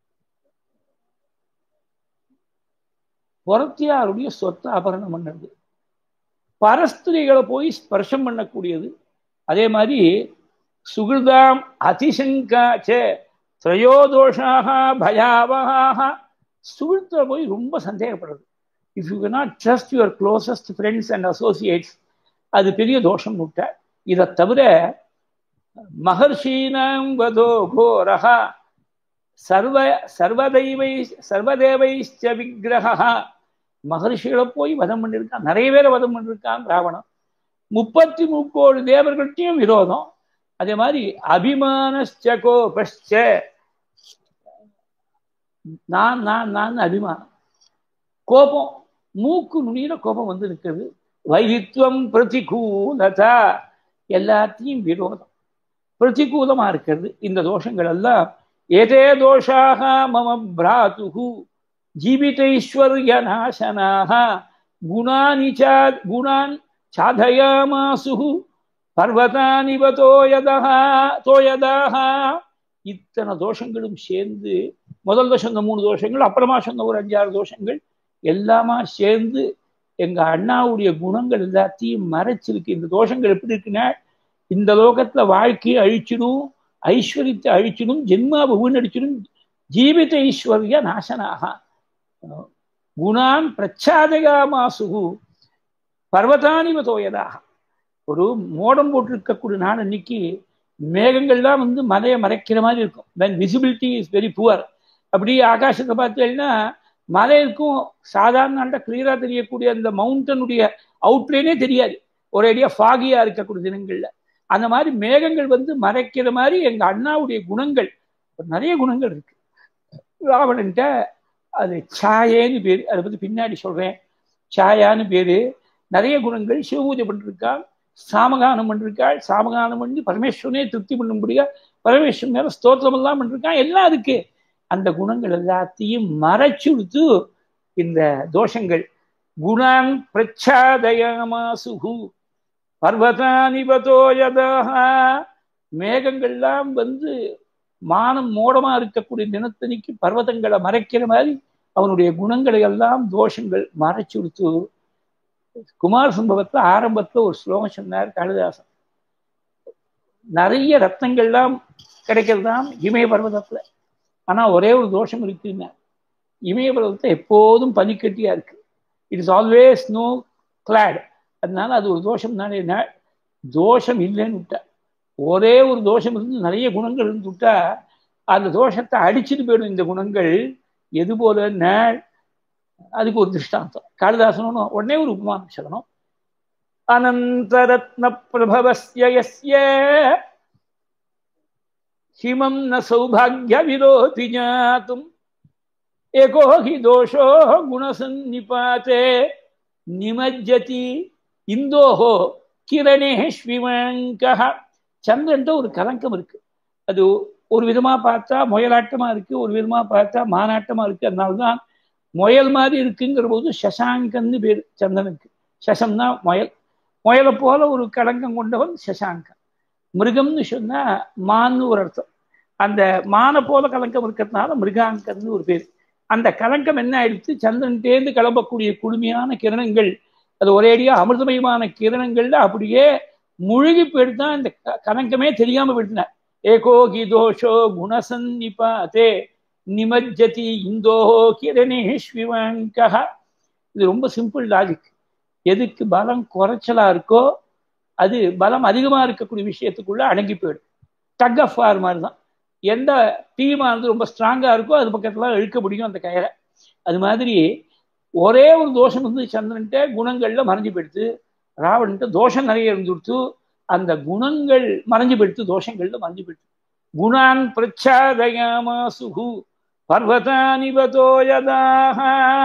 புறத்தியாருடைய சொத்தை அபரணம் பண்ணது பரஸ்திரிகளை போய் ஸ்பர்ஷம் பண்ணக்கூடியது அதே மாதிரி சுகிருதாம் அதிசங்காச்ச திரையோதோஷாக பயாவகாக சுகிருத்தை போய் ரொம்ப சந்தேகப்படுறது if you not trust your closest friends and associates அது பெரிய தோஷம் விட்ட இதை தவிர மகர்ஷீனாம் வதோ கோரஹா சர்வ சர்வதெய்வை சர்வதேவைச்ச விக்கிரகா மகர்ஷிகளை போய் வதம் பண்ணியிருக்கான் நிறைய பேரை வதம் பண்ணியிருக்கான் ராவணன் முப்பத்தி முக்கோடி தேவர்கள்ட்டையும் விரோதம் அதே மாதிரி அபிமானச்ச கோபஸ்ச நான் நான் நான் அபிமானம் கோபம் மூக்கு நுனியில கோபம் வந்து நிற்கிறது வைதித்வம் பிரதிகூலதா எல்லாத்தையும் விரோதம் பிரதிகூலமா இருக்கிறது இந்த தோஷங்கள் எல்லாம் ஏதே தோஷாக மம பிராத்து ஜீவிதைஸ்வர்ய நாசனாக குணானி சா குணான் சாதயாமாசு பர்வதானிவ தோயதா தோயதாக இத்தனை தோஷங்களும் சேர்ந்து முதல்ல சொன்ன மூணு தோஷங்கள் அப்புறமா சொன்ன ஒரு அஞ்சாறு தோஷங்கள் எல்லாமா சேர்ந்து எங்க அண்ணாவுடைய குணங்கள் எல்லாத்தையும் மறைச்சிருக்கு இந்த தோஷங்கள் எப்படி இருக்குன்னா இந்த லோகத்துல வாழ்க்கையை அழிச்சிடும் ஐஸ்வர்யத்தை அழிச்சிடும் ஜென்மாவை வீணடிச்சிடும் ஜீவித ஐஸ்வர்ய நாசனாக குணான் பிரச்சாதகாமாசுகு பர்வதானிவ தோயதாக ஒரு மோடம் போட்டிருக்கக்கூடிய நாள் அன்னைக்கு மேகங்கள்லாம் வந்து மலையை மறைக்கிற மாதிரி இருக்கும் then visibility is very poor அப்படியே ஆகாசத்தை பார்த்தீங்கன்னா மலை இருக்கும் சாதாரண நாளில் கிளியரா தெரியக்கூடிய அந்த மவுண்டனுடைய அவுட்லைனே தெரியாது ஒரு ஐடியா ஃபாகியா இருக்கக்கூடிய தினங்கள்ல அந்த மாதிரி மேகங்கள் வந்து மறைக்கிற மாதிரி எங்க அண்ணாவுடைய குணங்கள் நிறைய குணங்கள் இருக்கு ராவணன்ட்ட அது சாயேன்னு பேரு அதை பத்தி பின்னாடி சொல்றேன் சாயான்னு பேரு நிறைய குணங்கள் சிவபூஜை பண்ணிருக்காள் சாமகானம் பண்ணிருக்காள் சாமகானம் பண்ணி பரமேஸ்வரனே திருப்தி பண்ணும்படியா பரமேஸ்வரன் மேல ஸ்தோத்திரம் எல்லாம் பண்ணிருக்கான் எல்லாம் இருக்கு அந்த குணங்கள் எல்லாத்தையும் மறைச்சுடுத்து இந்த தோஷங்கள் குணான் பிரச்சாதயமாசுகு பர்வதானிபதோ யதா மேகங்கள்லாம் வந்து மானம் மோடமா இருக்கக்கூடிய தினத்தனிக்கு பர்வதங்களை மறைக்கிற மாதிரி அவனுடைய குணங்களை எல்லாம் தோஷங்கள் மறைச்சு கொடுத்து குமார சம்பவத்துல ஆரம்பத்துல ஒரு ஸ்லோகம் சொன்னார் காளிதாசன் நிறைய ரத்னங்கள்லாம் கிடைக்கிறதாம் இமய பர்வதத்துல ஆனா ஒரே ஒரு தோஷம் இருக்குன்னா இமய பர்வதத்தை எப்போதும் பனிக்கட்டியா இருக்கு it is always snow clad அதனால அது ஒரு தோஷம் தானே தோஷம் இல்லைன்னு விட்டா ஒரே ஒரு தோஷம் இருந்து நிறைய குணங்கள் இருந்து விட்டா அந்த தோஷத்தை அடிச்சுட்டு போயிடும் இந்த குணங்கள் எது போல அதுக்கு ஒரு திருஷ்டாந்தம் காளிதாசனும் உடனே ஒரு உபமானம் சொல்லணும் அனந்தரத்ன பிரபவஸ்ய ஹிமம் ந சௌபாகிய விரோதி ஜாத்தும் ஏகோ ஹி தோஷோ குணசன்னிபாத்தே நிமஜ்ஜதி இந்தோஹோ கிரணேஷ்விமங்க சந்திரன்ட்ட ஒரு கலங்கம் இருக்கு அது ஒரு விதமா பார்த்தா முயலாட்டமா இருக்கு ஒரு விதமா பார்த்தா மானாட்டமா இருக்கு அதனால்தான் முயல் மாதிரி இருக்குங்கிற போது சசாங்கன்னு பேர் சந்திரனுக்கு சசம்னா முயல் முயலை போல ஒரு கலங்கம் கொண்டவன் சசாங்கன் மிருகம்னு சொன்னா மான்னு ஒரு அர்த்தம் அந்த மானை போல கலங்கம் இருக்கிறதுனால மிருகாங்கன்னு ஒரு பேர் அந்த கலங்கம் என்ன ஆயிடுச்சு சந்திரன்டேந்து கிளம்பக்கூடிய குளுமையான கிரணங்கள் அது ஒரேடியா அமிர்தமயமான கிரணங்கள்ல அப்படியே முழுகி போயிட்டுதான் இந்த கலங்கமே தெரியாம போயிட்டுனார் ஏகோ கீதோஷோ குணசன்னிபாதே நிமஜ்ஜதி இந்தோஹோ கிரணேஷ்விவங்கா இது ரொம்ப சிம்பிள் லாஜிக் எதுக்கு பலம் குறைச்சலா இருக்கோ அது பலம் அதிகமா இருக்கக்கூடிய விஷயத்துக்குள்ள அடங்கி போயிடும் டக் ஆஃப் வார் மாதிரி தான் எந்த டீமா வந்து ரொம்ப ஸ்ட்ராங்கா இருக்கோ அது பக்கத்துல இழுக்க முடியும் அந்த கயரை அது மாதிரி ஒரே ஒரு தோஷம் வந்து சந்திரன்ட்ட குணங்கள்ல மறைஞ்சு போயிடுத்து ராவன்ட்ட தோஷம் நிறைய இருந்துடுத்து அந்த குணங்கள் மறைஞ்சு போயிடுத்து தோஷங்கள்ல மறைஞ்சு போயிடுத்து குணான் பிரச்சாதயாமாசுகு பர்வதானிபதோ யதாக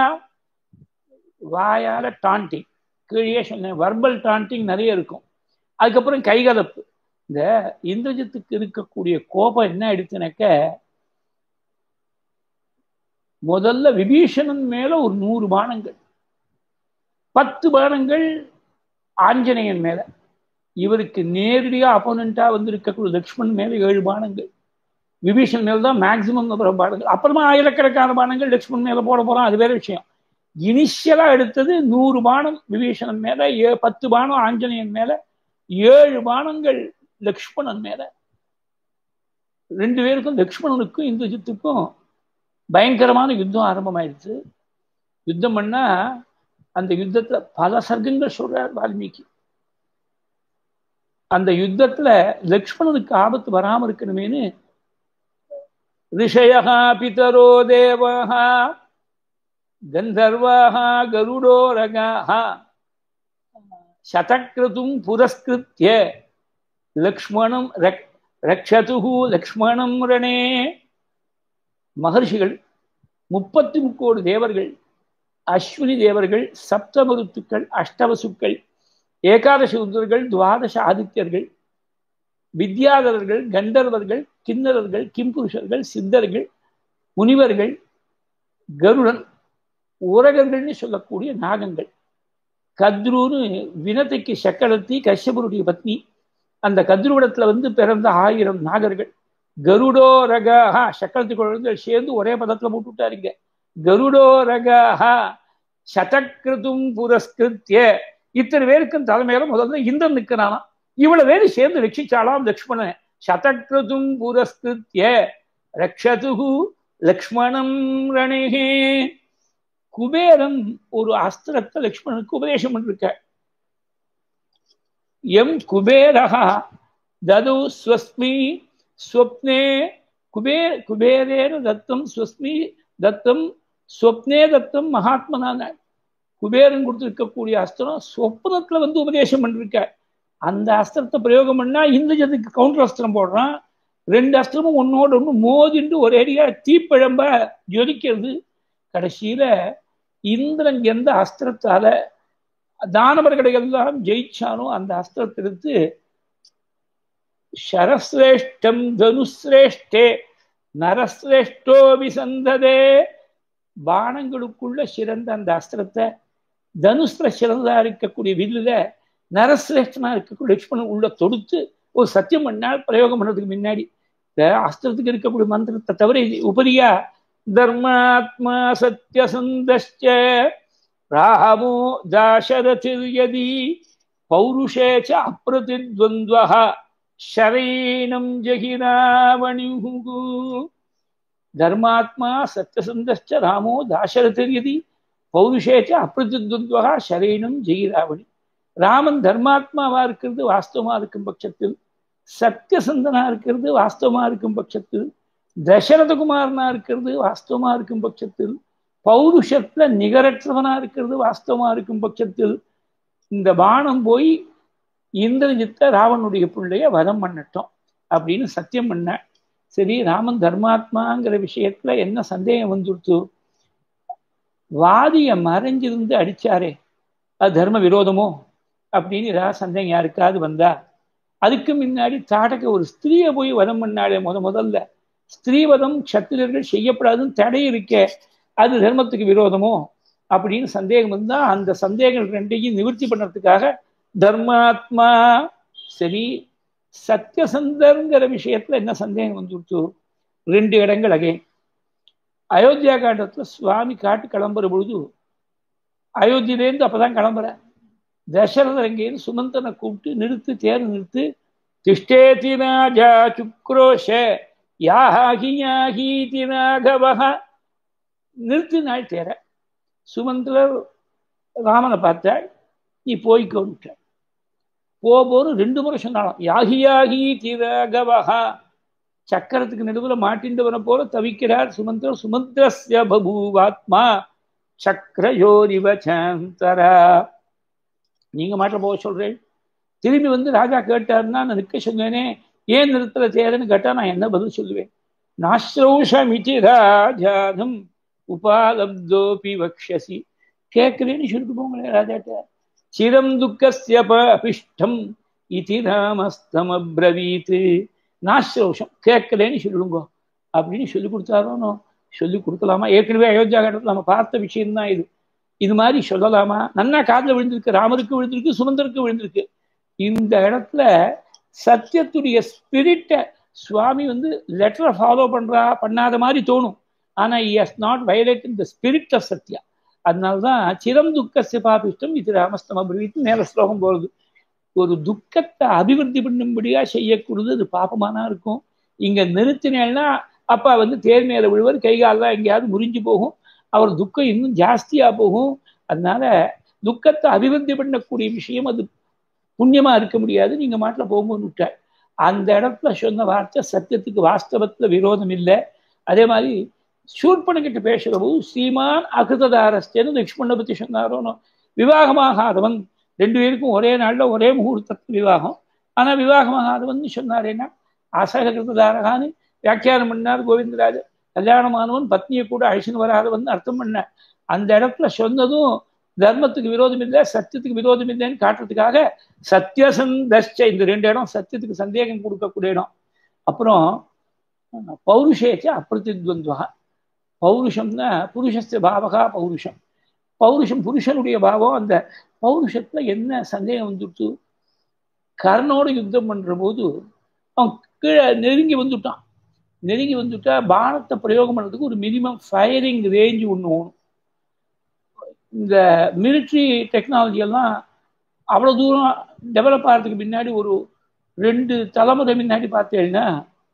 வாயால டாண்டிங் கீழே சொன்னேன் வர்பல் டாண்டிங் நிறைய இருக்கும் அதுக்கப்புறம் கைகலப்பு இந்த இந்திரஜித்துக்கு இருக்கக்கூடிய கோபம் என்ன ஆயிடுச்சுனாக்க முதல்ல விபீஷணன் மேல ஒரு நூறு பானங்கள் பத்து பானங்கள் ஆஞ்சநேயன் மேல இவருக்கு நேரடியா அப்போனண்டா வந்து இருக்கக்கூடிய லக்ஷ்மணன் மேல ஏழு பானங்கள் விபீஷன் மேல தான் மேக்சிமம் பானங்கள் அப்புறமா ஆயிரக்கணக்கான பானங்கள் லக்ஷ்மணன் மேல போட போறோம் அது வேற விஷயம் இனிஷியலா எடுத்தது நூறு பானம் விபீஷணன் மேல ஏ பத்து பானம் ஆஞ்சநேயன் மேல ஏழு பானங்கள் லக்ஷ்மணன் மேல ரெண்டு பேருக்கும் லக்ஷ்மணனுக்கும் இந்திரஜித்துக்கும் பயங்கரமான யுத்தம் ஆரம்பமாயிடுச்சு யுத்தம் பண்ணா அந்த யுத்தத்துல பல சர்க்கங்கள் சொல்றார் வால்மீகி அந்த யுத்தத்துல லக்ஷ்மணனுக்கு ஆபத்து வராம இருக்கணுமேனு ரிஷயா பிதரோ தேவா கந்தர்வாக கருடோரகாக சதக்ரதும் புரஸ்கிருத்திய லக்ஷ்மணம் ரக்ஷது லக்ஷ்மணம் ரணே மகர்ஷிகள் முப்பத்தி முக்கோடு தேவர்கள் அஸ்வினி தேவர்கள் சப்தமருத்துக்கள் அஷ்டவசுக்கள் ஏகாதச ருத்ரர்கள் துவாதச ஆதித்யர்கள் வித்யாதரர்கள் கந்தர்வர்கள் கிண்ணறர்கள் கிம்புருஷர்கள் சித்தர்கள் முனிவர்கள் கருடன் உரகர்கள்னு சொல்லக்கூடிய நாகங்கள் கத்ருன்னு வினத்தைக்கு சக்கரத்தி கஷ்யபருடைய பத்னி அந்த கத்ருவிடத்துல வந்து பிறந்த ஆயிரம் நாகர்கள் கருடோ ரகா சக்கரத்து குழந்தைகள் சேர்ந்து ஒரே பதத்துல போட்டு விட்டாருங்க கருடோ ரகா சதக்கிருதும் புரஸ்கிருத்திய இத்தனை பேருக்கும் தலைமையில முதல்ல இந்திரன் நிற்கிறானா இவ்வளவு பேரு சேர்ந்து ரட்சிச்சாலாம் லக்ஷ்மணன் சதக்கிருதும் புரஸ்கிருத்திய ரக்ஷது லக்ஷ்மணம் ரணேகே குபேரன் ஒரு அஸ்திரத்தை லக்ஷ்மணனுக்கு உபதேசம் பண்ணிருக்க எம் குபேரகா தது ஸ்வஸ்மி ஸ்வப்னே குபேர குபேரேன தத்தம் ஸ்வஸ்மி தத்தம் ஸ்வப்னே தத்தம் மகாத்மனான குபேரன் கொடுத்துருக்கக்கூடிய அஸ்திரம் சொப்னத்துல வந்து உபதேசம் பண்ணிருக்க அந்த அஸ்திரத்தை பிரயோகம் பண்ணா இந்திரஜத்துக்கு கவுண்டர் அஸ்திரம் போடுறான் ரெண்டு அஸ்திரமும் ஒன்னோட ஒன்று மோதிண்டு ஒரேடியா தீப்பிழம்ப ஜொலிக்கிறது கடைசியில இந்திரன் எந்த அஸ்திரத்தால தானவர்களை எல்லாம் ஜெயிச்சானோ அந்த அஸ்திரத்தை எடுத்து ஷரஸ்ரேஷ்டம் தனுஸ்ரேஷ்டே நரஸ்ரேஷ்டோ விசந்ததே பானங்களுக்குள்ள சிறந்த அந்த அஸ்திரத்தை தனுஸ்ல சிறந்ததா இருக்கக்கூடிய வில்லுல நரசிரேஷ்டனா இருக்கக்கூடிய லட்சுமணன் உள்ள தொடுத்து ஒரு சத்தியம் பண்ணால் பிரயோகம் பண்ணதுக்கு முன்னாடி இந்த அஸ்திரத்துக்கு இருக்கக்கூடிய மந்திரத்தை தவிர இது உபரியா தர்மாத்மா சத்யசந்தஷ்ட ராமோ தாசரதிர்யதி பௌருஷே ச அப்பிரதித்வந்த்வஹ ஷரீணம் ஜகிராவணிஹு தர்மாத்மா சத்யசந்தஷ்ட ராமோ தாசரதிர்யதி பௌருஷே ச அப்பிரதித்வந்த்வஹ ஷரீணம் ஜெயிராவணி ராமன் தர்மாத்மாவா இருக்கிறது வாஸ்தவமா இருக்கும் பட்சத்தில் சத்தியசந்தனா இருக்கிறது வாஸ்தவமா இருக்கும் பட்சத்தில் தசரதகுமாரனா இருக்கிறது வாஸ்தவமா இருக்கும் பட்சத்தில் பௌருஷத்துல நிகரற்றவனா இருக்கிறது வாஸ்தவமா இருக்கும் பட்சத்தில் இந்த பானம் போய் இந்திரஜித்த ராவனுடைய பிள்ளைய வதம் பண்ணட்டும் அப்படின்னு சத்தியம் பண்ண சரி ராமன் தர்மாத்மாங்கிற விஷயத்துல என்ன சந்தேகம் வந்துடுத்து வாதிய மறைஞ்சிருந்து அடிச்சாரே அது தர்ம விரோதமோ அப்படின்னு ஏதாவது சந்தேகம் யாருக்காவது வந்தா அதுக்கு முன்னாடி தாடக ஒரு ஸ்திரீயை போய் வதம் பண்ணாலே முத முதல்ல ஸ்திரீவதம் சத்திரர்கள் செய்யப்படாதுன்னு தடை இருக்கே அது தர்மத்துக்கு விரோதமோ அப்படின்னு சந்தேகம் வந்தா அந்த சந்தேகங்கள் ரெண்டையும் நிவர்த்தி பண்ணுறதுக்காக தர்மாத்மா சரி சத்தியசந்தர்ங்கிற விஷயத்துல என்ன சந்தேகம் வந்துடுச்சு ரெண்டு இடங்கள் அகே அயோத்தியா காண்டத்துல சுவாமி காட்டு கிளம்புற பொழுது அயோத்தியிலேருந்து அப்பதான் கிளம்புற தசரதர் அங்கேருந்து சுமந்தனை கூப்பிட்டு நிறுத்து தேர் நிறுத்து திஷ்டேதி ராஜா சுக்ரோஷ யாஹி யாஹீதி ராகவஹ நிறுத்து நாள் தேர சுமந்திரர் ராமனை பார்த்தாள் நீ போய்க்கோன்ட்ட போபோரு ரெண்டு முறை சொன்னாலும் யாகி யாகி திராகவஹா சக்கரத்துக்கு நடுவில் மாட்டின்றவனை போல தவிக்கிறார் சுமந்திர சுமந்திரஸ்ய பபூவாத்மா சக்கரயோரிவ சாந்தரா நீங்க மாட்ட போக சொல்றேன் திரும்பி வந்து ராஜா கேட்டாருன்னா நான் நிற்க சொன்னேனே ஏன் நிறுத்தல தேரன்னு கேட்டா நான் என்ன பதில் சொல்லுவேன் நாஸ்ரௌஷமிதி ராஜாதம் உபாலப்தோபி வக்ஷசி கேட்கிறேன்னு சொல்லிட்டு போங்களேன் ராஜாட்ட சிரம் துக்கஸ்ய அபிஷ்டம் இதி ராமஸ்தம் அப்ரவீத் நாஸ்ரோஷம் கேட்கலன்னு சொல்லிடுங்க அப்படின்னு சொல்லி கொடுத்தாரோனோ சொல்லி கொடுக்கலாமா ஏற்கனவே அயோத்தியா கட்டத்தில் நம்ம பார்த்த விஷயம்தான் இது இது மாதிரி சொல்லலாமா நன்னா காதில் விழுந்திருக்கு ராமருக்கு விழுந்திருக்கு சுமந்தருக்கு விழுந்திருக்கு இந்த இடத்துல சத்தியத்துடைய ஸ்பிரிட்டை சுவாமி வந்து லெட்டரை ஃபாலோ பண்றா பண்ணாத மாதிரி தோணும் ஆனா he has not violated the spirit of Satya அதனால்தான் சிரம் துக்க சிபாபிஷ்டம் இது ராமஸ்தம் அபிவித்து மேல ஸ்லோகம் போறது ஒரு துக்கத்தை அபிவிருத்தி பண்ணும்படியா செய்யக்கூடியது அது பாப்பமானா இருக்கும் இங்க நிறுத்தினேன்னா அப்பா வந்து தேர் மேல விழுவர் கை காலெல்லாம் எங்கேயாவது முறிஞ்சு போகும் அவர் துக்கம் இன்னும் ஜாஸ்தியா போகும் அதனால துக்கத்தை அபிவிருத்தி பண்ணக்கூடிய விஷயம் அது புண்ணியமா இருக்க முடியாது நீங்க மாட்டில் போகும்போது விட்டார் அந்த இடத்துல சொன்ன வார்த்தை சத்தியத்துக்கு வாஸ்தவத்துல விரோதம் இல்லை அதே மாதிரி சூர்பனுக்கிட்ட பேசுகிற போது ஸ்ரீமான் அகிருததாரஸ்தேன்னு லக்ஷ்மணனை பத்தி சொன்னாரோனோ விவாகமாகாதவன் ரெண்டு பேருக்கும் ஒரே நாள்ல ஒரே முகூர்த்தத்து விவாகம் ஆனா விவாகமாகாதவன் சொன்னாரேன்னா அசகிருததாரகான்னு வியாக்கியானம் பண்ணார் கோவிந்தராஜ் கல்யாணமானவன் பத்னியை கூட அழிச்சுன்னு வராதவன் அர்த்தம் பண்ண அந்த இடத்துல சொன்னதும் தர்மத்துக்கு விரோதம் இல்லை சத்தியத்துக்கு விரோதம் இல்லைன்னு காட்டுறதுக்காக சத்தியசந்தஷ்ட இந்த ரெண்டு இடம் சத்தியத்துக்கு சந்தேகம் கொடுக்கக்கூடிய இடம் அப்புறம் பௌருஷேச்ச அப்பிரதித்வந்த்வா பௌருஷம்னா புருஷஸ்த பாவகா பௌருஷம் பௌருஷம் புருஷனுடைய பாவம் அந்த பௌருஷத்துல என்ன சந்தேகம் வந்துட்டு கர்ணோட யுத்தம் பண்ற போது அவன் கீழே நெருங்கி வந்துட்டான் நெருங்கி வந்துட்டா பானத்தை பிரயோகம் பண்ணுறதுக்கு ஒரு மினிமம் ஃபயரிங் ரேஞ்ச் ஒன்று வேணும் இந்த மிலிட்ரி டெக்னாலஜி எல்லாம் அவ்வளோ தூரம் டெவலப் ஆகிறதுக்கு முன்னாடி ஒரு ரெண்டு தலைமுறை முன்னாடி பார்த்தீங்கன்னா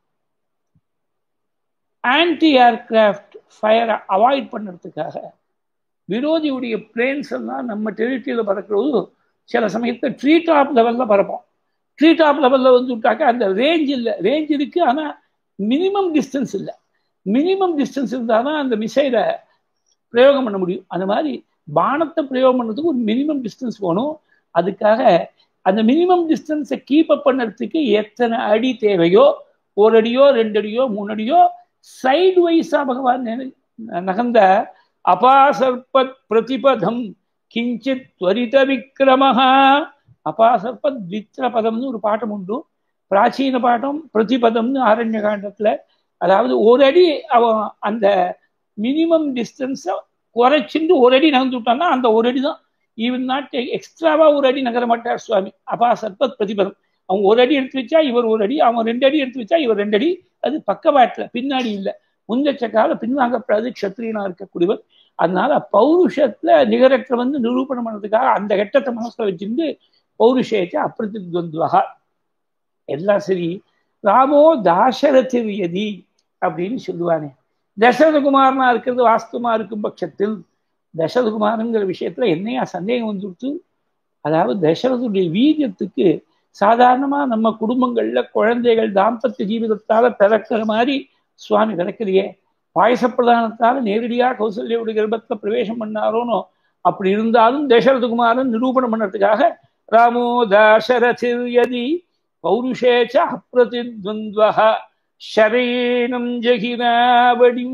ஆன்டி ஏர்கிராஃப்ட் ஃபயரை அவாய்ட் பண்ணுறதுக்காக விரோதியுடைய பிளேன்ஸ் எல்லாம் நம்ம டெரிட்டரியில் பறக்கிறது சில சமயத்தில் ட்ரீ டாப் லெவலில் பறப்போம் ட்ரீ டாப் லெவலில் வந்து விட்டாக்கா அந்த ரேஞ்ச் இல்லை ரேஞ்ச் இருக்குது ஆனால் மினிமம் டிஸ்டன்ஸ் இல்லை மினிமம் டிஸ்டன்ஸ் இருந்தால் தான் அந்த மிசைலை பிரயோகம் பண்ண முடியும் அந்த மாதிரி பானத்தை பிரயோகம் பண்ணுறதுக்கு ஒரு மினிமம் டிஸ்டன்ஸ் வேணும் அதுக்காக அந்த மினிமம் டிஸ்டன்ஸை கீப் அப் பண்ணுறதுக்கு எத்தனை அடி தேவையோ ஒரு அடியோ ரெண்டு அடியோ மூணு அடியோ சைடு வைஸா பகவான் நகர்ந்த அபாசர்பத் பிரதிபதம் கிஞ்சித் துவரித விக்ரமஹா அபாசர்பத் வித்ரபதம்னு ஒரு பாட்டம் உண்டு பிராச்சீன பாட்டம் பிரதிபதம்னு ஆரண்ய காண்டத்துல அதாவது ஒரு அடி அவன் அந்த மினிமம் டிஸ்டன்ஸை குறைச்சிட்டு ஒரு அடி நகர்ந்து விட்டான்னா அந்த ஒரு அடி தான் ஈவன் நாட் எக்ஸ்ட்ராவா ஒரு அடி நகர மாட்டார் சுவாமி அப்பா சர்பத் பிரதிபதம் அவன் ஒரு அடி எடுத்து வச்சா இவர் ஒரு அடி அவன் ரெண்டு அடி எடுத்து வச்சா இவர் ரெண்டு அடி அது பக்கவாட்டுல பின்னாடி இல்லை முந்தச்ச கால பின்வாங்கப்படாது க்ஷத்ரியனா இருக்கக்கூடியவர் அதனால பௌருஷத்துல நிகரற்ற வந்து நிரூபணம் பண்ணதுக்காக அந்த கட்டத்தை மனசுல வச்சிருந்து பௌருஷேச்ச அப்பிரதித்வந்துவகா எல்லாம் சரி ராமோ தாசரதிர் யதி அப்படின்னு சொல்லுவானே தசரதகுமாரனா இருக்கிறது வாஸ்தவமா இருக்கும் பட்சத்தில் தசரதகுமாரங்கிற விஷயத்துல என்னையா சந்தேகம் வந்துடுத்து அதாவது தசரதுடைய வீரியத்துக்கு சாதாரணமா நம்ம குடும்பங்கள்ல குழந்தைகள் தாம்பத்திய ஜீவிதத்தால பிறக்கிற மாதிரி சுவாமி பிறக்கலையே பாயச பிரதானத்தால நேரடியா கௌசல்யோட கர்ப்பத்துல பிரவேசம் பண்ணாரோனோ அப்படி இருந்தாலும் தசரதகுமாரன் நிரூபணம் பண்ணறதுக்காக ராமோ தாசரதிர் யதி பௌருஷேச்ச அப்பிரதித்வந்த்வஹ ஷரேனம் ஜகிராவடிம்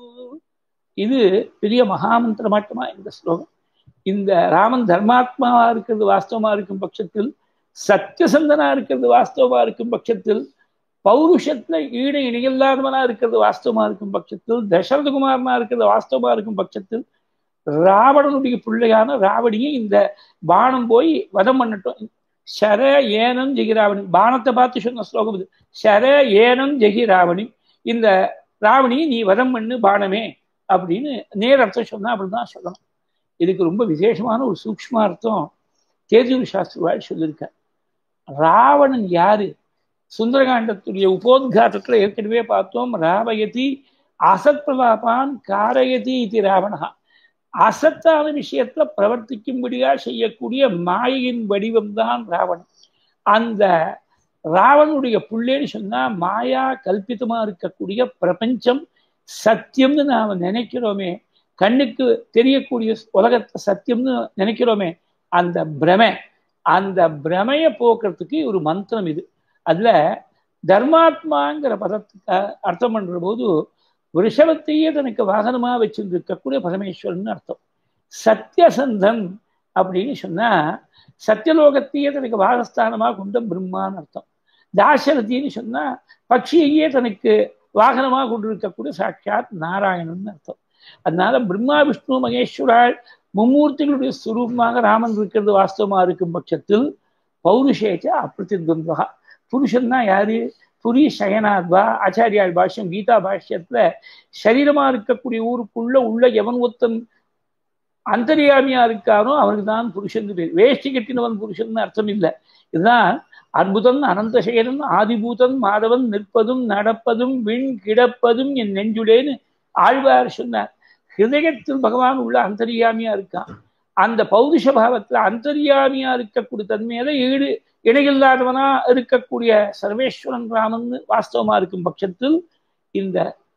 இது பெரிய மகாமந்திரமாட்டமா இந்த ஸ்லோகம் இந்த ராமன் தர்மாத்மாவா இருக்கிறது வாஸ்தவமா இருக்கும் பட்சத்தில் சத்தியசந்தனா இருக்கிறது வாஸ்தவமா இருக்கும் பட்சத்தில் பௌருஷத்துல ஈடு இணையில்லாதவனா இருக்கிறது வாஸ்தவமா இருக்கும் பட்சத்தில் தசரதகுமாரனா இருக்கிறது வாஸ்தவமா இருக்கும் பட்சத்தில் ராவணனுடைய பிள்ளையான ராவணியை இந்த பானம் போய் வதம் பண்ணட்டும் ஷர ஏனம் ஜெகிராவணி பானத்தை பார்த்து சொன்ன ஸ்லோகம் இது ஷர ஏனம் ஜெகிராவணி இந்த ராவணி நீ வதம் பண்ணு பானமே அப்படின்னு நேர் அர்த்தம் சொன்னா அப்படிதான் சொல்லணும் இதுக்கு ரொம்ப விசேஷமான ஒரு சூக்ஷ்ம அர்த்தம் தேஜூர் சாஸ்திரிவாள் சொல்லியிருக்கார் ராவணன் யாரு சுந்தரகாண்டத்துடைய உபோத்காரத்துல ஏற்கனவே பார்த்தோம் ராவயதி அசத் பிரதாபான் காரயதி இது ராவணா அசத்தான விஷயத்துல பிரவர்த்திக்கும்படியா செய்யக்கூடிய மாயையின் வடிவம்தான் ராவணன் அந்த ராவனுடைய புள்ளேன்னு சொன்னா மாயா கல்பிதமா இருக்கக்கூடிய பிரபஞ்சம் சத்தியம்னு நாம நினைக்கிறோமே கண்ணுக்கு தெரியக்கூடிய உலகத்தை சத்தியம்னு நினைக்கிறோமே அந்த பிரமை அந்த பிரமையை போக்குறதுக்கு ஒரு மந்திரம் இது அதுல தர்மாத்மாங்கிற பதத்துக்கு அர்த்தம் பண்ற போது ரிஷபத்தையே தனக்கு வாகனமா வச்சிருக்கக்கூடிய பரமேஸ்வரன் அர்த்தம் சத்தியசந்தன் அப்படின்னு சொன்னா சத்தியலோகத்தையே தனக்கு வாகஸ்தானமா கொண்ட பிரம்மான்னு அர்த்தம் தாசரதின்னு சொன்னா பட்சியையே தனக்கு வாகனமா கொண்டிருக்கக்கூடிய சாட்சாத் நாராயணன் அர்த்தம் அதனால பிரம்மா விஷ்ணு மகேஸ்வரால் மும்மூர்த்திகளுடைய சுரூபமாக ராமன் இருக்கிறது வாஸ்தவமா இருக்கும் பட்சத்தில் பௌருஷேச்ச அப்பிரதித்வந்தகா புருஷன்னா யாரு புரி சயனாத்வா ஆச்சாரியால் பாஷ்யம் கீதா பாஷ்யத்துல சரீரமா இருக்கக்கூடிய ஊருக்குள்ள உள்ள எவன் ஒத்தன் அந்தரியாமியா இருக்கானோ அவனுக்கு தான் புருஷன் பேர் வேஷ்டி கட்டினவன் புருஷன் அர்த்தம் இல்லை இதுதான் அற்புதன் அனந்த செயலன் ஆதிபூதன் மாதவன் நிற்பதும் நடப்பதும் விண் கிடப்பதும் என் நெஞ்சுடேன்னு ஆழ்வார் சொன்னார் ஹிருதயத்தில் பகவான் உள்ள அந்தரியாமியா இருக்கான் அந்த பௌருஷ பாவத்துல அந்தரியாமியா இருக்கக்கூடிய தன்மையில ஈடு இணையில்லாதவனா இருக்கக்கூடிய சர்வேஸ்வரன் ராமன் வாஸ்தவமா இருக்கும் பட்சத்தில் இந்த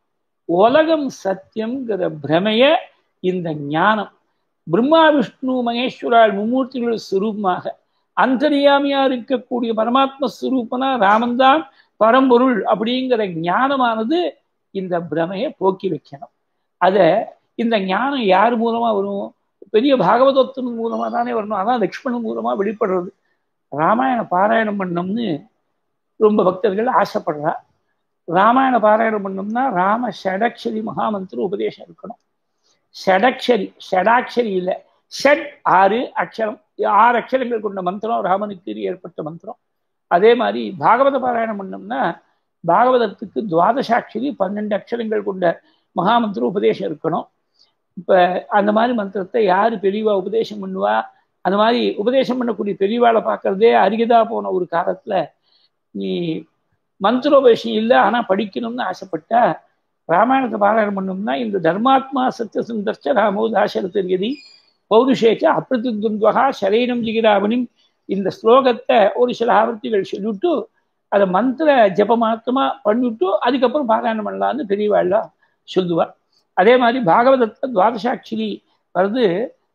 உலகம் சத்தியம்ங்கிற பிரமைய இந்த ஞானம் பிரம்மா விஷ்ணு மகேஸ்வரால் மும்மூர்த்திகளோட சுரூபமாக அந்தரியாமியா இருக்கக்கூடிய பரமாத்ம ஸ்வரூபனா ராமன் தான் பரம்பொருள் அப்படிங்கிற ஞானமானது இந்த பிரமையை போக்கி வைக்கணும் அத இந்த ஞானம் யார் மூலமா வரும் பெரிய பாகவதத்தின் மூலமா தானே வரணும் அதான் லக்ஷ்மணன் மூலமா வெளிப்படுறது ராமாயண பாராயணம் பண்ணோம்னு ரொம்ப பக்தர்கள் ஆசைப்படுறா ராமாயண பாராயணம் பண்ணோம்னா ராம ஷடக்ஷரி மகாமந்திர உபதேசம் இருக்கணும் ஷடக்ஷரி ஷடாட்சரி இல்லை ஷட் ஆறு அக்ஷரம் ஆறு அக்ஷரங்கள் கொண்ட மந்திரம் ராமனுக்கு ஏற்பட்ட மந்திரம் அதே மாதிரி பாகவத பாராயணம் பண்ணோம்னா பாகவதத்துக்கு துவாதசாட்சரி பன்னெண்டு அக்ஷரங்கள் கொண்ட மகாமந்திர உபதேசம் இருக்கணும் இப்போ அந்த மாதிரி மந்திரத்தை யார் பெரியவா உபதேசம் பண்ணுவா அந்த மாதிரி உபதேசம் பண்ணக்கூடிய பெரியவாளை பார்க்கறதே அருகதா போன ஒரு காலத்தில் நீ மந்திரோபதேசம் இல்லை ஆனால் படிக்கணும்னு ஆசைப்பட்டா ராமாயணத்தை பாராயணம் பண்ணோம்னா இந்த தர்மாத்மா சத்திய சுந்தர்ச்ச ராமோ தாசரத்திரியதி பௌருஷேச்ச அப்பிரதித்வந்தகா சரீரம் ஜிகிராவனிம் இந்த ஸ்லோகத்தை ஒரு சில ஆவர்த்திகள் சொல்லிவிட்டு அதை மந்திர ஜப மாத்திரமா பண்ணிவிட்டு அதுக்கப்புறம் பாராயணம் பண்ணலான்னு பெரியவாள்லாம் சொல்லுவா அதே மாதிரி பாகவதத்தை துவாதசாட்சிரி வருது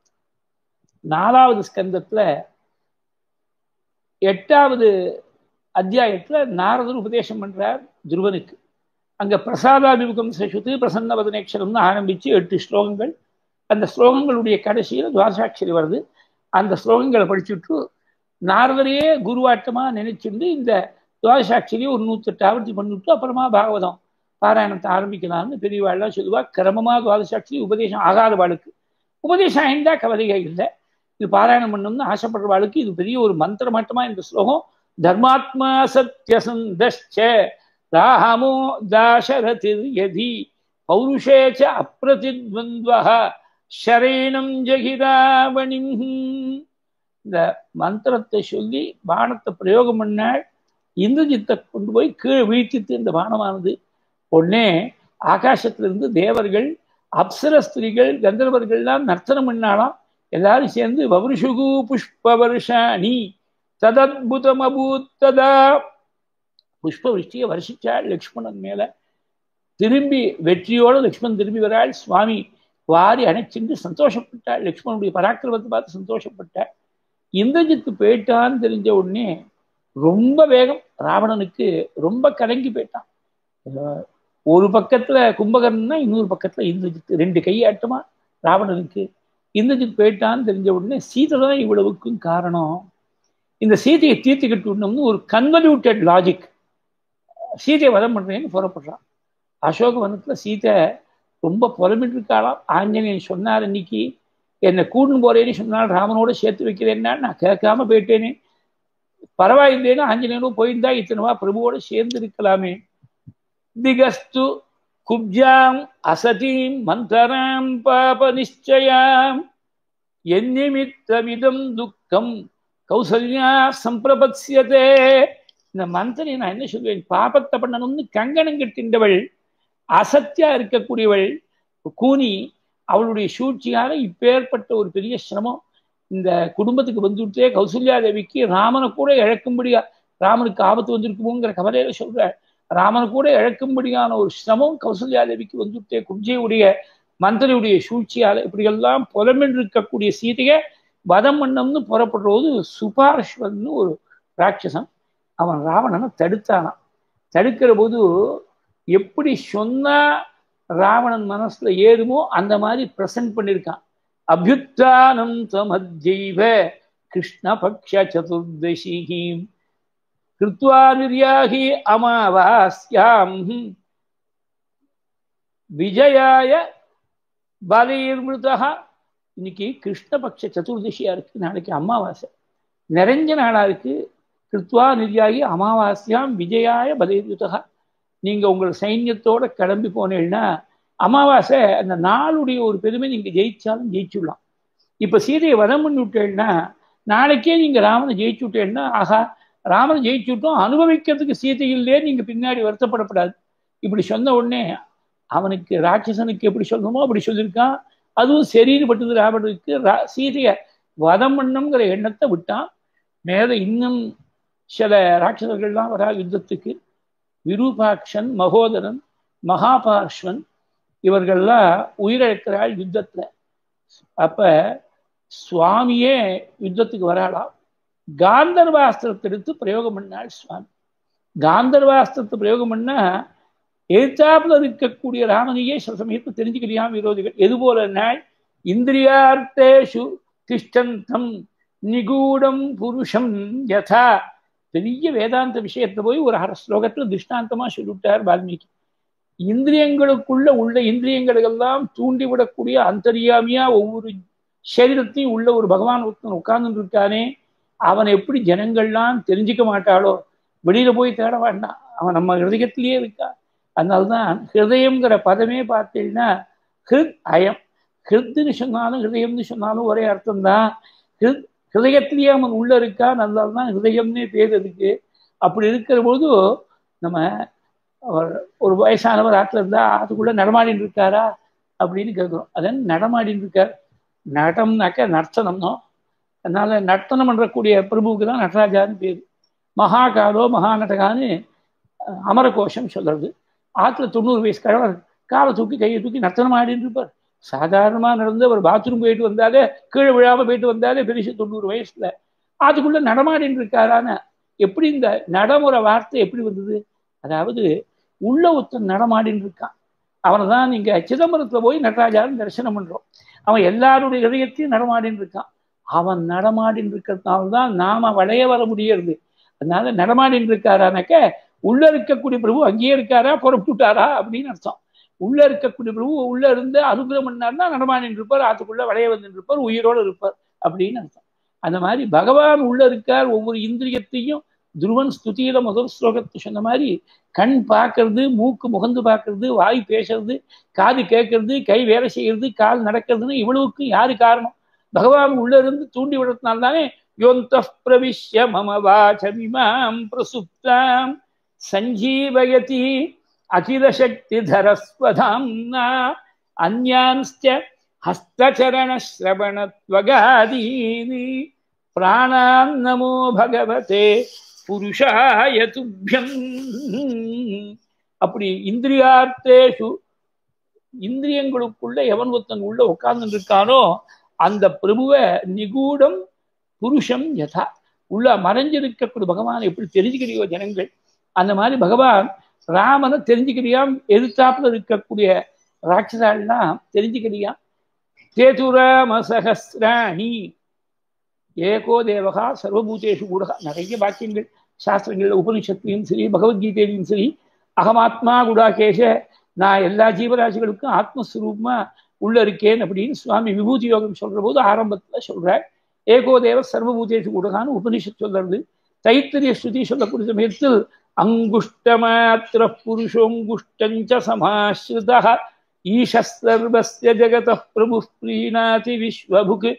நாலாவது ஸ்கந்தத்துல எட்டாவது அத்தியாயத்துல நாரதர் உபதேசம் பண்றார் துருவனுக்கு அங்க பிரசாதாபிமுகம் சசுத்து பிரசன்ன வதனேக்ஷரம்னு ஆரம்பிச்சு எட்டு ஸ்லோகங்கள் அந்த ஸ்லோகங்களுடைய கடைசியில் துவாசாட்சரி வருது அந்த ஸ்லோகங்களை படிச்சுட்டு நாரதரையே குருவாட்டமா நினைச்சிருந்து இந்த துவாதசாட்சிலேயே ஒரு நூற்றெட்டு ஆவர்த்தி பண்ணிவிட்டு அப்புறமா பாகவதம் பாராயணத்தை ஆரம்பிக்கலாம்னு பெரியவாள்லாம் சொல்லுவா கிரமமாக துவாதசாட்சி உபதேசம் ஆகாதவாளுக்கு உபதேசம் ஆயிருந்தா கவலையே இல்லை இது பாராயணம் பண்ணணும்னு ஆசைப்படுறவாளுக்கு இது பெரிய ஒரு மந்திர மட்டமா இந்த ஸ்லோகம் தர்மாத்மா சத்யசந்தஷ்ச ராமோ தாசரதிர் யதி பௌருஷேச்ச அப்பிரதித்வந்த்வஹ ஷரேணம் ஜகிராவணிம் இந்த மந்திரத்தை சொல்லி பானத்தை பிரயோகம் பண்ணால் இந்திரஜித்தை கொண்டு போய் கீழே வீழ்த்தித்து இந்த பானமானது உடனே ஆகாசத்திலிருந்து தேவர்கள் அப்சர ஸ்திரிகள் கந்தர்வர்கள்லாம் நர்த்தனம் பண்ணாலாம் எல்லாரும் சேர்ந்து வபுஷுகு புஷ்ப வருஷாணி ததத்புதம் அபூத்ததா புஷ்ப விருஷ்டியை வருஷிச்சாள் லக்ஷ்மணன் மேல திரும்பி வெற்றியோடு லக்ஷ்மணன் திரும்பி வராள் சுவாமி வாரி அணைச்சிட்டு சந்தோஷப்பட்டாள் லக்ஷ்மணனுடைய பராக்கிரமத்தை பார்த்து சந்தோஷப்பட்டாள் இந்திரஜித்து போயிட்டான்னு தெரிஞ்ச உடனே ரொம்ப வேகம் ராவணனுக்கு ரொம்ப கலங்கி போயிட்டான் ஒரு பக்கத்துல கும்பகர்ணன்னா இன்னொரு பக்கத்துல இந்திரஜித் ரெண்டு கையாட்டமா ராவணனுக்கு இந்திரஜித் போயிட்டான்னு தெரிஞ்ச உடனே சீதை தான் இவ்வளவுக்கும் காரணம் இந்த சீதையை தீர்த்துக்கிட்டு விடணும்னு ஒரு கன்வல்யூட்டட் லாஜிக் சீதையை வதம் பண்றேன்னு புறப்படுறான் அசோகவனத்துல சீதை ரொம்ப புலம்பிட்டு இருக்காளாம் ஆஞ்சநேயன் சொன்னார் இன்னைக்கு என்னை கூடுன்னு போறேன்னு சொன்னால் ராமனோட சேர்த்து வைக்கிறேன்னா நான் கேட்காம போயிட்டேனே பரவாயில்லைன்னு ஆஞ்சநேயனும் போயிருந்தா இத்தனவா பிரபுவோட சேர்ந்து இருக்கலாமே திகஸ்து குப்ஜாம் அசதீம் மந்தராம் பாப நிச்சயாம் எந்நிமித்தமிதம் துக்கம் கௌசல்யா சம்பிரபத்யதே இந்த மந்திரி நான் என்ன சொல்வேன் பாபத்தை பண்ணணும்னு கங்கணம் கட்டின்றவள் அசத்தியா இருக்கக்கூடியவள் கூனி அவளுடைய சூழ்ச்சியால இப்பேற்பட்ட ஒரு பெரிய சிரமம் இந்த குடும்பத்துக்கு வந்துவிட்டே கௌசல்யா தேவிக்கு ராமனை கூட இழக்கும்படியா ராமனுக்கு ஆபத்து வந்திருக்குமோங்கிற கவலையில சொல்ற ராமனை கூட இழக்கும்படியான ஒரு சிரமம் கௌசல்யா தேவிக்கு வந்துவிட்டே குப்ஜையுடைய மந்திரியுடைய சூழ்ச்சியால இப்படியெல்லாம் புலமென்று இருக்கக்கூடிய சீதையை வதம் பண்ணம்னு புறப்படுறது சுபார்ஷ்வன்னு ஒரு ராட்சசன் அவன் ராவணனை தடுத்தானான் தடுக்கிற போது எப்படி சொன்னா ராவணன் மனசுல ஏறுமோ அந்த மாதிரி பிரசன்ட் பண்ணியிருக்கான் அபியுத்தானம் தமஜைவ கிருஷ்ணபக்ஷ சதுர்தசிஹீம் கிருத்வா நிர்யாகி அமாவாஸ்யாம் விஜயாய பலீர்மிருதா இன்னைக்கு கிருஷ்ணபக்ஷ சதுர்தசியா இருக்கு நாளைக்கு அமாவாசை நிறைஞ்ச நாளா இருக்கு கிருத்வா நிர்யாகி அமாவாஸ்யாம் விஜயாய பலீர்மிருதா நீங்க உங்கள் சைன்யத்தோட கிளம்பி போனீங்கன்னா அமாவாசை அந்த நாளுடைய ஒரு பெருமை நீங்க ஜெயிச்சாலும் ஜெயிச்சுடலாம் இப்ப சீதையை வதம் பண்ணி விட்டேன்னா நாளைக்கே நீங்க ராமனை ஜெயிச்சு விட்டேன்னா ஆகா ராமனை ஜெயிச்சு விட்டோம் அனுபவிக்கிறதுக்கு சீதை இல்லையே நீங்க பின்னாடி வருத்தப்படப்படாது இப்படி சொன்ன உடனே அவனுக்கு ராட்சசனுக்கு எப்படி சொல்லணுமோ அப்படி சொல்லியிருக்கான் அதுவும் சரின்னு பட்டது ராவணனுக்கு ரா சீதையை வதம் பண்ணுங்கிற எண்ணத்தை விட்டான் மேல இன்னும் சில ராட்சசர்கள்லாம் வரா யுத்தத்துக்கு விரூபாக்ஷன் மகோதரன் மகாபார்ஷ்வன் இவர்கள்லாம் உயிரிழக்கிறாள் யுத்தத்துல அப்ப சுவாமியே யுத்தத்துக்கு வராளாம் காந்தர்வாஸ்திரத்தை எடுத்து பிரயோகம் பண்ணாள் சுவாமி காந்தர்வாஸ்திரத்தை பிரயோகம் பண்ணா எழுத்தாப்புல இருக்கக்கூடிய ராமனையே சில சமயத்தை தெரிஞ்சுக்கலையாம் விரோதிகள் எது போல நாள் இந்திரியார்த்தேஷு திஷ்டந்தம் நிகூடம் புருஷம் யதா பெரிய வேதாந்த விஷயத்தை போய் ஒரு அரை ஸ்லோகத்துல திருஷ்டாந்தமா சொல்லிவிட்டார் வால்மீகி இந்திரியங்களுக்குள்ள உள்ள இந்திரியங்களுக்கெல்லாம் தூண்டிவிடக்கூடிய அந்தரியாமியா ஒவ்வொரு சரீரத்தையும் உள்ள ஒரு பகவான் ஒருத்தன் உட்கார்ந்து இருக்கானே அவன் எப்படி ஜனங்கள்லாம் தெரிஞ்சுக்க மாட்டாளோ வெளியில போய் தேட வேண்டாம் அவன் நம்ம ஹிருதயத்திலேயே இருக்கா அதனால்தான் ஹிருதயம்ங்கிற பதமே பார்த்தீங்கன்னா ஹிருத் அயம் ஹிருத்துன்னு சொன்னாலும் ஹிருதயம்னு சொன்னாலும் ஒரே அர்த்தம் தான் ஹிருத் ஹிருதயத்திலேயே அவன் உள்ள இருக்கா அதனால்தான் ஹிருதயம்னே பேர் இருக்கு அப்படி இருக்கிற போது நம்ம ஒரு வயசானவர் ஆற்றுல இருந்தா அதுக்குள்ள நடமாடின்னு இருக்காரா அப்படின்னு கேட்குறோம் அதன் நடமாடின்னு இருக்கார் நடம்னாக்க நர்த்தனம்னோ அதனால நர்த்தனம் பண்றக்கூடிய பிரபுவுக்கு தான் நடராஜான்னு பேர் மகாகாலோ மகாநடகான்னு அமரகோஷம் சொல்றது ஆற்றுல தொண்ணூறு வயசு கழவர் காலை தூக்கி கையை தூக்கி நர்த்தனம் ஆடின்னு இருப்பார் சாதாரணமாக நடந்து ஒரு பாத்ரூம் போயிட்டு வந்தாலே கீழே விழாம போயிட்டு வந்தாலே பெருசு தொண்ணூறு வயசுல அதுக்குள்ள நடமாடின்னு இருக்காரான எப்படி இந்த நடைமுறை வார்த்தை எப்படி வந்தது அதாவது உள்ள ஒருத்தன் நடமாடின்னு இருக்கான் அவனை தான் நீங்க சிதம்பரத்துல போய் நடராஜான்னு தரிசனம் பண்றோம் அவன் எல்லாருடைய இதயத்தையும் நடமாடின்னு இருக்கான் அவன் நடமாடின்னு இருக்கிறதுனால தான் நாம வளைய வர முடியறது அதனால நடமாடின்னு இருக்காரானாக்க உள்ள இருக்கக்கூடிய பிரபு அங்கேயே இருக்காரா புறப்பட்டுட்டாரா அப்படின்னு அர்த்தம் உள்ள இருக்கக்கூடிய பிரபு உள்ள இருந்து அனுகிரகம் பண்ணார்னா நடமாடின்னு இருப்பார் ஆத்துக்குள்ள வளைய வந்து இருப்பார் உயிரோடு இருப்பார் அப்படின்னு அர்த்தம் அந்த மாதிரி பகவான் உள்ள இருக்கார் ஒவ்வொரு இந்திரியத்தையும் துருவன் ஸ்துதியில முதல் ஸ்லோகத்தை சொன்ன மாதிரி கண் பார்க்கறது மூக்கு முகந்து பார்க்கறது வாய் பேசுறது காது கேட்கறது கை வேலை செய்யறது கால் நடக்கிறதுன்னு இவ்வளவுக்கும் யாரு காரணம் பகவான் உள்ள இருந்து தூண்டி விடுறதுனால்தானே யோந்த பிரவிஷ்ய மம வாசமிமாம் பிரசுப்தாம் சஞ்சீவயதி அகில சக்தி தரஸ்வதாம்னா அந்யான்ஸ்ச ஹஸ்தச்சரண ஸ்ரவணத்வகாதீனி பிராணான் நமோ பகவதே புருஷாய துப்பியம் அப்படி இந்திரியார்த்தேஷு இந்திரியங்களுக்குள்ள எவன் ஒருத்தன் உள்ள உட்கார்ந்து இருக்கானோ அந்த பிரபுவை நிகூடம் புருஷம் யதா உள்ள மறைஞ்சிருக்கக்கூடிய பகவான் எப்படி தெரிஞ்சுக்கிறியோ ஜனங்கள் அந்த மாதிரி பகவான் ராமனை தெரிஞ்சுக்கிறியாம் எதிர்த்தாப்புல இருக்கக்கூடிய ராட்சசாலாம் தெரிஞ்சுக்கிறியாம் கேதுராம சகசிராணி ஏகோ தேவகா சர்வபூதேஷு கூட நிறைய வாக்கியங்கள் சாஸ்திரங்கள்ல உபனிஷத்துலையும் சரி பகவத்கீதையிலையும் சரி அகமாத்மா குடாகேஷ நான் எல்லா ஜீவராசிகளுக்கும் ஆத்மஸ்வரூபமா உள்ள இருக்கேன் அப்படின்னு சுவாமி விபூதி யோகம் சொல்ற போது ஆரம்பத்துல சொல்றார் ஏகோ தேவ சர்வபூதேஷு கூடகான்னு உபனிஷத் சொல்றது தைத்திரிய ஸ்ருதி சொல்லக்கூடிய சமயத்தில் அங்குஷ்டமாத்திர புருஷோங்குஷ்டஞ்ச சமாஸ்ருதா ஈஷர்வஸ்ய ஜெகத பிரபு பிரீணாதி விஸ்வபுக்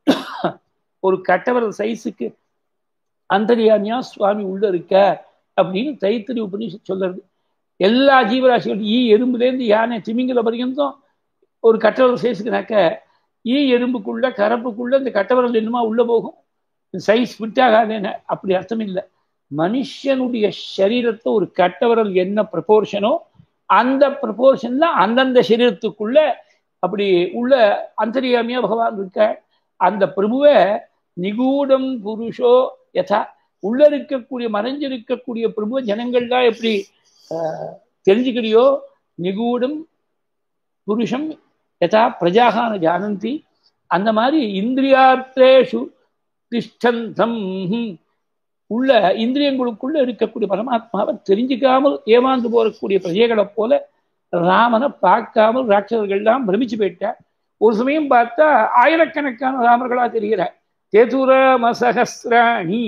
ஒரு கட்டவரல் சைஸுக்கு அந்தரியாமியா சுவாமி உள்ள இருக்க அப்படின்னு தைத்திரி உபநிஷத் சொல்றது எல்லா ஜீவராசிகளும் ஈ எறும்புலேருந்து யானை திமிங்கல பரியந்தம் ஒரு கட்டவரல் சைஸுக்குனாக்க ஈ எறும்புக்குள்ள கரப்புக்குள்ள இந்த கட்டவரல் என்னமா உள்ள போகும் சைஸ் ஃபிட்டாகாதுன்னு அப்படி அர்த்தம் இல்லை மனுஷனுடைய சரீரத்தை ஒரு கட்டவரல் என்ன ப்ரப்போர்ஷனோ அந்த ப்ரப்போர்ஷன்ல அந்தந்த சரீரத்துக்குள்ள அப்படி உள்ள அந்தரியாமியா பகவான் இருக்க அந்த பிரபுவை நிகூடம் புருஷோ யதா உள்ள இருக்கக்கூடிய மறைஞ்சிருக்கக்கூடிய பிரபுவ ஜனங்கள்லாம் எப்படி தெரிஞ்சுக்கிறியோ நிகூடம் புருஷம் யதா பிரஜாகான ஜானந்தி அந்த மாதிரி இந்திரியார்த்தேஷு திஷ்டந்தம் உள்ள இந்திரியங்களுக்குள்ள இருக்கக்கூடிய பரமாத்மாவை தெரிஞ்சுக்காமல் ஏமாந்து போறக்கூடிய பிரஜைகளை போல ராமனை பார்க்காமல் ராட்சதர்கள்லாம் பிரமிச்சு போயிட்டார் ஒரு சமயம் பார்த்தா ஆயிரக்கணக்கான ராமர்களா தெரிகிறார் தேதுராம சகசிராணி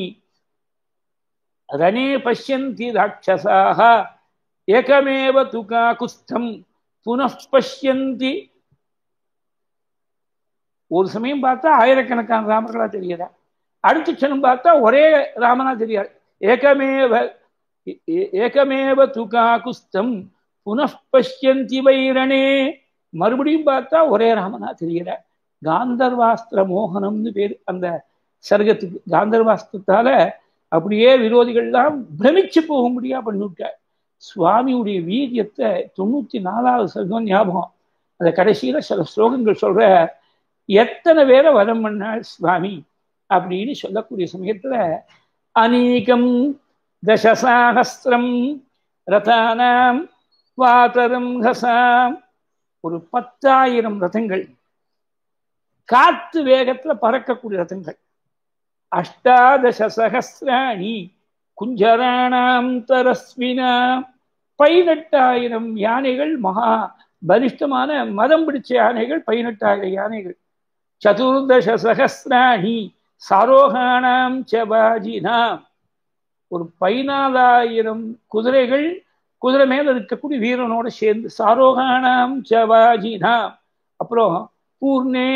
ரணே பசியந்தி ராட்சசாக ஏகமேவ துகா குஸ்தம் புனఃபஷ்யந்தி ஒரு சமயம் பார்த்தா ஆயிரக்கணக்கான ராமர்களா தெரிகிறார் அடுத்த க்ஷணம் பார்த்தா ஒரே ராமனா தெரியாது ஏகமேவ ஏகமேவ துகா குஸ்தம் புனఃபஷ்யந்தி வைரணே மறுபடியும் பார்த்தா ஒரே ராமனா தெரிகிறார் காந்தர்வாஸ்திர மோகனம்னு பேர் அந்த சர்க்கத்துக்கு காந்தர்வாஸ்திரத்தால அப்படியே விரோதிகள்லாம் பிரமிச்சு போகும்படியா பண்ணிவிட்டார் சுவாமியுடைய வீரியத்தை தொண்ணூத்தி நாலாவது சர்க்கம் ஞாபகம் அந்த கடைசியில சில ஸ்லோகங்கள் சொல்ற எத்தனை பேரை வதம் பண்ணாள் சுவாமி அப்படின்னு சொல்லக்கூடிய சமயத்துல அநீகம் தசசாகஸ்திரம் ரதானாம் வாதரம் ஹசாம் ஒரு பத்தாயிரம் ரதங்கள் காத்து வேகத்துல பறக்கக்கூடிய ரதங்கள் அஷ்டாதச சகசிராணி குஞ்சராணாம் தரஸ்வினா பதினெட்டாயிரம் யானைகள் மகா பலிஷ்டமான மதம் பிடிச்ச யானைகள் பதினெட்டாயிரம் யானைகள் சதுர்தச சகசிராணி சாரோகாணாம் சபாஜினாம் ஒரு பதினாலாயிரம் குதிரைகள் குதிரை மேல இருக்கக்கூடிய வீரனோட சேர்ந்து சாரோகாணாம் சபாஜினாம் அப்புறம் பூர்ணே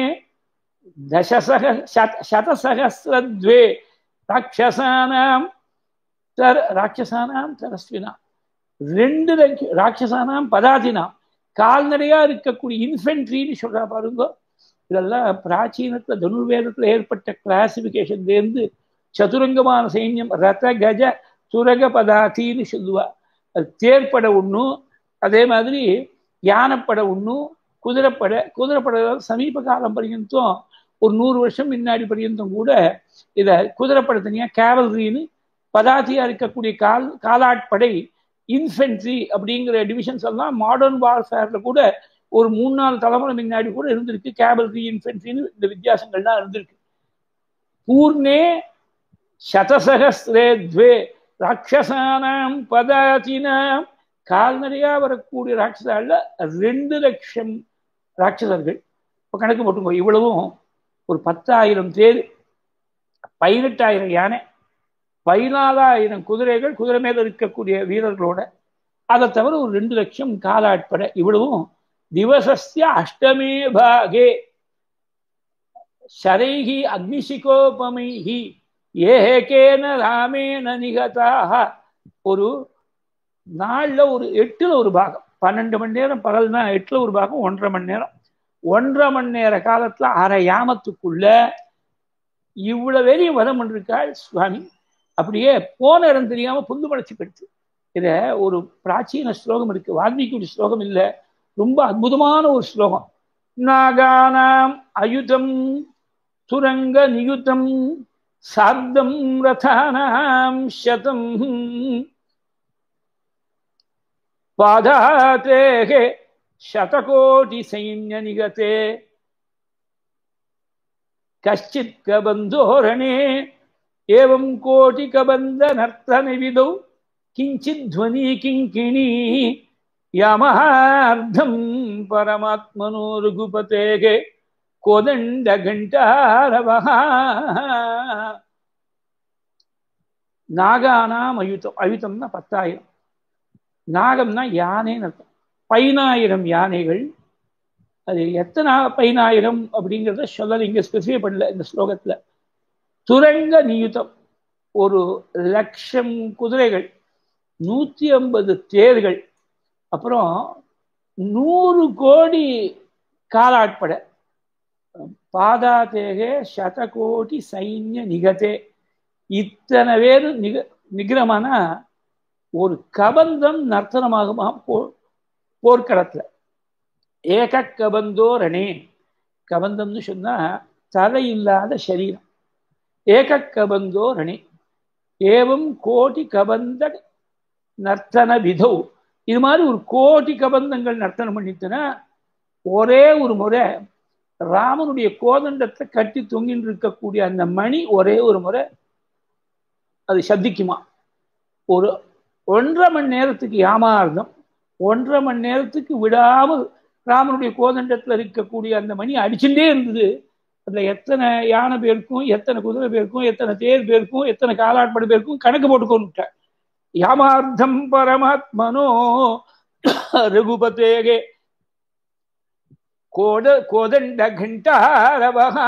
தசசக சதசகசிரத்வே ராட்சசானாம் தர ராட்சசானாம் தரஸ்வினாம் ரெண்டு ராட்சசானாம் பதாதினாம் கால்நடையா இருக்கக்கூடிய இன்ஃபென்ட்ரின்னு சொல்றா பாருங்க இதெல்லாம் பிராச்சீனத்துல தனுர்வேதத்துல ஏற்பட்ட கிளாசிபிகேஷன்லேருந்து சதுரங்கமான சைன்யம் ரத கஜ துரக பதாத்தின்னு சொல்லுவா அது தேர்ப்பட ஒன்றும் அதே மாதிரி யானைப்பட ஒன்றும் குதிரைப்பட குதிரைப்பட சமீப காலம் பர்யந்தம் ஒரு நூறு வருஷம் முன்னாடி பர்யந்தம் கூட இதை குதிரைப்பட தனியாக கேவல்ரின்னு பதாத்தியா இருக்கக்கூடிய கால் காலாட்படை இன்ஃபென்ட்ரி அப்படிங்கிற டிவிஷன்ஸ் எல்லாம் மாடர்ன் வார்ஃபேர்ல கூட ஒரு மூணு நாலு தலைமுறை முன்னாடி கூட இருந்திருக்கு கேவல்ரி இன்ஃபென்ட்ரின்னு இந்த வித்தியாசங்கள்லாம் இருந்திருக்கு பூர்ணே சதசகஸ்ரே துவே ராட்சசானாம் பதாச்சினாம் கால்நடையா வரக்கூடிய ராட்சசால ரெண்டு லட்சம் ராட்சசர்கள் இப்போ கணக்கு போட்டுக்கோ இவ்வளவும் ஒரு பத்தாயிரம் தேர் பதினெட்டாயிரம் யானை பதினாலாயிரம் குதிரைகள் குதிரை மேல இருக்கக்கூடிய வீரர்களோட அதை தவிர ஒரு ரெண்டு லட்சம் காலாட்பட இவ்வளவும் திவசஸ்ய அஷ்டமே பாகே சரைகி அக்னிசிகோபமைஹி ஏகேன ராமேன நிகதாக ஒரு நாளில் ஒரு எட்டுல ஒரு பாகம் பன்னெண்டு மணி நேரம் பகல்னா எட்டுல ஒரு பாகம் ஒன்றரை மணி நேரம் ஒன்றரை மணி நேர காலத்துல அரை யாமத்துக்குள்ள இவ்வளவு வெறியும் வதம் பண்ணிருக்காள் சுவாமி அப்படியே போன இடம் தெரியாம புல்லு முளைச்சு போயிடுச்சு இத ஒரு பிராச்சீன ஸ்லோகம் இருக்கு வால்மீகி ஸ்லோகம் இல்லை ரொம்ப அற்புதமான ஒரு ஸ்லோகம் நாகானாம் அயுதம் துரங்க நியுதம் சார்தம் ரதானாம் சதம் பாதாதேகே சதகோடி சைன்ய நிகதே கஷ்டித் கபந்தோரணே ஏவம் கோடி கபந்த நர்த்தன விதௌ கிஞ்சித் துவனி கிங்கிணி யமஹார்த்தம் பரமாத்மனோ ரகுபதேகே கோதண்ட கண்டாரவஹா நாகானாம் அயுத்தம் அயுத்தம்னா பத்தாயிரம் நாகம்னா யானைன்னு அர்த்தம் பதினாயிரம் யானைகள் அது எத்தனை பதினாயிரம் அப்படிங்கிறத சொல்லல இங்க ஸ்பெசிஃபை பண்ணல இந்த ஸ்லோகத்துல துரங்க நியுத்தம் ஒரு லட்சம் குதிரைகள் நூத்தி ஐம்பது தேர்கள் அப்புறம் நூறு கோடி காலாட்பட பாதாதேகே சதகோடி சைன்ய நிகதே இத்தனை பேர் நிக நிகிரமானா ஒரு கபந்தம் நர்த்தனமாகுமா போ போர்க்களத்துல ஏக கபந்தோ ரணே கபந்தம்னு சொன்னா தலை இல்லாத சரீரம் ஏக கபந்தோ ரணே ஏவம் கோடி கபந்த நர்த்தன விதௌ இது மாதிரி ஒரு கோடி கபந்தங்கள் நர்த்தனம் பண்ணிட்டுனா ஒரே ஒரு முறை ராமனுடைய கோதண்டத்தை கட்டி தொங்கின்னு இருக்கக்கூடிய அந்த மணி ஒரே ஒரு முறை அது சப்திக்குமா ஒரு ஒன்றரை மணி நேரத்துக்கு யாமார்த்தம் ஒன்றரை மணி நேரத்துக்கு விடாமல் ராமனுடைய கோதண்டத்தில் இருக்கக்கூடிய அந்த மணி அடிச்சுட்டே இருந்தது அதுல எத்தனை யானை பேருக்கும் எத்தனை குதிரை பேருக்கும் எத்தனை தேர் பேருக்கும் எத்தனை காலாட்படு பேருக்கும் கணக்கு போட்டுக்கொண்டு யாமார்த்தம் பரமாத்மனோ ரகுபதேகே கோட கோதண்ட கண்டாரவகா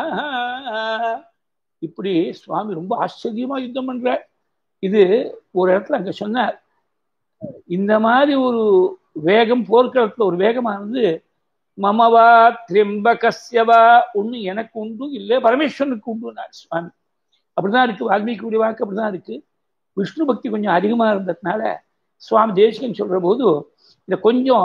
இப்படி சுவாமி ரொம்ப ஆச்சரியமா யுத்தம் பண்ற இது ஒரு இடத்துல அங்க சொன்னார் இந்த மாதிரி ஒரு வேகம் போர்க்களத்துல ஒரு வேகமானது மமவா திரிம்பகஸ்யவா ஒண்ணு எனக்கு உண்டு இல்லை பரமேஸ்வரனுக்கு உண்டு சுவாமி அப்படிதான் இருக்கு வால்மீகியுடைய வாக்கு அப்படிதான் இருக்கு விஷ்ணு பக்தி கொஞ்சம் அதிகமா இருந்ததுனால சுவாமி தேசிகன் சொல்ற போது இதை கொஞ்சம்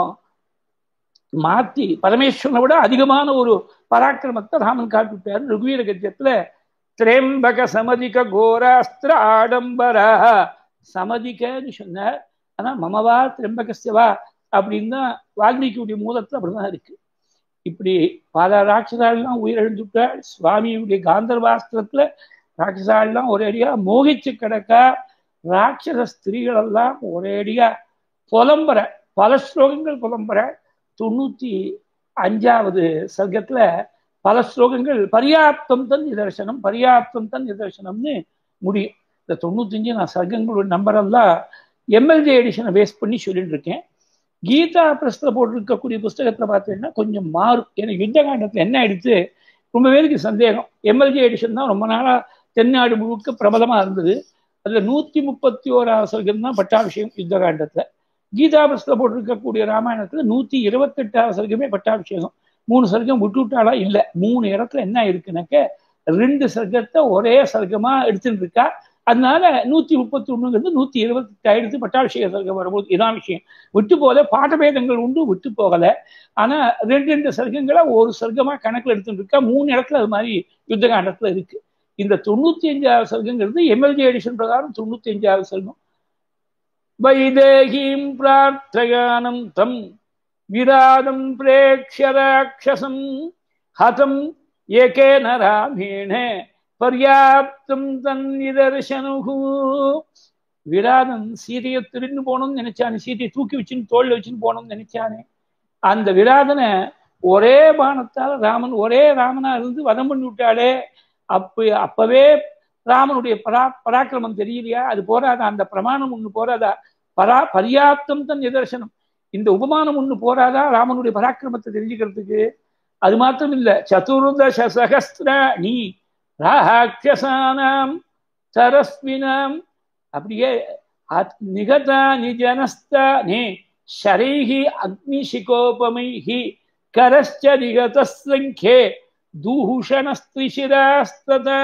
மாத்தி பரமேஸ்வரனை விட அதிகமான ஒரு பராக்கிரமத்தை ராமன் காட்டுவிட்டார் ருகுவீர கத்தியத்துல திரேம்பக சமதிக கோராஸ்திர ஆடம்பரா சமதிகன்னு சொன்னார் ஆனா மமவா திரம்பகசியவா அப்படின்னு தான் வால்மீகியுடைய மூலத்துல அப்படிதான் இருக்கு இப்படி பல ராட்சசாலாம் உயிரிழந்துட்டாள் சுவாமியுடைய காந்தர்வாஸ்திரத்துல ராட்சசாலாம் ஒரேடியா மோகிச்சு கிடக்கா ராட்சச ஸ்திரீகள் எல்லாம் ஒரேடியா புலம்புற பல ஸ்லோகங்கள் புலம்புற தொண்ணூத்தி அஞ்சாவது சர்க்கத்துல பல ஸ்லோகங்கள் பரியாப்தம் தன் நிதர்சனம் பரியாப்தம் தன் நிதர்சனம்னு முடியும் இந்த தொண்ணூத்தஞ்சு நான் சர்க்கங்களோட நம்பரெல்லாம் எம்எல்ஜே எடிஷனை பேஸ் பண்ணி சொல்லிட்டு இருக்கேன் கீதா பிரஸ்ல போட்டிருக்கக்கூடிய புஸ்தகத்துல பார்த்தீங்கன்னா கொஞ்சம் மாறும் ஏன்னா யுத்த காண்டத்துல என்ன ஆயிடுச்சு ரொம்ப பேருக்கு சந்தேகம் எம்எல்ஜே எடிஷன் தான் ரொம்ப நாளா தென்னாடு முழுக்க பிரபலமா இருந்தது அதுல நூத்தி முப்பத்தி ஓராவது சர்க்கம் தான் பட்டாபிஷேகம் யுத்த காண்டத்துல கீதா பிரஸ்ல போட்டிருக்கக்கூடிய ராமாயணத்துல நூத்தி இருபத்தெட்டாவது சர்க்கமே பட்டாபிஷேகம் மூணு சர்க்கம் விட்டு விட்டாலா இல்லை மூணு இடத்துல என்ன இருக்குனாக்க ரெண்டு சர்க்கத்தை ஒரே சர்க்கமா எடுத்துட்டு இருக்கா அதனால நூத்தி முப்பத்தி ஒண்ணுங்கிறது நூத்தி இருபத்தி ஆயிரத்து பட்டாபிஷேக சர்க்கம் வரும்போது இதான் விஷயம் விட்டு போல பாட்டபேதங்கள் உண்டு விட்டு போகல ஆனா ரெண்டு ரெண்டு சர்க்கங்களை ஒரு சர்க்கமா கணக்குல எடுத்துட்டு இருக்கா மூணு இடத்துல அது மாதிரி யுத்த காண்டத்துல இருக்கு இந்த தொண்ணூத்தி அஞ்சாவது சர்க்கங்கிறது எம்எல்ஜி எடிஷன் பிரகாரம் தொண்ணூத்தி அஞ்சாவது சர்க்கம் வைதேகீம் பிரார்த்தயானம் தம் விராதம் பிரேக்ஷ ராட்சசம் ஹதம் ஏகேன ராமேண பர்யாப்தம் தன் நிதர்சனுகு விராதன் சீதையை திருண்டு போகணும்னு நினைச்சானே சீதையை தூக்கி வச்சுன்னு தோல்ல வச்சுன்னு போகணும்னு நினைச்சானே அந்த விராதனை ஒரே பானத்தால் ராமன் ஒரே ராமனா இருந்து வதம் பண்ணி விட்டாலே அப்ப அப்பவே ராமனுடைய பரா பராக்கிரமம் தெரியலையா அது போராதா அந்த பிரமாணம் ஒண்ணு போராதா பரா பர்யாப்தம் தன் நிதர்சனம் இந்த உபமானம் ஒண்ணு போராதா ராமனுடைய பராக்கிரமத்தை தெரிஞ்சுக்கிறதுக்கு அது மாத்திரம் இல்ல சதுர்தச சகஸ்திராணி ராட்சசானாம் சரஸ்வினாம் அப்படியே நிகதா நிஜனஸ்தானே ஷரைஹி அக்னிஷிகோபமைஹி கரஸ்ச நிகதஸ்லங்கே दूषणस्त्रिशिरास्तथा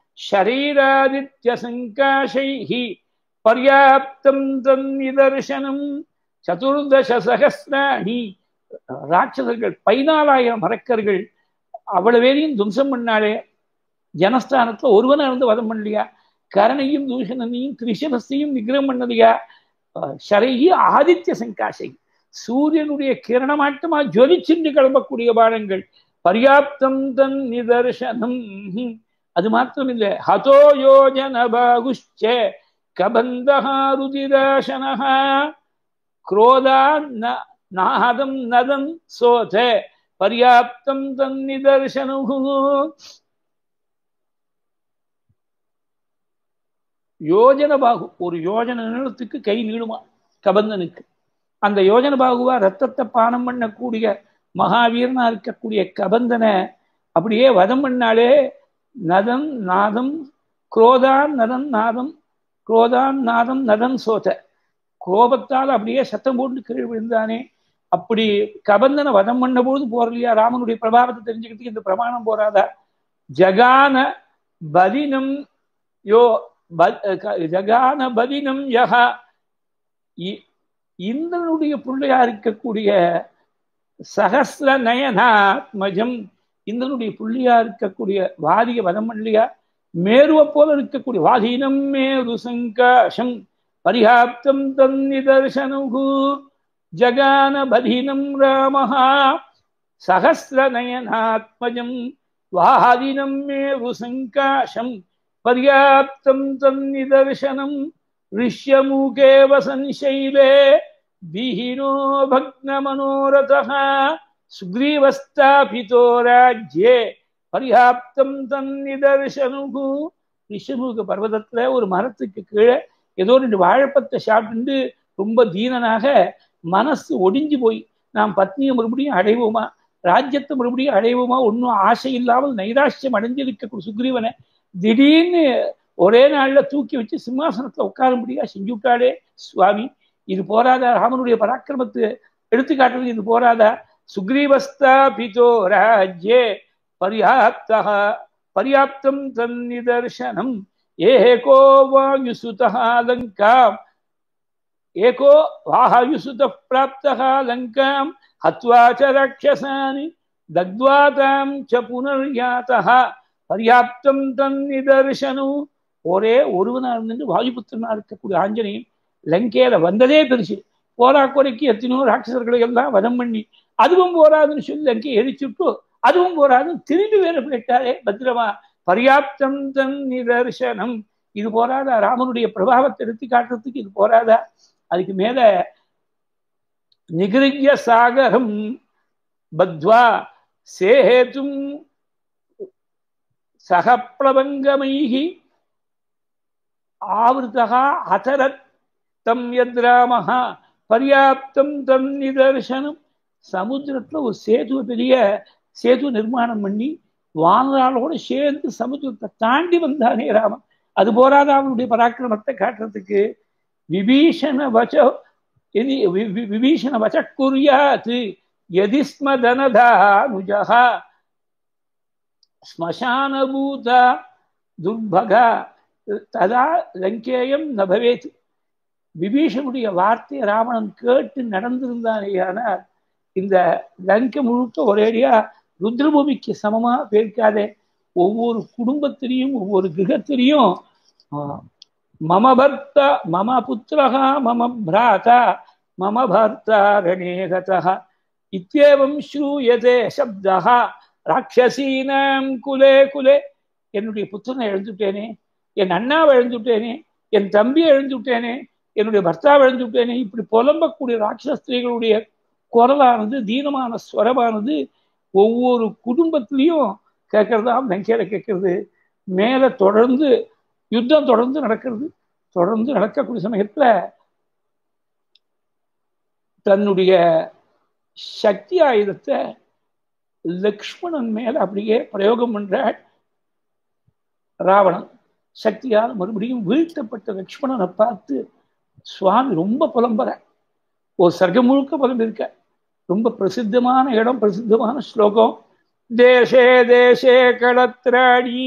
शरीरादित्यसङ्काशैः पर्याप्तं तन्निदर्शनम् சதுர்தச சகசிராணி ராட்சசர்கள் பதினாலாயிரம் மரக்கர்கள் அவ்வளவு பேரையும் துவம்சம் பண்ணாலே ஜனஸ்தானத்துல ஒருவனா இருந்து வதம் பண்ணலையா கரணையும் தூஷணனையும் திரிசனத்தையும் நிகிரம் பண்ணலையா ஷரைகி ஆதித்ய சங்காசை சூரியனுடைய கிரணமாட்டமா ஜொலிச்சின்று கிளம்பக்கூடிய பானங்கள் பர்யாப்தம் தன் நிதர்சனம் அது மாத்திரம் இல்லை ஹதோ யோஜன பாகுஷ்ச கபந்தஹா ருதிராசனஹா क्रोधा न नाहदं नदं सोथ पर्याप्तं तन्निदर्शनुः யோஜன பாகு ஒரு யோஜன நிலத்துக்கு கை நீளுமா கபந்தனுக்கு அந்த யோஜன பாகுவா ரத்தத்தை பானம் பண்ணக்கூடிய மகாவீரனா இருக்கக்கூடிய கபந்தனை அப்படியே வதம் பண்ணாலே நதம் நாதம் குரோதான் நதன் நாதம் குரோதான் நாதம் நதன் சோத கோபத்தால் அப்படியே சத்தம் போட்டு கீழ் விழுந்தானே அப்படி கபந்தனை வதம் பண்ண போது போறலையா ராமனுடைய பிரபாவத்தை தெரிஞ்சுக்கிறதுக்கு இந்த பிரமாணம் போறாதா ஜகான பதினம் யோ ஜகான பதினம் யகா இந்திரனுடைய பிள்ளையா இருக்கக்கூடிய சகசிர நயனாத்மஜம் இந்திரனுடைய புள்ளியா இருக்கக்கூடிய வாதிய வதம் இல்லையா மேருவை போல இருக்கக்கூடிய வாதீனம் மேரு சங்காசம் பரிஹாப்தம் தன்னிதர்சனுகு ஜகான பதினம் ராமः சகசிரநயனாத்மஜம் வாதினம் மேரு சங்காசம் பர்யாப்தம் தன்னிதர்சனம் ऋष्यमुखे वसंशैले विहीनो भग्नमनोरथः सुग्रीवस्तापितो राज्ये பரியாப்தம் தன் நிதர்சனுகு ரிஷமுக பர்வதத்துல ஒரு மரத்துக்கு கீழே ஏதோ ரெண்டு வாழைப்பத்தை சாப்பிட்டு ரொம்ப தீனனாக மனசு ஒடிஞ்சு போய் நாம் பத்னியை மறுபடியும் அடைவோமா ராஜ்யத்தை மறுபடியும் அடைவோமா ஒன்றும் ஆசை இல்லாமல் நைராஷ்யம் அடைஞ்சிருக்க சுக்ரீவனை திடீர்னு ஒரே நாள்ல தூக்கி வச்சு சிம்மாசனத்துல உட்காரும்படியா செஞ்சு விட்டாளே சுவாமி இது போராதா ராமனுடைய பராக்கிரமத்தை எடுத்துக்காட்டுறது இது போராதா சுக்ரீவஸ்தா பிதோ ராஜ்யே பர்யாப்தா பர்யாப்தம் தன்னிதர்சனம் ஏகோ வாயுசுதः லங்காம் ஏகோ வாயுசுத பிராப்தः லங்காம் ஹத்வா ச ரக்ஷசானி தக்த்வா தாம் ச புனர்யாத்தः பர்யாப்தம் தன்னிதர்சனு ஒரே ஒருவனா இருந்து வாயுபுத்திரனா இருக்கக்கூடிய ஆஞ்சநேயன் லங்கேல வந்ததே பெருசு போரா குறைக்கு எத்தனையோ ராட்சசர்களை எல்லாம் வதம் பண்ணி அதுவும் போராதுன்னு சொல்லி லங்கையை எரிச்சுட்டு அதுவும் போராதுன்னு திரும்பி வேற போயிட்டாரே பத்திரமா பர்யாப்தம் தன் நிதர்சனம் இது போராதா ராமனுடைய பிரபாவத்தை எடுத்து காட்டுறதுக்கு இது போராதா அதுக்கு மேல நிகிருஜ்ய சாகரம் பத்வா சேஹேத்தும் சகப்பிளவங்கமைகி ஆவிருத்தகா அதரத் தம் யத்ராமஹா பர்யாப்தம் தம் நிதர்சனம் சமுத்திரத்துல ஒரு சேது பெரிய சேது நிர்மாணம் பண்ணி வானராளோட சேர்ந்து சமுத்திரத்தை தாண்டி வந்தானே ராமன் அது போராத அவனுடைய பராக்கிரமத்தை காட்டுறதுக்கு விபீஷண வச்ச விபீஷண வச்ச குறியாத்து எதிஸ்ம தனதானுஜா ஸ்மசானபூத துர்பகா ததா லங்கேயம் நபவேத் விபீஷனுடைய வார்த்தையை ராவணன் கேட்டு நடந்திருந்தானேயானால் இந்த லங்கை முழுக்க ஒரேடியா ருத்ரபூமிக்கு சமமா பேர்க்காதே ஒவ்வொரு குடும்பத்திலையும் ஒவ்வொரு கிரகத்திலையும் மம பர்த்தா மம புத்திரகா மம பிராதா மம பர்த்தா ரணேகதா இத்தியேவம் ஸ்ரூயதே சப்தா ராட்சசீனாம் குலே குலே என்னுடைய புத்தனை எழுந்துட்டேனே என் அண்ணாவை எழுந்துட்டேனே என் தம்பியை எழுந்துட்டேனே என்னுடைய பர்த்தாவை எழுந்துட்டேனே இப்படி புலம்பக்கூடிய ராட்சஸ்திரிகளுடைய குரலானது தீனமான ஸ்வரமானது ஒவ்வொரு குடும்பத்திலையும் கேட்கறதா வெங்கையில கேட்கறது மேல தொடர்ந்து யுத்தம் தொடர்ந்து நடக்கிறது தொடர்ந்து நடக்கக்கூடிய சமயத்துல தன்னுடைய சக்தி ஆயுதத்தை லக்ஷ்மணன் மேல அப்படியே பிரயோகம் பண்றாள் ராவணன் சக்தியால் மறுபடியும் வீழ்த்தப்பட்ட லக்ஷ்மணனை பார்த்து சுவாமி ரொம்ப புலம்புற ஒரு சர்க்கம் முழுக்க புலம்பிருக்க ரொம்ப பிரசித்தமான இடம் பிரசித்தமான ஸ்லோகம் தேசே தேசே களத்ராணி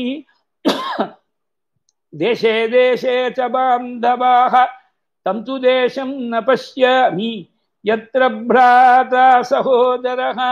தேசே தேசே ச பாந்தவாக தம் து தேசம் ந பசியாமி எத்திர பிராதா சகோதரஹா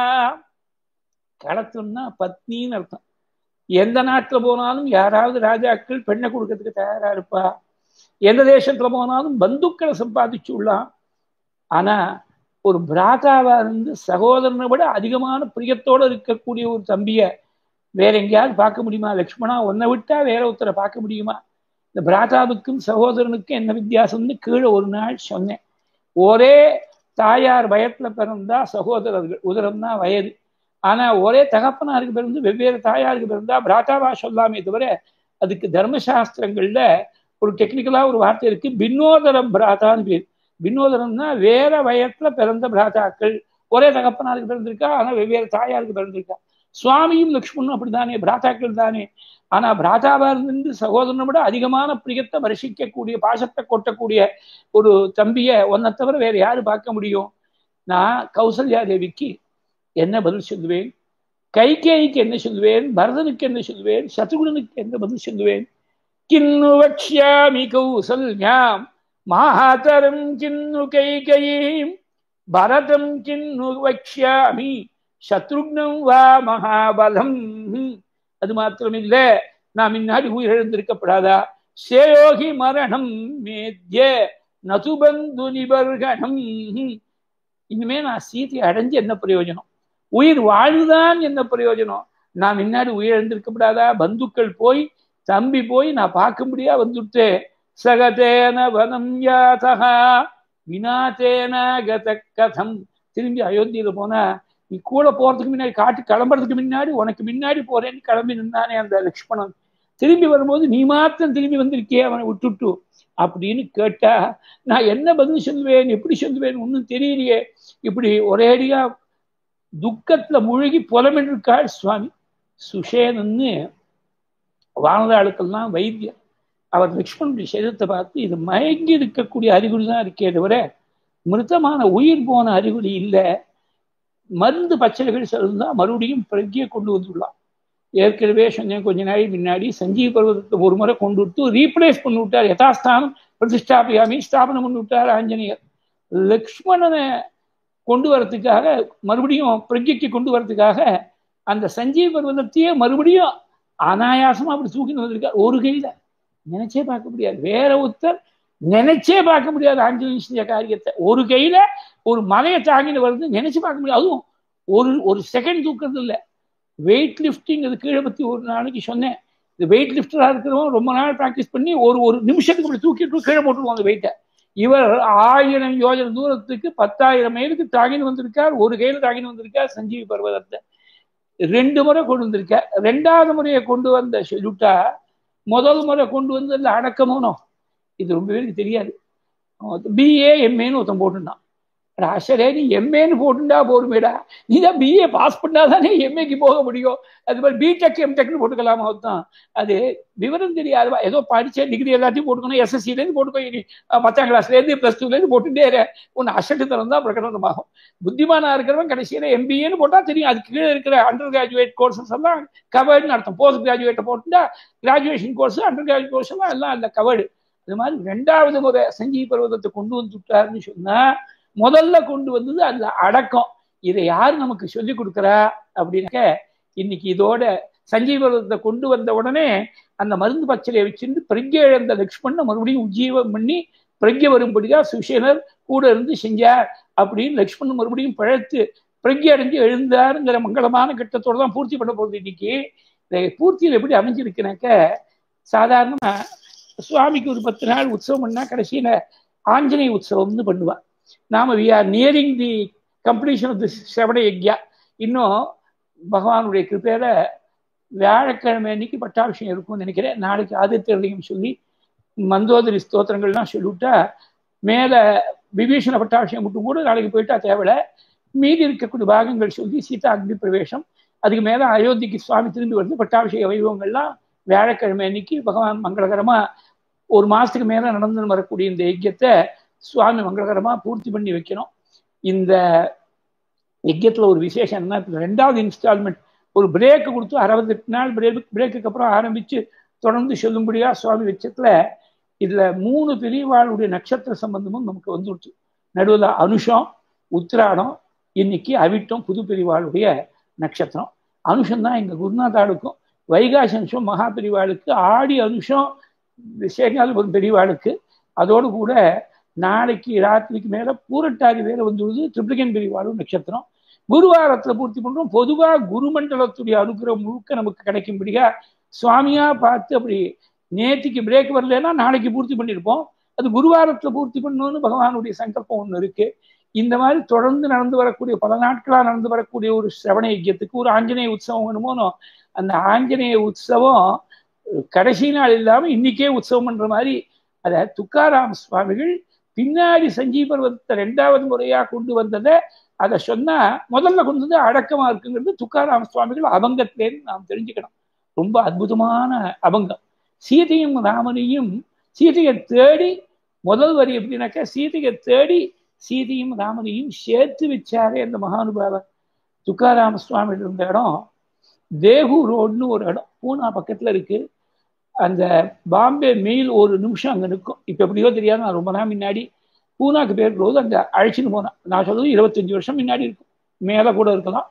களத்துன்னா பத்னின்னு அர்த்தம் எந்த நாட்டுல போனாலும் யாராவது ராஜாக்கள் பெண்ணை கொடுக்கறதுக்கு தயாரா இருப்பா எந்த தேசத்துல போனாலும் பந்துக்களை சம்பாதிச்சு உள்ளான் ஆனா ஒரு பிராதாவா இருந்து சகோதரனை விட அதிகமான பிரியத்தோட இருக்கக்கூடிய ஒரு தம்பிய வேற எங்கேயாவது பார்க்க முடியுமா லக்ஷ்மணா உன்னை விட்டா வேற ஒருத்தரை பார்க்க முடியுமா இந்த பிராதாவுக்கும் சகோதரனுக்கும் என்ன வித்தியாசம்னு கீழே ஒரு நாள் சொன்னேன் ஒரே தாயார் வயத்துல பிறந்தா சகோதரர்கள் உதரம் தான் வயது ஆனா ஒரே தகப்பனாருக்கு பிறந்து வெவ்வேறு தாயாருக்கு பிறந்தா பிராத்தாவா சொல்லாமே தவிர அதுக்கு தர்மசாஸ்திரங்கள்ல ஒரு டெக்னிக்கலா ஒரு வார்த்தை இருக்கு பின்னோதரம் பிராத்தான்னு பேர் பின்னோதரம்னா வேற வயத்துல பிறந்த பிராத்தாக்கள் ஒரே தகப்பனாருக்கு பிறந்திருக்கா ஆனா வெவ்வேறு தாயாருக்கு பிறந்திருக்கா சுவாமியும் லக்ஷ்மணும் அப்படித்தானே பிராத்தாக்கள் தானே ஆனா பிராதாவா இருந்து சகோதரனை விட அதிகமான பிரியத்தை வருஷிக்கக்கூடிய பாசத்தை கொட்டக்கூடிய ஒரு தம்பிய ஒன்னை தவிர வேற யாரு பார்க்க முடியும் நான் கௌசல்யா தேவிக்கு என்ன பதில் சொல்லுவேன் கைகேயிக்கு என்ன சொல்லுவேன் பரதனுக்கு என்ன சொல்லுவேன் சத்ருகுணனுக்கு என்ன பதில் சொல்லுவேன் கிண்ணு வக்ஷாமி கௌசல்யாம் மாதரம் கிண்ணு கைகயீம் பரதம் கிண்ணு வக்ஷாமி சத்ருக்னம் வா மகாபலம் அது மாத்திரமில்ல நான் முன்னாடி உயிரிழந்திருக்கப்படாதா சேயோகி மரணம் மேத்ய நதுபந்து நிபர்கணம் இனிமே நான் சீதையை அடைஞ்சு என்ன பிரயோஜனம் உயிர் வாழ்வுதான் என்ன பிரயோஜனம் நான் முன்னாடி உயிரிழந்திருக்கப்படாதா பந்துக்கள் போய் தம்பி போய் நான் பார்க்க முடியா வந்துட்டு சகதேன வனம் யாதகா வினாதேன கத கதம் திரும்பி அயோத்தியில போனா நீ கூட போறதுக்கு முன்னாடி காட்டு கிளம்புறதுக்கு முன்னாடி உனக்கு முன்னாடி போறேன்னு கிளம்பி நின்னானே அந்த லக்ஷ்மணன் திரும்பி வரும்போது நீ மாத்திரம் திரும்பி வந்திருக்கியே அவனை விட்டுட்டு அப்படின்னு கேட்டா நான் என்ன பதில் சொல்லுவேன் எப்படி சொல்லுவேன் ஒன்றும் தெரியலையே இப்படி ஒரேடியா துக்கத்துல முழுகி புலமென்றிருக்காள் சுவாமி சுஷேனன்னு வாழ்ந்தாளுக்கெல்லாம் வைத்தியம் அவர் லக்ஷ்மணுடைய சரீரத்தை பார்த்து இது மயங்கி இருக்கக்கூடிய அறிகுறி தான் இருக்கே தவிர மிருத்தமான உயிர் போன அறிகுறி இல்லை மருந்து பச்சைகள் சேர்ந்தா மறுபடியும் பிரஜையை கொண்டு வந்துள்ளான் ஏற்கனவே சொன்னேன் கொஞ்ச நாள் முன்னாடி சஞ்சீவ் பர்வதத்தை ஒரு முறை கொண்டு விட்டு ரீப்ளேஸ் பண்ணி விட்டார் யதாஸ்தானம் பிரதிஷ்டாபியாமி ஸ்தாபனம் பண்ணி விட்டார் ஆஞ்சநேயர் லக்ஷ்மணனை கொண்டு வரத்துக்காக மறுபடியும் பிரஜைக்கு கொண்டு வரத்துக்காக அந்த சஞ்சீவ் பர்வதத்தையே மறுபடியும் அனாயாசமா அப்படி தூக்கின்னு வந்திருக்கார் ஒரு கையில நினைச்சே பார்க்க முடியாது வேற ஒருத்தர் நினைச்சே பார்க்க முடியாது ஆஞ்சநேயன் செஞ்ச காரியத்தை ஒரு கையில ஒரு மலையை தாங்கிட்டு வருது நினைச்சு பார்க்க முடியாது அதுவும் ஒரு ஒரு செகண்ட் தூக்குறது இல்லை வெயிட் லிஃப்டிங் அது கீழே பத்தி ஒரு நாளைக்கு சொன்னேன் இந்த வெயிட் லிஃப்டரா இருக்கிறவங்க ரொம்ப நாள் ப்ராக்டிஸ் பண்ணி ஒரு ஒரு நிமிஷத்துக்கு இப்படி தூக்கிட்டு கீழே போட்டுருவோம் அந்த வெயிட்டை இவர் ஆயிரம் யோஜனை தூரத்துக்கு பத்தாயிரம் மைலுக்கு தாங்கின்னு வந்திருக்கார் ஒரு கையில தாங்கின்னு வந்திருக்கார் சஞ்சீவி பர்வதத்தை ரெண்டு முறை கொண்டு வந்திருக்கார் ரெண்டாவது முறையை கொண்டு வந்த ஷெலுட்டா முதல் முறை கொண்டு வந்ததுல அடக்கமோனோ இது ரொம்ப பேருக்கு தெரியாது பிஏ எம்ஏன்னு ஒருத்தன் போட்டுருந்தான் ஆசரே நீ எம்ஏன்னு போட்டுண்டா போருமேடா நீ தான் பிஏ பாஸ் பண்ணாதானே எம்ஏக்கு போக முடியும் அது மாதிரி பிடெக் எம்டெக்னு போட்டுக்கலாமா தான் அது விவரம் தெரியாதுவா ஏதோ படிச்ச டிகிரி எல்லாத்தையும் போட்டுக்கணும் எஸ்எஸ்சிலேருந்து போட்டுக்கோ பத்தாம் கிளாஸ்லேருந்து ப்ளஸ் டூலேருந்து போட்டுட்டே ஒன்று அசட்டு தரம் தான் பிரகடனமாகும் புத்திமானா இருக்கிறவன் கடைசியில் எம்பிஏன்னு போட்டால் தெரியும் அது கீழே இருக்கிற அண்டர் கிராஜுவேட் கோர்சஸ் எல்லாம் கவர்டுன்னு அர்த்தம் போஸ்ட் கிராஜுவேட்டை போட்டுட்டா graduation course under graduate course எல்லாம் எல்லாம் இல்லை கவர்டு அது மாதிரி ரெண்டாவது முறை சஞ்சீவ் பர்வதத்தை கொண்டு வந்து விட்டாருன்னு சொன்னா முதல்ல கொண்டு வந்தது அந்த அடக்கம் இதை யார் நமக்கு சொல்லி கொடுக்குறா அப்படின்னாக்க இன்னைக்கு இதோட சஞ்சீவரத்தை கொண்டு வந்த உடனே அந்த மருந்து பச்சலையை வச்சிருந்து பிரஜை இழந்த லக்ஷ்மணனை மறுபடியும் உஜ்ஜீவம் பண்ணி பிரஜை வரும்படியா சுஷேனர் கூட இருந்து செஞ்சார் அப்படின்னு லக்ஷ்மணன் மறுபடியும் பழத்து பிரஜை அடைஞ்சு எழுந்தாருங்கிற மங்களமான கட்டத்தோட தான் பூர்த்தி பண்ண போகுது இன்னைக்கு இந்த பூர்த்தியில் எப்படி அமைஞ்சிருக்குனாக்க சாதாரணமா சுவாமிக்கு ஒரு பத்து நாள் உற்சவம் பண்ணா கடைசியில ஆஞ்சநேய உற்சவம்னு பண்ணுவா நாம we are nearing the completion of the செவட யக்யா இன்னும் பகவானுடைய கிருப்பையில வியாழக்கிழமை அன்னைக்கு பட்டாபிஷேகம் இருக்கும்னு நினைக்கிறேன் நாளைக்கு ஆதித்யர்லையும் சொல்லி மந்தோதரி ஸ்தோத்திரங்கள்லாம் சொல்லிவிட்டா மேல விபீஷண பட்டாபிஷேகம் மட்டும் கூட நாளைக்கு போயிட்டா தேவையில்ல மீதி இருக்கக்கூடிய பாகங்கள் சொல்லி சீதா அக்னி பிரவேசம் அதுக்கு மேல அயோத்திக்கு சுவாமி திரும்பி வருது பட்டாபிஷேக வைபவங்கள்லாம் வியாழக்கிழமை அன்னைக்கு பகவான் மங்களகரமா ஒரு மாசத்துக்கு மேல நடந்து வரக்கூடிய இந்த யஜ்யத்தை சுவாமி மங்களகரமா பூர்த்தி பண்ணி வைக்கணும் இந்த யஜ்யத்துல ஒரு விசேஷம் என்ன ரெண்டாவது இன்ஸ்டால்மெண்ட் ஒரு பிரேக் கொடுத்து அறுபத்தெட்டு நாள் பிரேக் பிரேக்குக்கு அப்புறம் ஆரம்பிச்சு தொடர்ந்து சொல்லும்படியா சுவாமி வச்சத்துல இதுல மூணு பெரியவாளுடைய நட்சத்திர சம்பந்தமும் நமக்கு வந்துடுச்சு நடுவில் அனுஷம் உத்திராடம் இன்னைக்கு அவிட்டம் புது பெரியவாளுடைய நட்சத்திரம் அனுஷம் தான் எங்க குருநாதாளுக்கும் வைகாசி அனுஷம் மகா பெரியவாளுக்கு ஆடி அனுஷம் சேகாலபுரம் பெரியவாளுக்கு அதோடு கூட நாளைக்கு ராத்திரிக்கு மேல பூரட்டாதி வேற வந்துடுது ட்ரிப்ளிகன் பெரியவாளும் நட்சத்திரம் குருவாரத்துல பூர்த்தி பண்றோம் பொதுவா குருமண்டலத்துடைய அனுகிரகம் முழுக்க நமக்கு கிடைக்கும்படியா சுவாமியா பார்த்து அப்படி நேத்திக்கு பிரேக் வரலன்னா நாளைக்கு பூர்த்தி பண்ணியிருப்போம் அது குருவாரத்துல பூர்த்தி பண்ணணும்னு பகவானுடைய சங்கல்பம் ஒண்ணு இருக்கு இந்த மாதிரி தொடர்ந்து நடந்து வரக்கூடிய பல நாட்களா நடந்து வரக்கூடிய ஒரு சிரவண யஜ்யத்துக்கு ஒரு ஆஞ்சநேய உற்சவம் வேணுமோனோ அந்த ஆஞ்சநேய உற்சவம் கடைசி நாள் இல்லாம இன்னைக்கே உற்சவம் பண்ற மாதிரி அத துக்காராம் சுவாமிகள் பின்னாடி சஞ்சீவ பர்வத்தை ரெண்டாவது முறையா கொண்டு வந்ததை அதை சொன்னா முதல்ல கொண்டு வந்து அடக்கமா இருக்குங்கிறது துக்காராம சுவாமிகள் அபங்கத்திலேன்னு நாம் தெரிஞ்சுக்கணும் ரொம்ப அற்புதமான அபங்கம் சீதையும் ராமனையும் சீதையை தேடி முதல் வரி எப்படின்னாக்கா சீதையை தேடி சீதையும் ராமனையும் சேர்த்து வச்சாரே அந்த மகானுபாவர் துக்காராம சுவாமி இருந்த இடம் தேகு ரோடுன்னு ஒரு இடம் பூனா பக்கத்துல இருக்கு அந்த பாம்பே மெயில் ஒரு நிமிஷம் அங்க நிற்கும் இப்ப எப்படியோ தெரியாது நான் ரொம்ப நாள் முன்னாடி பூனாக்கு பேர் போது அங்க அழைச்சின்னு போனேன் நான் சொல்றது இருபத்தஞ்சு வருஷம் முன்னாடி இருக்கும் மேல கூட இருக்கலாம்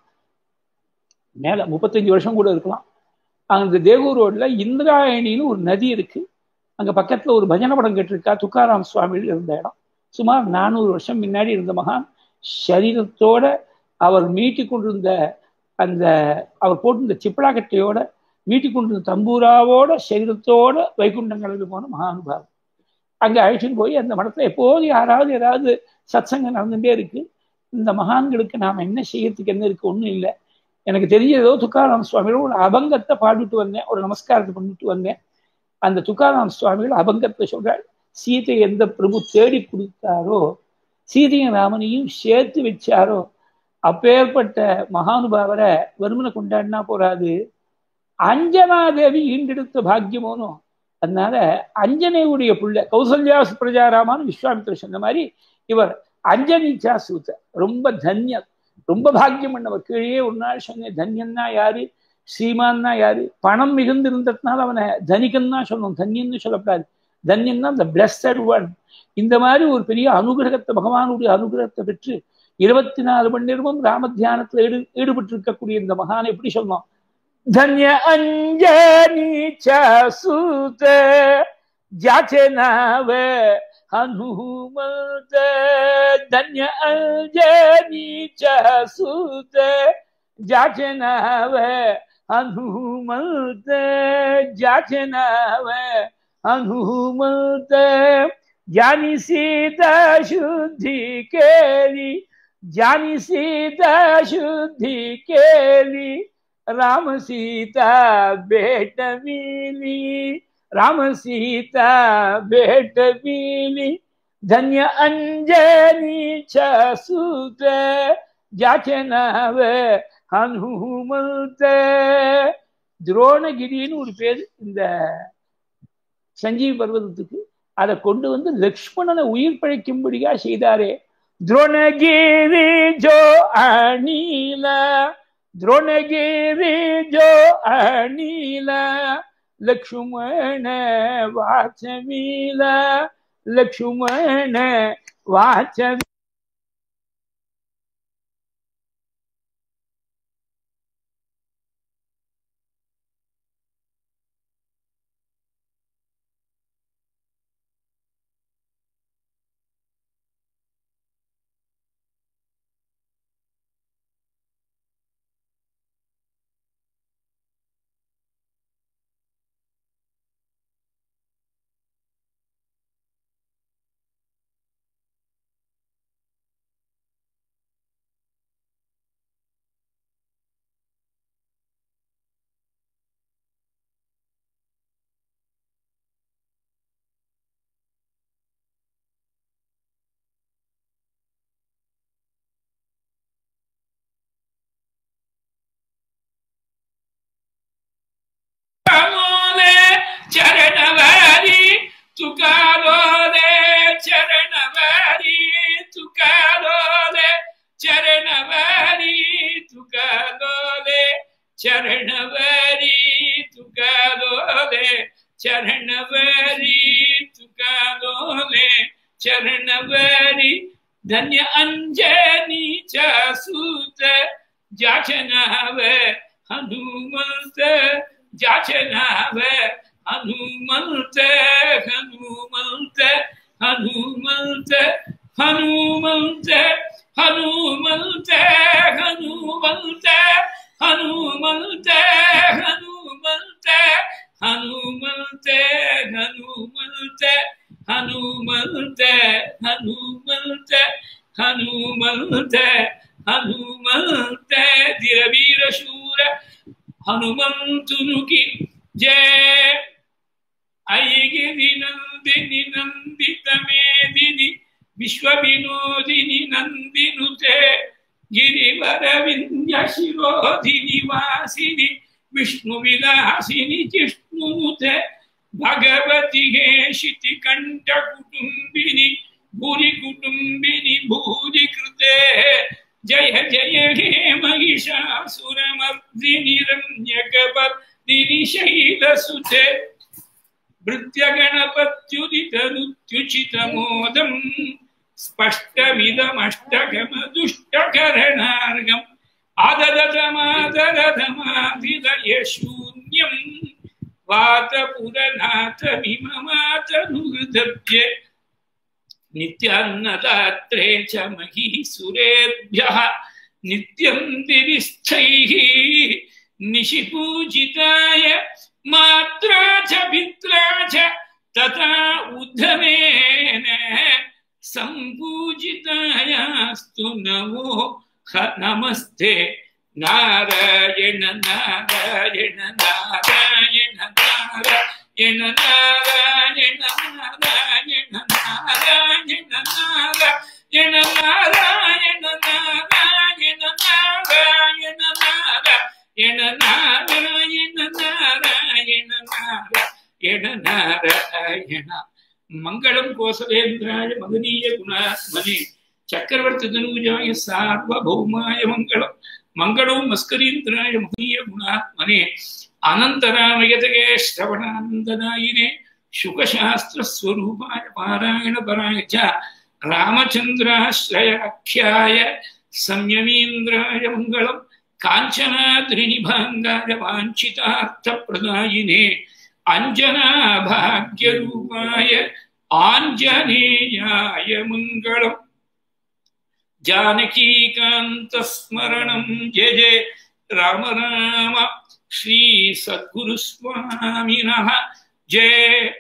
மேல முப்பத்தஞ்சு வருஷம் கூட இருக்கலாம் அந்த தேகூர் ரோட்ல இந்திராயணின்னு ஒரு நதி இருக்கு அங்க பக்கத்துல ஒரு பஜனை படம் கேட்டிருக்கா துக்காராம் சுவாமிகள் இருந்த இடம் சுமார் நானூறு வருஷம் முன்னாடி இருந்த மகான் சரீரத்தோட அவர் மீட்டி கொண்டிருந்த அந்த அவர் போட்டிருந்த சிப்பலாக்கட்டையோட மீட்டி கொண்டிருந்த தம்பூராவோட சரீரத்தோட வைகுண்டங்களுக்கு போன மகானுபாவம் அங்க அழைச்சிட்டு போய் அந்த மடத்துல எப்போது யாராவது ஏதாவது சத்சங்கம் நடந்துட்டே இருக்கு இந்த மகான்களுக்கு நாம என்ன செய்யறதுக்கு என்ன இருக்கு ஒன்றும் இல்லை எனக்கு தெரிய ஏதோ துக்காராம் சுவாமிகள் ஒரு அபங்கத்தை பாடிட்டு வந்தேன் ஒரு நமஸ்காரத்தை பண்ணிட்டு வந்தேன் அந்த துக்காராம் சுவாமிகள் அபங்கத்தை சொல்றாள் சீதை எந்த பிரபு தேடி கொடுத்தாரோ சீதையும் ராமனையும் சேர்த்து வச்சாரோ அப்பேற்பட்ட மகானுபாவரை வருமனை கொண்டாடினா போறாது அஞ்சனாதேவி ஈண்டெடுத்த பாக்கியமோனும் அதனால அஞ்சனையுடைய புள்ள கௌசல்யா பிரஜாராமான்னு விஸ்வாமித்திர சொன்ன மாதிரி இவர் அஞ்சனிச்சா சூத்த ரொம்ப தன்யம் ரொம்ப பாக்கியம் பண்ணவர் கீழே ஒரு நாள் சொன்னேன் தன்யன்னா யாரு ஸ்ரீமான்னா யாரு பணம் மிகுந்து இருந்ததுனால அவனை தனிகன் தான் சொல்லணும் தன்யன்னு சொல்லக்கூடாது தன்யன்னா இந்த பிளஸ்டட் ஒன் இந்த மாதிரி ஒரு பெரிய அனுகிரகத்தை பகவானுடைய அனுகிரகத்தை பெற்று இருபத்தி நாலு மணி நேரமும் ராம தியானத்துல ஈடு ஈடுபட்டு இருக்கக்கூடிய இந்த மகானை எப்படி சொல்லணும் धन्य अंजनी सूत जाचे नाव हनुमत धन्य अंजनी सूत जाचे नाव हनुमत जाचे नाव हनुमत ज्ञानी सीता शुद्धि केली ज्ञानी सीता शुद्धि केली राम सीता भेट मिली राम सीता भेट मिली धन्य अंजनीच्या सूत ज्याचे नाव ஹனுமந்த துரோணகிரின்னு ஒரு பேர் இந்த சஞ்சீவ் பர்வதத்துக்கு அதை கொண்டு வந்து லக்ஷ்மணனை உயிர் பழைக்கும்படியா செய்தாரே துரோணகிரி ஜோ அணில द्रोणगिरी जो अणीला लक्ष्मण वाचवीला लक्ष्मण वाचवी ತುಕಾಲೋಲೆ ಚರಣವರಿ ತುಕಾಲೋಲೆ ಚರಣವರಿ ತುಕಾಲೋಲೆ ಚರಣವರಿ ತುಕಾಲೋಲೆ ಚರಣವರಿ ತುಕಾಲೋಲೆ ಚರಣವರಿ ಧನ್ಯ ಅಂಜನಿ ಚಾಸೂತ ಜಾಚನಾವ ಹನುಮಂತ ಜಾಚನಾವ ಹನುಮಂತ ಹನುಮಂತ ಹನುಮಂತ ಹನುಮಂತ ಹನುಮಂತ ಹನುಮಂತ ಹನುಮಂತ ಹನುಮಂತ ಹನುಮಂತ ಹನುಮಂತ ಹನುಮಂತ ಹನುಮಂತ ಹನುಮಂತ ಹನುಮಂತ ದಿರವೀರ ಶೂರ ಹನುಮಂತುನುಕಿ ಜಯ ಐಗಿರಿ ನಂದಿನಿ ನಂದಿತ ಮೇದಿನಿ ವಿಶ್ವ ವಿನೋದಿನಿ ನಂದಿನುತೆ ಗಿರಿವರ ವಿಂಧ್ಯ ಶಿರೋಧಿನಿ ವಾಸಿನಿ ವಿಷ್ಣು ವಿಲಾಸಿನಿ ಜಿಷ್ಣುನುತೆ ಭಗವತಿಗೆ ಶಿತಿ ಕಂಠ ಕುಟುಂಬಿನಿ ಭೂರಿ ಕುಟುಂಬಿನಿ ಭೂರಿ ಕೃತೆ ಜಯ ಜಯ ಹೇ ಮಹಿಷಾಸುರಮರ್ದಿನಿ ರಮ್ಯಕಪರ್ದಿನಿ ಶೈಲಸುತೆ भृत्यगणपत्युदितनुत्युचितमोदम् स्पष्टमिदमष्टगमदुष्टकरणार्गम् आददतमादरदमादिदयशून्यम् वातपुरनाथमिममातनुहृदभ्ये नित्यान्नदात्रे च महीसुरेभ्यः नित्यम् दिविस्थैः निशिपूजिताय मात्रा च पित्रा च तथा उद्धवेन सम्पूजितायास्तु नमो ह नमस्ते नारायण नारायण नारायण नारायण नारायण नारायण नारायण नारायण नारायण नारायण नारायण नारायण नारायण नारायण नारायण नारायण मङ्गलम् कोसलेन्द्राय मदनीय गुणात्मने चक्रवर्ति तनूजाय सार्वभौमाय मङ्गलम् मङ्गलो मस्करीन्द्राय मदनीय गुणात्मने अनन्तरामयतये श्रवणानन्ददायिने शुकशास्त्रस्वरूपाय पारायणपराय च रामचन्द्राश्रयाख्याय संयमीन्द्राय मङ्गलम् काञ्चनाद्रिनिभाङ्गाय वाञ्छितार्थप्रदायिने अञ्जनाभाग्यरूपाय आञ्जनेयाय मङ्गलम् जानकीकान्तस्मरणं जय जय राम राम श्रीसद्गुरुस्वामिनः जय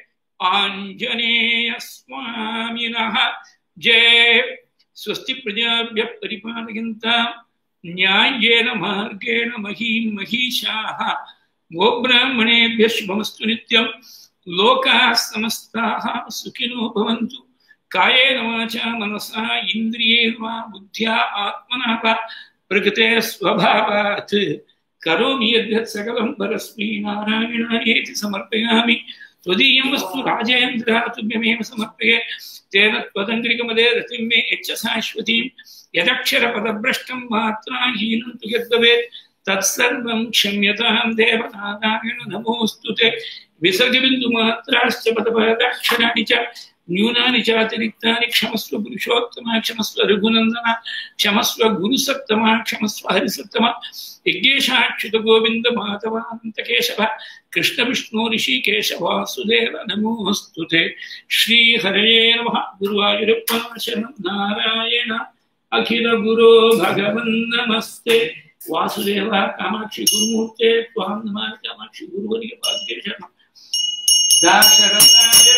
आञ्जनेयस्वामिनः जय स्वस्ति प्रजाभ्यः परिपालयन्तां न्याय्येन मार्गेण महीं महिषाः गोब्राह्मणेभ्यः शुभमस्तु नित्यं लोकाः समस्ताः सुखिनो भवन्तु कायेन वाचा मनसा इन्द्रियेण वा बुद्ध्या आत्मना वा प्रकृते स्वभावात् करोमि यद्यत् सकलं परस्मै नारायणायेति समर्पयामि त्वदीयं वस्तु राजेन्द्र तुभ्यमेव समर्पये तेन त्वदङ्ग्रिकमदे रतिं मे यच्च शाश्वतीं यदक्षरपदभ्रष्टं मात्राहीनं तु यद्भवेत् तत्सर्वं क्षम्यतां देवनारायण नमोऽस्तु ते विसर्गबिन्दुमात्राश्च पदपदाक्षराणि च न्यूनानि चातिरिक्तानि क्षमस्व पुरुषोत्तमा क्षमस्व रघुनन्दन क्षमस्व गुरुसत्तमा क्षमस्व हरिसत्तमा यज्ञेशाच्युत गोविन्द माधवानन्त केशव कृष्ण विष्णु ऋषिकेश वासुदेव नमोऽस्तु ते श्रीहरये नमः गुरुवायुरप्पा शरणं नारायण अखिल गुरो भगवन् नमस्ते वासुदेव कामाक्षि गुरुमूर्ते त्वां नमामि कामाक्षि गुरुवर्य पादके शरणं दाशरथाय